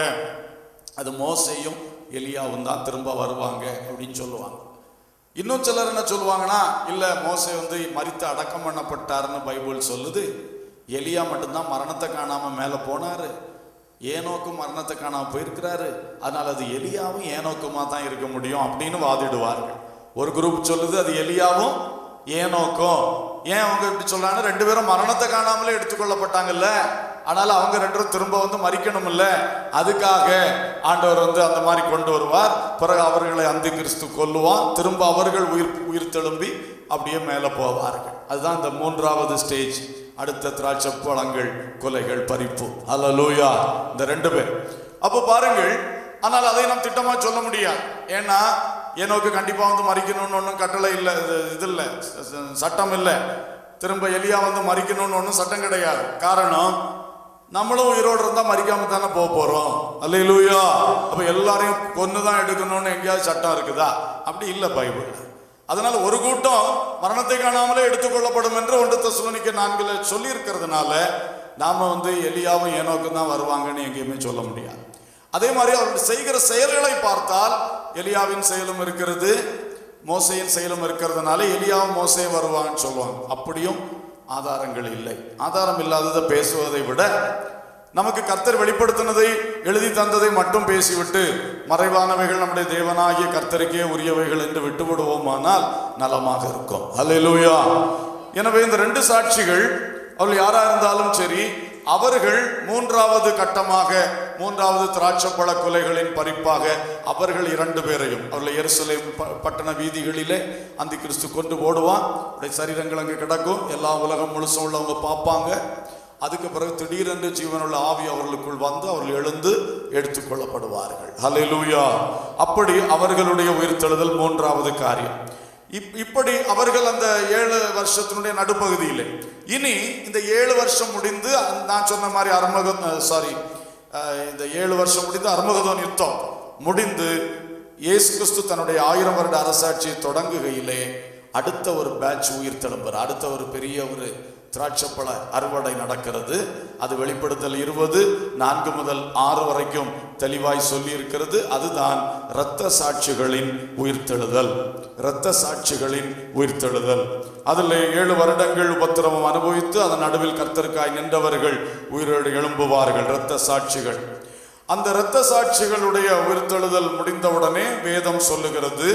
அது மோசையும் எலியாவும் தான் திரும்ப வருவாங்க அப்படின்னு சொல்லுவாங்க இன்னும் சிலர் என்ன சொல்லுவாங்கன்னா இல்ல மோசே வந்து மரித்து அடக்கம் பண்ணப்பட்டாருன்னு பைபிள் சொல்லுது எலியா மட்டும்தான் மரணத்தை காணாம மேல போனாரு ஏனோக்கும் மரணத்தை காணாம போயிருக்கிறாரு அதனால அது எலியாவும் ஏனோக்குமா தான் இருக்க முடியும் அப்படின்னு வாதிடுவார்கள் ஒரு குரூப் சொல்லுது அது எலியாவும் ஏனோக்கும் ஏன் அவங்க இப்படி சொல்றாங்க ரெண்டு பேரும் மரணத்தை காணாமலே எடுத்துக்கொள்ளப்பட்டாங்கல்ல ஆனால் அவங்க ரெண்டு பேரும் திரும்ப வந்து மறிக்கணும்ல அதுக்காக ஆண்டவர் வந்து அந்த மாதிரி கொண்டு வருவார் பிறகு அவர்களை அந்த கிறிஸ்து கொல்லுவான் திரும்ப அவர்கள் உயிர் உயிர் தெழும்பி அப்படியே மேலே போவார்கள் அதுதான் இந்த மூன்றாவது ஸ்டேஜ் அடுத்த திராட்சை பழங்கள் கொலைகள் பறிப்பு அல்லலூயா இந்த ரெண்டு பேர் அப்போ பாருங்கள் ஆனால் அதை நாம் திட்டமா சொல்ல முடியாது ஏன்னா ஏனோக்கு கண்டிப்பா வந்து மறிக்கணும்னு ஒன்றும் கட்டளை இல்லை இது இது இல்லை ச- ச- சட்டம் இல்லை திரும்ப எலியா வந்து மறிக்கணும்னு ஒன்றும் சட்டம் கிடையாது காரணம் நம்மளும் உயிரோடு இருந்தா மறிக்காம தானே போக போறோம் அல்லையிலூயா அப்ப எல்லாரையும் கொன்னு தான் எடுக்கணும்னு எங்கேயாவது சட்டம் இருக்குதா அப்படி இல்லை பைபிள் அதனால ஒரு கூட்டம் மரணத்தை காணாமலே எடுத்துக்கொள்ளப்படும் என்று ஒன்று தசுவனிக்க நான்குல சொல்லி இருக்கிறதுனால நாம வந்து எலியாவும் ஏனோக்கும் தான் வருவாங்கன்னு எங்கேயுமே சொல்ல முடியாது அதே மாதிரி அவர்கள் செய்கிற செயல்களை பார்த்தால் எலியாவின் செயலும் இருக்கிறது மோசையின் செயலும் இருக்கிறதுனால எலியாவும் மோசையும் வருவாங்கன்னு சொல்லுவாங்க அப்படியும் ஆதாரங்கள் இல்லை ஆதாரம் இல்லாததை பேசுவதை விட நமக்கு கர்த்தர் வெளிப்படுத்தினதை எழுதி தந்ததை மட்டும் பேசிவிட்டு மறைவானவைகள் நம்முடைய தேவனாகிய கர்த்தருக்கே உரியவைகள் என்று விட்டு விடுவோமானால் நலமாக இருக்கும் அல்லேலூயா எனவே இந்த ரெண்டு சாட்சிகள் அவர்கள் யாரா இருந்தாலும் சரி அவர்கள் மூன்றாவது கட்டமாக மூன்றாவது திராட்சப்பழ கொலைகளின் பறிப்பாக அவர்கள் இரண்டு பேரையும் அவர்கள் எருசலேம் ப- பட்டண வீதிகளிலே அந்த கிறிஸ்து கொண்டு போடுவான் அவருடைய சரீரங்கள் அங்கே கிடக்கும் எல்லா உலகம் முழுசும் உள்ளவங்க பார்ப்பாங்க அதுக்கு பிறகு திடீரென்று ஜீவனுள்ள ஆவி அவர்களுக்குள் வந்து அவர்கள் எழுந்து எடுத்துக்கொள்ளப்படுவார்கள் ஹalleluya அப்படி அவர்களுடைய உயிர்த்தெழுதல் மூன்றாவது காரியம் இப்- இப்படி அவர்கள் அந்த ஏழு வருஷத்தினுடைய நடுப்பகுதியில் இனி இந்த ஏழு வருஷம் முடிந்து அந்த- நான் சொன்ன மாதிரி அர்மக சாரி இந்த ஏழு வருஷம் முடிந்து அர்மகதோன் யுத்தம் முடிந்து இயேசு கிறிஸ்து தன்னுடைய ஆயிரம் வருட அரசாட்சியை தொடங்குகையிலே அடுத்த ஒரு பேட்ச் உயிர் திரும்புற அடுத்த ஒரு பெரிய ஒரு திராட்சப்பழ அறுவடை நடக்கிறது அது வெளிப்படுத்தல் இருபது நான்கு முதல் ஆறு வரைக்கும் தெளிவாய் சொல்லி இருக்கிறது அதுதான் இரத்த சாட்சிகளின் உயிர்த்தெழுதல் இரத்த சாட்சிகளின் உயிர்த்தெழுதல் அதில் ஏழு வருடங்கள் உபத்திரவம் அனுபவித்து அதன் நடுவில் கர்த்தருக்காய் நின்றவர்கள் உயிரோடு எழும்புவார்கள் இரத்த சாட்சிகள் அந்த இரத்த சாட்சிகளுடைய உயிர்த்தெழுதல் முடிந்தவுடனே வேதம் சொல்லுகிறது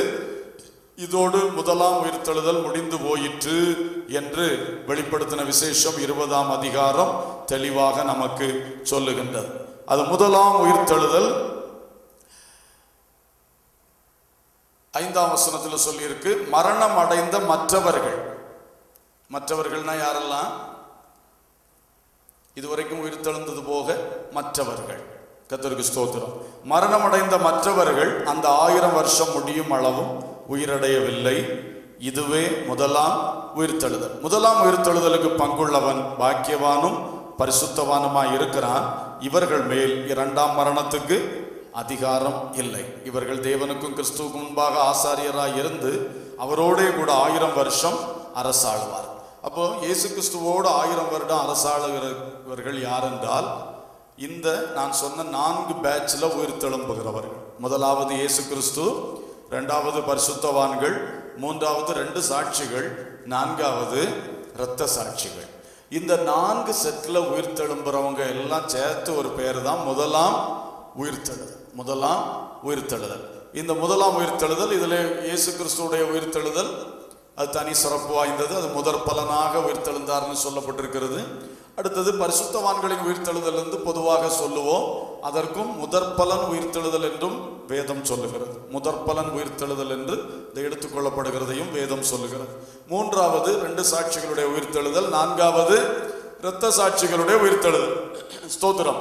இதோடு முதலாம் உயிர்த்தெழுதல் முடிந்து போயிற்று என்று வெளிப்படுத்தின விசேஷம் இருபதாம் அதிகாரம் தெளிவாக நமக்கு சொல்லுகின்றது அது முதலாம் உயிர்த்தெழுதல் ஐந்தாம் வசனத்தில் சொல்லியிருக்கு மரணம் அடைந்த மற்றவர்கள் மற்றவர்கள்னா யாரெல்லாம் இதுவரைக்கும் உயிர்த்தெழுந்தது போக மற்றவர்கள் கத்தருக்கு ஸ்தோத்திரம் மரணமடைந்த மற்றவர்கள் அந்த ஆயிரம் வருஷம் முடியும் அளவும் உயிரடையவில்லை இதுவே முதலாம் உயிர்த்தெழுதல் முதலாம் உயிர்த்தெழுதலுக்கு பங்குள்ளவன் பாக்கியவானும் பரிசுத்தவானுமாய் இருக்கிறான் இவர்கள் மேல் இரண்டாம் மரணத்துக்கு அதிகாரம் இல்லை இவர்கள் தேவனுக்கும் கிறிஸ்துவுக்கும் முன்பாக ஆசாரியராய் இருந்து அவரோடே கூட ஆயிரம் வருஷம் அரசாளுவார் அப்போ இயேசு கிறிஸ்துவோடு ஆயிரம் வருடம் அரசாளுகிறவர்கள் யார் என்றால் இந்த நான் சொன்ன நான்கு பேட்சில் உயிர் தெழும்புகிறவர்கள் முதலாவது இயேசு கிறிஸ்து ரெண்டாவது பரிசுத்தவான்கள் மூன்றாவது ரெண்டு சாட்சிகள் நான்காவது இரத்த சாட்சிகள் இந்த நான்கு செட்டில் உயிர் தெழும்புறவங்க எல்லாம் சேர்த்து ஒரு பேர் தான் முதலாம் உயிர்த்தெழுதல் முதலாம் உயிர்த்தெழுதல் இந்த முதலாம் உயிர்த்தெழுதல் இதில் இயேசு கிறிஸ்துவுடைய உயிர்த்தெழுதல் அது தனி சிறப்பு வாய்ந்தது அது முதற் பலனாக உயிர்த்தெழுந்தார்னு சொல்லப்பட்டிருக்கிறது அடுத்தது பரிசுத்தவான்களின் உயிர்த்தெழுதல் என்று பொதுவாக சொல்லுவோம் அதற்கும் முதற் பலன் உயிர்த்தெழுதல் என்றும் வேதம் சொல்லுகிறது முதற் பலன் உயிர்த்தெழுதல் என்று இது எடுத்துக்கொள்ளப்படுகிறதையும் வேதம் சொல்லுகிறது மூன்றாவது ரெண்டு சாட்சிகளுடைய உயிர்த்தெழுதல் நான்காவது இரத்த சாட்சிகளுடைய உயிர்த்தெழுதல் ஸ்தோத்திரம்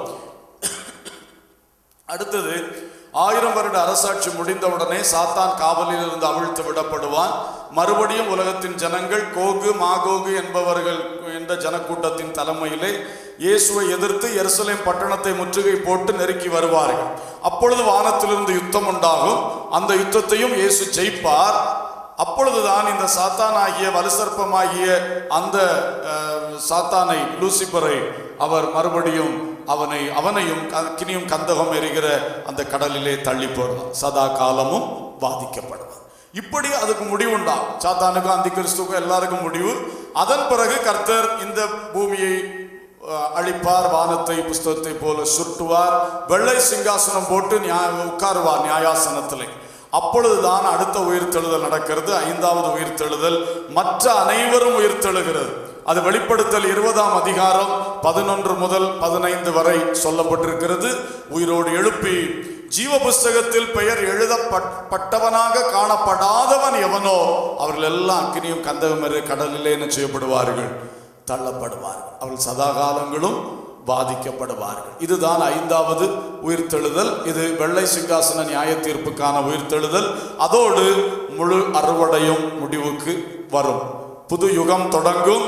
அடுத்தது ஆயிரம் வருட அரசாட்சி முடிந்தவுடனே சாத்தான் காவலில் இருந்து அவிழ்த்து விடப்படுவான் மறுபடியும் உலகத்தின் ஜனங்கள் கோகு மாகோகு என்பவர்கள் என்ற ஜனக்கூட்டத்தின் தலைமையிலே இயேசுவை எதிர்த்து எருசலேம் பட்டணத்தை முற்றுகை போட்டு நெருக்கி வருவார்கள் அப்பொழுது வானத்திலிருந்து யுத்தம் உண்டாகும் அந்த யுத்தத்தையும் இயேசு ஜெயிப்பார் அப்பொழுதுதான் இந்த சாத்தானாகிய வலுசர்ப்பமாகிய அந்த அஹ், சாத்தானை லூசிபரை அவர் மறுபடியும் அவனை அவனையும் அக்கினியும் கந்தகம் எரிகிற அந்த கடலிலே தள்ளி போடுவான் சதா காலமும் பாதிக்கப்படுவான் இப்படி அதுக்கு முடிவுண்டாகும் சாத்தானுக்கும் அந்தி கிறிஸ்துக்கும் எல்லாருக்கும் முடிவு அதன் பிறகு கர்த்தர் இந்த பூமியை அஹ், அழிப்பார் வானத்தை புஸ்தகத்தை போல சுருட்டுவார் வெள்ளை சிங்காசனம் போட்டு நியாய உட்காருவார் நியாயாசனத்திலே அப்பொழுதுதான் அடுத்த உயிர்த்தெழுதல் நடக்கிறது ஐந்தாவது உயிர்த்தெழுதல் மற்ற அனைவரும் உயிர்த்தெழுகிறது அது வெளிப்படுத்தல் இருபதாம் அதிகாரம் பதினொன்று முதல் பதினைந்து வரை சொல்லப்பட்டிருக்கிறது உயிரோடு எழுப்பி ஜீவ புஸ்தகத்தில் பெயர் எழுதப்பட்டவனாக காணப்படாதவன் எவனோ அவர்கள் எல்லாம் அக்கினியும் கந்தகமரு கடலிலே என்ன செய்யப்படுவார்கள் தள்ளப்படுவார்கள் அவர்கள் சதாகாலங்களும் பாதிக்கப்படுவார்கள் இதுதான் ஐந்தாவது உயிர்த்தெழுதல் இது வெள்ளை சிங்காசன நியாய தீர்ப்புக்கான உயிர்த்தெழுதல் அதோடு முழு அறுவடையும் முடிவுக்கு வரும் புது யுகம் தொடங்கும்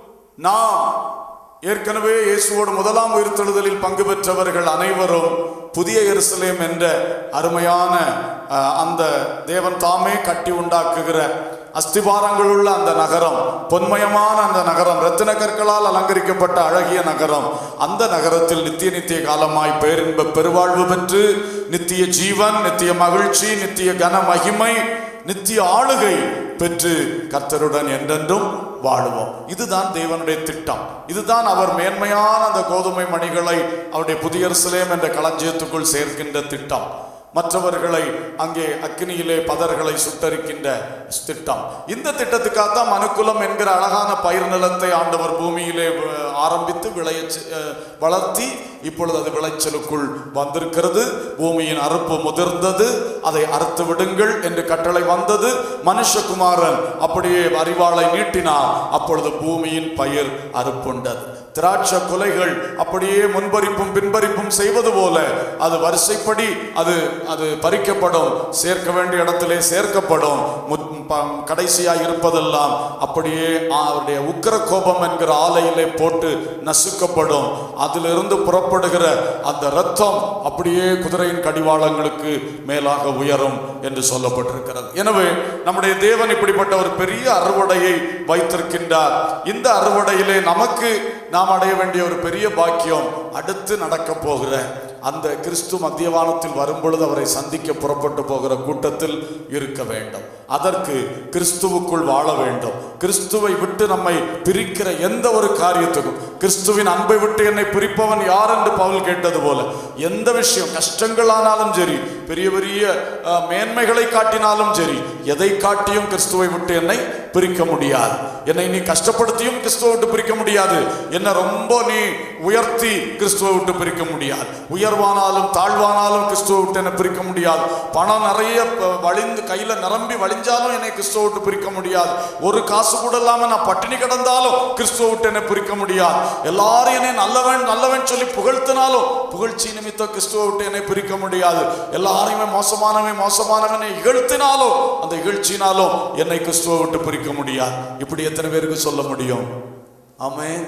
நாம் ஏற்கனவே இயேசுவோடு முதலாம் உயிர்த்தெழுதலில் பங்கு பெற்றவர்கள் அனைவரும் புதிய எருசலேம் என்ற அருமையான அஹ், அந்த தேவன் தாமே கட்டி உண்டாக்குகிற அஸ்திபாரங்கள் உள்ள அந்த நகரம் பொன்மயமான அந்த நகரம் ரத்தின கற்களால் அலங்கரிக்கப்பட்ட அழகிய நகரம் அந்த நகரத்தில் நித்திய நித்திய காலமாய் பேரின்ப பெருவாழ்வு பெற்று நித்திய ஜீவன் நித்திய மகிழ்ச்சி நித்திய கன மகிமை நித்திய ஆளுகை பெற்று கர்த்தருடன் என்றென்றும் வாழுவோம் இதுதான் தேவனுடைய திட்டம் இதுதான் அவர் மேன்மையான அந்த கோதுமை மணிகளை அவருடைய புதிய எருசலேம் என்ற களஞ்சியத்துக்குள் சேர்க்கின்ற திட்டம் மற்றவர்களை அங்கே அக்கினியிலே பதர்களை சுட்டரிக்கின்ற திட்டம் இந்த திட்டத்துக்காக தான் மனுக்குலம் என்கிற அழகான பயிர் நிலத்தை ஆண்டவர் பூமியிலே அஹ், ஆரம்பித்து விளைய வளர்த்தி இப்பொழுது அது விளைச்சலுக்குள் வந்திருக்கிறது பூமியின் அறுப்பு முதிர்ந்தது அதை அறுத்து விடுங்கள் என்று கட்டளை வந்தது மனுஷகுமாரன் அப்படியே அறிவாளை நீட்டினார் அப்பொழுது பூமியின் பயிர் அறுப்புண்டது திராட்சை குலைகள் அப்படியே முன்பறிப்பும் பின்பறிப்பும் செய்வது போல அது வரிசைப்படி அது அது பறிக்கப்படும் சேர்க்க வேண்டிய இடத்திலே சேர்க்கப்படும் முத்- ப- கடைசியாய் இருப்பதெல்லாம் அப்படியே அவருடைய உக்கிர கோபம் என்கிற ஆலையிலே போட்டு நசுக்கப்படும் அதிலிருந்து புறப்படுகிற அந்த இரத்தம் அப்படியே குதிரையின் கடிவாளங்களுக்கு மேலாக உயரும் என்று சொல்லப்பட்டிருக்கிறது எனவே நம்முடைய தேவன் இப்படிப்பட்ட ஒரு பெரிய அறுவடையை வைத்திருக்கின்றார் இந்த அறுவடையிலே நமக்கு நாம் அடைய வேண்டிய ஒரு பெரிய பாக்கியம் அடுத்து நடக்க போகிற அந்த கிறிஸ்து மத்தியவானத்தில் வரும்பொழுது அவரை சந்திக்க புறப்பட்டு போகிற கூட்டத்தில் இருக்க வேண்டும் அதற்கு கிறிஸ்துவுக்குள் வாழ வேண்டும் கிறிஸ்துவை விட்டு நம்மை பிரிக்கிற எந்த ஒரு காரியத்துக்கும் கிறிஸ்துவின் அன்பை விட்டு என்னை பிரிப்பவன் யார் என்று பவுல் கேட்டது போல எந்த விஷயம் கஷ்டங்களானாலும் சரி பெரிய பெரிய அஹ், மேன்மைகளை காட்டினாலும் சரி எதை காட்டியும் கிறிஸ்துவை விட்டு என்னை பிரிக்க முடியாது என்னை நீ கஷ்டப்படுத்தியும் கிறிஸ்துவை விட்டு பிரிக்க முடியாது என்ன ரொம்ப நீ உயர்த்தி கிறிஸ்துவை விட்டு பிரிக்க முடியாது உயர்வானாலும் தாழ்வானாலும் கிறிஸ்துவை விட்டு என்னை பிரிக்க முடியாது பணம் நிறைய ப- வழிந்து கையில நிரம்பி வழிஞ்சாலும் என்னை கிறிஸ்துவை விட்டு பிரிக்க முடியாது ஒரு காசு கூட இல்லாம நான் பட்டினி கிடந்தாலும் கிறிஸ்துவை விட்டு என்னை பிரிக்க முடியாது எல்லாரும் என்னை நல்லவன் நல்லவன் சொல்லி புகழ்த்தினாலும் புகழ்ச்சி நிமித்தம் கிறிஸ்துவை விட்டு என்னை பிரிக்க முடியாது எல்லாரையுமே மோசமானவன் மோசமானவனை இகழ்த்தினாலும் அந்த இகழ்ச்சினாலும் என்னை கிறிஸ்துவை விட்டு பிரிக்க முடியாது இப்படி எத்தனை பேருக்கு சொல்ல முடியும் ஆமென்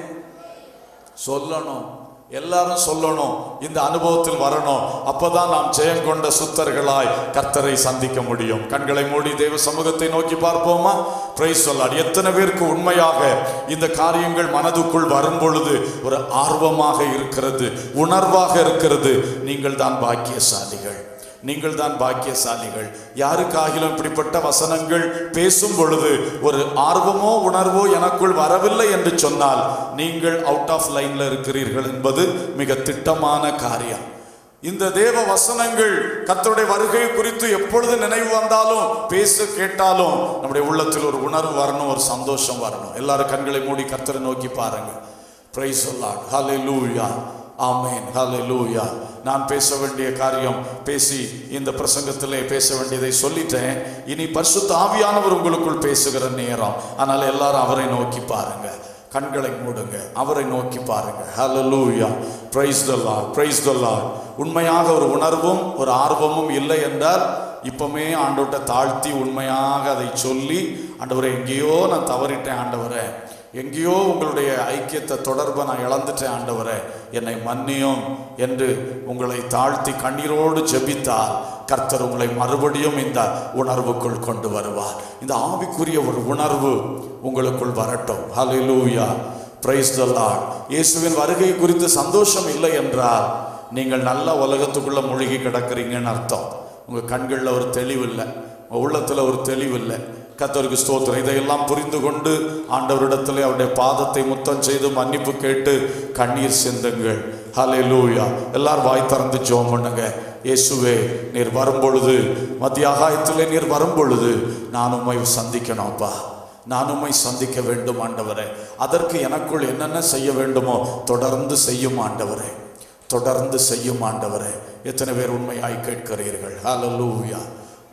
சொல்லணும் எல்லாரும் சொல்லணும் இந்த அனுபவத்தில் வரணும் அப்பதான் நாம் ஜெயம் கொண்ட சுத்தர்களாய் கர்த்தரை சந்திக்க முடியும் கண்களை மூடி தேவ சமூகத்தை நோக்கி பார்ப்போமா பிரைஸ் சொல்லார் எத்தனை பேருக்கு உண்மையாக இந்த காரியங்கள் மனதுக்குள் வரும் பொழுது ஒரு ஆர்வமாக இருக்கிறது உணர்வாக இருக்கிறது நீங்கள் தான் பாக்கியசாலிகள் நீங்கள் தான் பாக்கியசாலிகள் யாருக்காகிலும் இப்படிப்பட்ட வசனங்கள் பேசும் பொழுது ஒரு ஆர்வமோ உணர்வோ எனக்குள் வரவில்லை என்று சொன்னால் நீங்கள் அவுட் ஆஃப் லைன்ல இருக்கிறீர்கள் என்பது மிக திட்டமான காரியம் இந்த தேவ வசனங்கள் கர்த்தருடைய வருகை குறித்து எப்பொழுது நினைவு வந்தாலும் பேச கேட்டாலும் நம்முடைய உள்ளத்தில் ஒரு உணர்வு வரணும் ஒரு சந்தோஷம் வரணும் எல்லாரும் கண்களை மூடி கர்த்தரை நோக்கி பாருங்க பிரைஸ் சொல்லாட் ஹalleluya ஆமென் ஹalleluya நான் பேச வேண்டிய காரியம் பேசி இந்த பிரசங்கத்திலே பேச வேண்டியதை சொல்லிட்டேன் இனி பரிசுத்த ஆவியானவர் உங்களுக்குள் பேசுகிற நேரம் ஆனால் எல்லாரும் அவரை நோக்கி பாருங்க கண்களை மூடுங்க அவரை நோக்கி பாருங்க ஹalleluya praise the lord praise the lord உண்மையாக ஒரு உணர்வும் ஒரு ஆர்வமும் இல்லை என்றால் இப்பமே ஆண்டவர்கிட்ட தாழ்த்தி உண்மையாக அதை சொல்லி ஆண்டவரே எங்கேயோ நான் தவறிட்டேன் ஆண்டவரே எங்கேயோ உங்களுடைய ஐக்கியத்தை தொடர்பை நான் இழந்துட்டேன் ஆண்டவரே என்னை மன்னியும் என்று உங்களை தாழ்த்தி கண்ணீரோடு ஜெபித்தால் கர்த்தர் உங்களை மறுபடியும் இந்த உணர்வுக்குள் கொண்டு வருவார் இந்த ஆவிக்குரிய ஒரு உணர்வு உங்களுக்குள் வரட்டும் ஹalleluya praise the lord இயேசுவின் வருகை குறித்து சந்தோஷம் இல்லை என்றால் நீங்கள் நல்ல உலகத்துக்குள்ள மூழ்கி கிடக்குறீங்கன்னு அர்த்தம் உங்க கண்களில் ஒரு தெளிவு இல்லை உங்க உள்ளத்துல ஒரு தெளிவு இல்லை கத்தருக்கு ஸ்தோத்திரம் இதையெல்லாம் புரிந்து கொண்டு ஆண்டவரிடத்தில் அவருடைய பாதத்தை முத்தம் செய்து மன்னிப்பு கேட்டு கண்ணீர் சிந்துங்கள் ஹலே லூயா எல்லாரும் வாய் திறந்து ஜோம் பண்ணுங்க இயேசுவே நீர் வரும்பொழுது மத்திய ஆகாயத்திலே நீர் வரும்பொழுது நான் உம்மை சந்திக்கணும்ப்பா நான் உம்மை சந்திக்க வேண்டும் ஆண்டவரே அதற்கு எனக்குள் என்னென்ன செய்ய வேண்டுமோ தொடர்ந்து செய்யும் ஆண்டவரே தொடர்ந்து செய்யும் ஆண்டவரே எத்தனை பேர் உண்மையாய் கேட்கிறீர்கள் ஹalleluya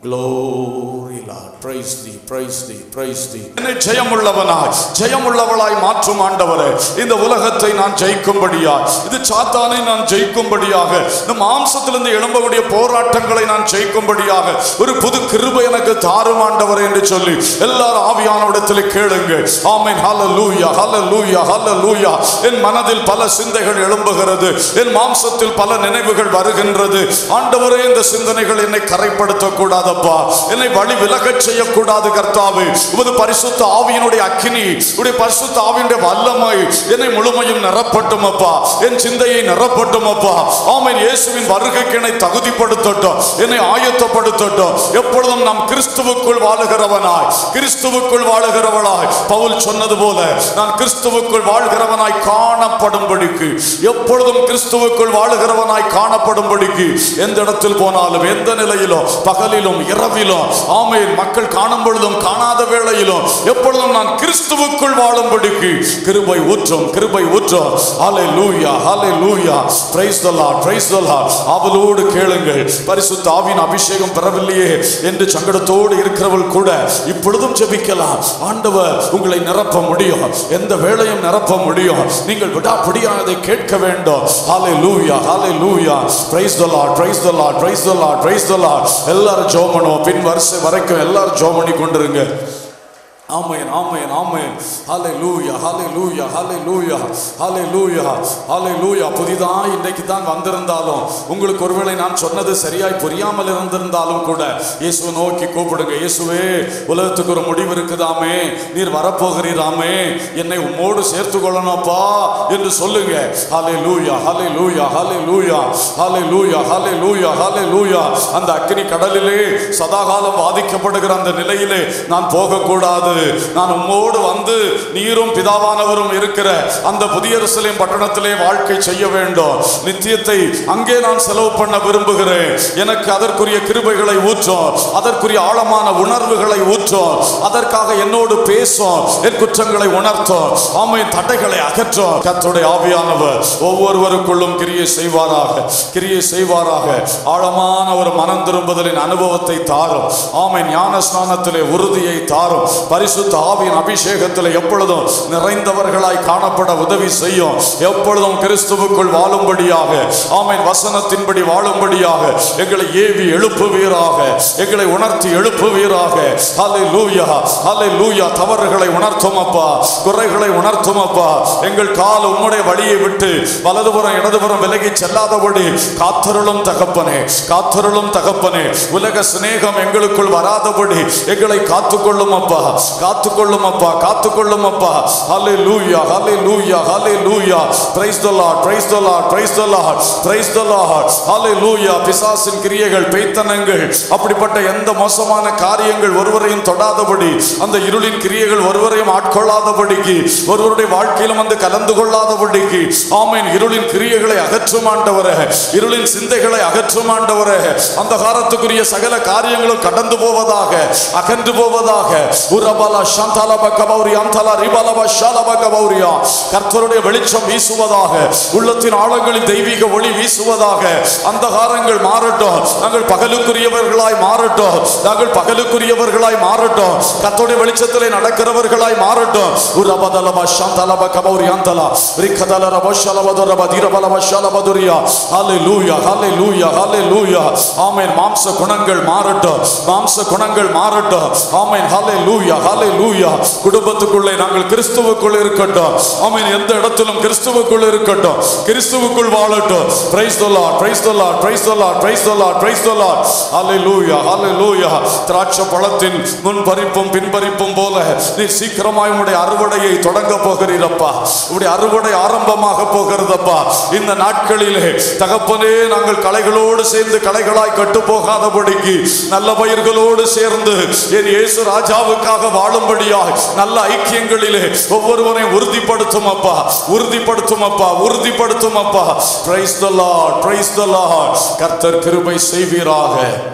glory lord praise thee praise thee praise thee என்னை ஜெயமுள்ளவனாய் ஜெயமுள்ளவளாய் மாற்றும் ஆண்டவரே இந்த உலகத்தை நான் ஜெயிக்கும்படியா இது சாத்தானை நான் ஜெயிக்கும்படியாக இந்த மாம்சத்திலிருந்து எழும்பக்கூடிய போராட்டங்களை நான் ஜெயிக்கும்படியாக ஒரு புது கிருபை எனக்கு தாரும் ஆண்டவரே என்று சொல்லி எல்லாரும் ஆவியானவிடத்தில் கேளுங்க ஆமென் ஹalleluya ஹalleluya ஹalleluya என் மனதில் பல சிந்தைகள் எழும்புகிறது என் மாம்சத்தில் பல நினைவுகள் வருகின்றது ஆண்டவரே இந்த சிந்தனைகள் என்னை கரைப்படுத்த கூடாதப்பா என்னை வழி விலகச் செய்யக்கூடாது கர்த்தாவே உமது பரிசுத்த ஆவியினுடைய அக்கினி உடைய பரிசுத்த ஆவியினுடைய வல்லமை என்னை முழுமையும் நிரப்பட்டும் அப்பா என் சிந்தையை நிரப்பட்டும் அப்பா ஆமென் இயேசுவின் வருகைக்கு என்னை தகுதிப்படுத்தட்டும் என்னை ஆயத்தப்படுத்தட்டும் எப்பொழுதும் நாம் கிறிஸ்துவுக்குள் வாழுகிறவனாய் கிறிஸ்துவுக்குள் வாழுகிறவளாய் பவுல் சொன்னது போல நான் கிறிஸ்துவுக்குள் வாழ்கிறவனாய் காணப்படும்படிக்கு எப்பொழுதும் கிறிஸ்துவுக்குள் வாழுகிறவனாய் காணப்படும்படிக்கு எந்த இடத்தில் போனாலும் எந்த நிலையிலும் பகலிலும் இரவிலும் ஆமென் மக்கள் காணும் பொழுதும் காணாத வேளையிலும் எப்பொழுதும் நான் கிறிஸ்துவுக்குள் வாழும்படிக்கு கிருபை ஊற்றும் கிருபை ஊற்றும் ஹாலே hallelujah hallelujah praise the Lord praise the Lord அவளோடு கேளுங்கள் பரிசுத்த ஆவியின் அபிஷேகம் பெறவில்லையே என்று சங்கடத்தோடு இருக்கிறவள் கூட இப்பொழுதும் ஜெபிக்கலாம் ஆண்டவர் உங்களை நிரப்ப முடியும் எந்த வேளையும் நிரப்ப முடியும் நீங்கள் விடாப்பிடியானதை கேட்க வேண்டும் ஹாலே hallelujah hallelujah praise the Lord praise the Lord praise the Lord praise the Lord எல்லாரும் ஜோம் பண்ணுவோம் பின் வரிசை வரைக்கும் எல்லாரும் ஜோம் பண்ணி கொண்டிருங்க ஆமென் ஆமென் ஆமென் ஹalleluya ஹalleluya ஹalleluya ஹalleluya ஹalleluya புதிதாய் இன்றைக்கு தான் வந்திருந்தாலும் உங்களுக்கு ஒருவேளை நான் சொன்னது சரியாய் புரியாமல் இருந்திருந்தாலும் கூட இயேசுவை நோக்கி கூப்பிடுங்க இயேசுவே உலகத்துக்கு ஒரு முடிவு இருக்குதாமே நீர் வரப்போகிறீராமே என்னை உம்மோடு சேர்த்து கொள்ளணும்ப்பா என்று சொல்லுங்க ஹalleluya ஹalleluya ஹalleluya ஹalleluya ஹalleluya ஹalleluya அந்த அக்கினி கடலிலே சதாகாலம் பாதிக்கப்படுகிற அந்த நிலையிலே நான் போகக்கூடாது நான் உம்மோடு வந்து நீரும் பிதாவானவரும் இருக்கிற அந்த புதிய எருசலேம் பட்டணத்திலே வாழ்க்கை செய்ய வேண்டும் நித்தியத்தை அங்கே நான் செலவு பண்ண விரும்புகிறேன் எனக்கு அதற்குரிய கிருபைகளை ஊற்றும் அதற்குரிய ஆழமான உணர்வுகளை ஊற்றும் அதற்காக என்னோடு பேசும் என் குற்றங்களை உணர்த்தும் ஆமை தடைகளை அகற்றும் கர்த்தருடைய ஆவியானவர் ஒவ்வொருவருக்குள்ளும் கிரியை செய்வாராக கிரியை செய்வாராக ஆழமான ஒரு மனம் திரும்புதலின் அனுபவத்தை தாரும் ஆமை ஞான ஸ்நானத்திலே உறுதியை தாரும் பரிசுத்த ஆவியின் அபிஷேகத்தில் எப்பொழுதும் நிறைந்தவர்களாய் காணப்பட உதவி செய்யும் எப்பொழுதும் கிறிஸ்துவுக்குள் வாழும்படியாக ஆமென் வசனத்தின்படி வாழும்படியாக எங்களை ஏவி எழுப்புவீராக எங்களை உணர்த்தி எழுப்புவீராக ஹலே லூயா ஹலே லூயா தவறுகளை உணர்த்தும் அப்பா குறைகளை உணர்த்தும் அப்பா எங்கள் கால் உம்முடைய வழியை விட்டு வலதுபுறம் இடதுபுறம் விலகி செல்லாதபடி காத்தருளும் தகப்பனே காத்தருளும் தகப்பனே உலக சிநேகம் எங்களுக்குள் வராதபடி எங்களை காத்துக்கொள்ளும் அப்பா காத்துக்கொள்ளும் அப்பா காத்துக்கொள்ளும் அப்பா ஹலே hallelujah hallelujah hallelujah praise the Lord praise the Lord praise the Lord praise the Lord hallelujah பிசாசின் கிரியைகள் பெய்த்தனங்கள் அப்படிப்பட்ட எந்த மோசமான காரியங்கள் ஒருவரையும் தொடாதபடி அந்த இருளின் கிரியைகள் ஒருவரையும் ஆட்கொள்ளாதபடிக்கு ஒருவருடைய வாழ்க்கையிலும் வந்து கலந்து கொள்ளாதபடிக்கு ஆமீன் இருளின் கிரியைகளை அகற்றும் ஆண்டவரே இருளின் சிந்தைகளை அகற்றும் ஆண்டவரே அந்த காலத்துக்குரிய சகல காரியங்களும் கடந்து போவதாக அகன்று போவதாக உரபல சந்தாலப கபௌரி அந்தல ரிபலப ஷாலப கபௌரியா கர்த்தருடைய வெளிச்சம் வீசுவதாக உள்ளத்தின் ஆழங்களில் தெய்வீக ஒளி வீசுவதாக அந்தகாரங்கள் மாறட்டும் நாங்கள் பகலுக்குரியவர்களாய் மாறட்டும் நாங்கள் பகலுக்குரியவர்களாய் மாறட்டும் கர்த்தருடைய வெளிச்சத்திலே நடக்கிறவர்களாய் மாறட்டும் உரபதலப சந்தாலப கபௌரி அந்தல ரிக்கதல ரப ஷலபத ரப திரபலப ஷலபதுரியா ஹalleluya ஹalleluya ஹalleluya ஆமென் மாம்ச குணங்கள் மாறட்டும் மாம்ச குணங்கள் மாறட்டும் ஆமென் ஹalleluya ஹalleluya ஹalleluya குடும்பத்துக்குள்ளே நாங்கள் கிறிஸ்துவுக்குள் இருக்கட்டும் ஆமென் எந்த இடத்திலும் கிறிஸ்துவுக்குள் இருக்கட்டும் கிறிஸ்துவுக்குள் வாழட்டும் praise the Lord praise the Lord praise the Lord praise the Lord praise the Lord hallelujah hallelujah திராட்சை பழத்தின் முன் பறிப்பும் பின் பறிப்பும் போல நீ சீக்கிரமாய் உம்முடைய அறுவடையை தொடங்க போகிறீரப்பா உம்முடைய அறுவடை ஆரம்பமாக போகிறதப்பா இந்த நாட்களிலே தகப்பனே நாங்கள் கலைகளோடு சேர்ந்து கலைகளாய் கட்டு போகாதபடிக்கு நல்ல பயிர்களோடு சேர்ந்து என் இயேசு ராஜாவுக்காக வாழும்படியாய் நல்ல ஐக்கியங்களிலே ஒவ்வொருவரையும் உறுதிப்படுத்தும் அப்பா உறுதிப்படுத்தும் அப்பா உறுதிப்படுத்தும் அப்பா praise the Lord praise the Lord கர்த்தர் கிருபை செய்வீராக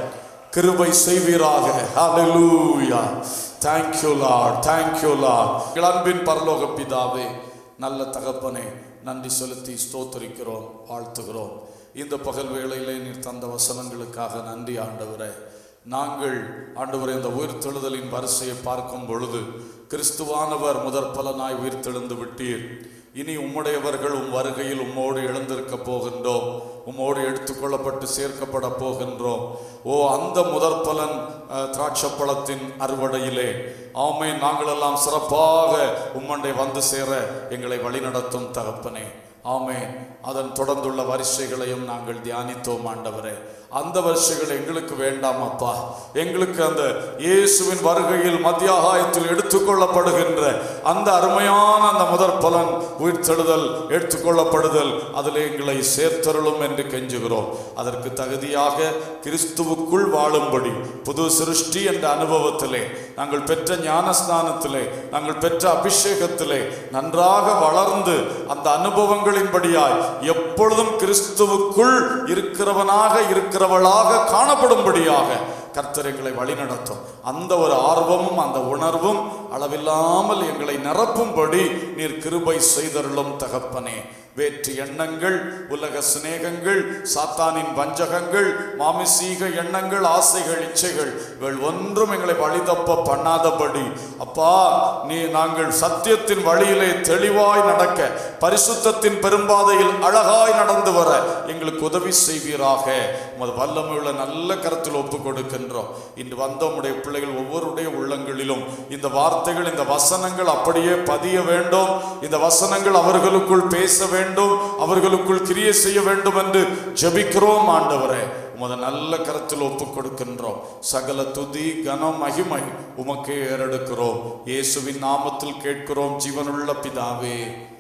கிருபை செய்வீராக ஹalleluya thank you lord thank you lord எங்கள் அன்பின் பரலோக பிதாவே நல்ல தகப்பனே நன்றி செலுத்தி ஸ்தோத்தரிக்கிறோம் வாழ்த்துகிறோம் இந்த பகல் வேளையிலே நீர் தந்த வசனங்களுக்காக நன்றி ஆண்டவரே நாங்கள் ஆண்டவரே இந்த உயிர்த்தெழுதலின் வரிசையை பார்க்கும் பொழுது கிறிஸ்துவானவர் முதற் பலனாய் உயிர்த்தெழுந்து விட்டீர் இனி உம்முடையவர்கள் உம் வருகையில் உம்மோடு எழுந்திருக்க போகின்றோம் உம்மோடு எடுத்துக்கொள்ளப்பட்டு சேர்க்கப்பட போகின்றோம் ஓ அந்த முதற் பலன் அஹ், திராட்சப்பழத்தின் அறுவடையிலே ஆமை நாங்களெல்லாம் சிறப்பாக உம்மண்டை வந்து சேர எங்களை வழிநடத்தும் தகப்பனே ஆமென் அதன் தொடர்ந்துள்ள வரிசைகளையும் நாங்கள் தியானித்தோம் ஆண்டவரே அந்த வரிசைகள் எங்களுக்கு வேண்டாம் அப்பா எங்களுக்கு அந்த இயேசுவின் வருகையில் மத்தியாகாயத்தில் எடுத்துக்கொள்ளப்படுகின்ற அந்த அருமையான அந்த முதற் பலன் உயிர்த்தெழுதல் எடுத்துக்கொள்ளப்படுதல் அதில் எங்களை சேர்த்தருளும் என்று கெஞ்சுகிறோம் அதற்கு தகுதியாக கிறிஸ்துவுக்குள் வாழும்படி புது சிருஷ்டி என்ற அனுபவத்திலே நாங்கள் பெற்ற ஞானஸ்நானத்திலே நாங்கள் பெற்ற அபிஷேகத்திலே நன்றாக வளர்ந்து அந்த அனுபவங்களின்படியாய் எப்பொழுதும் கிறிஸ்துவுக்குள் இருக்கிறவனாக இருக்கிறவளாக காணப்படும்படியாக கர்த்தர் எங்களை வழிநடத்தும் அந்த ஒரு ஆர்வமும் அந்த உணர்வும் அளவில்லாமல் எங்களை நிரப்பும்படி நீர் கிருபை செய்தருளும் தகப்பனே வேற்று எண்ணங்கள் உலக சிநேகங்கள் சாத்தானின் வஞ்சகங்கள் மாமிசீக எண்ணங்கள் ஆசைகள் இச்சைகள் இவள் ஒன்றும் எங்களை வழிதப்ப பண்ணாதபடி அப்பா நீ நாங்கள் சத்தியத்தின் வழியிலே தெளிவாய் நடக்க பரிசுத்தத்தின் பெரும்பாதையில் அழகாய் நடந்து வர எங்களுக்கு உதவி செய்வீராக உமது வல்லமையுள்ள நல்ல கருத்தில் ஒப்பு கொடுக்கின்றோம் இன்று வந்த உம்முடைய பிள்ளைகள் ஒவ்வொருடைய உள்ளங்களிலும் இந்த வார்த்தைகள் இந்த வசனங்கள் அப்படியே பதிய வேண்டும் இந்த வசனங்கள் அவர்களுக்குள் பேச வேண்டும் அவர்களுக்குள் கிரியை செய்ய வேண்டும் என்று ஜெபிக்கிறோம் ஆண்டவரே உமது நல்ல கருத்தில் ஒப்பு கொடுக்கின்றோம் சகல துதி கனம் மகிமை உமக்கே ஏறெடுக்கிறோம் இயேசுவின் நாமத்தில் கேட்கிறோம் ஜீவனுள்ள பிதாவே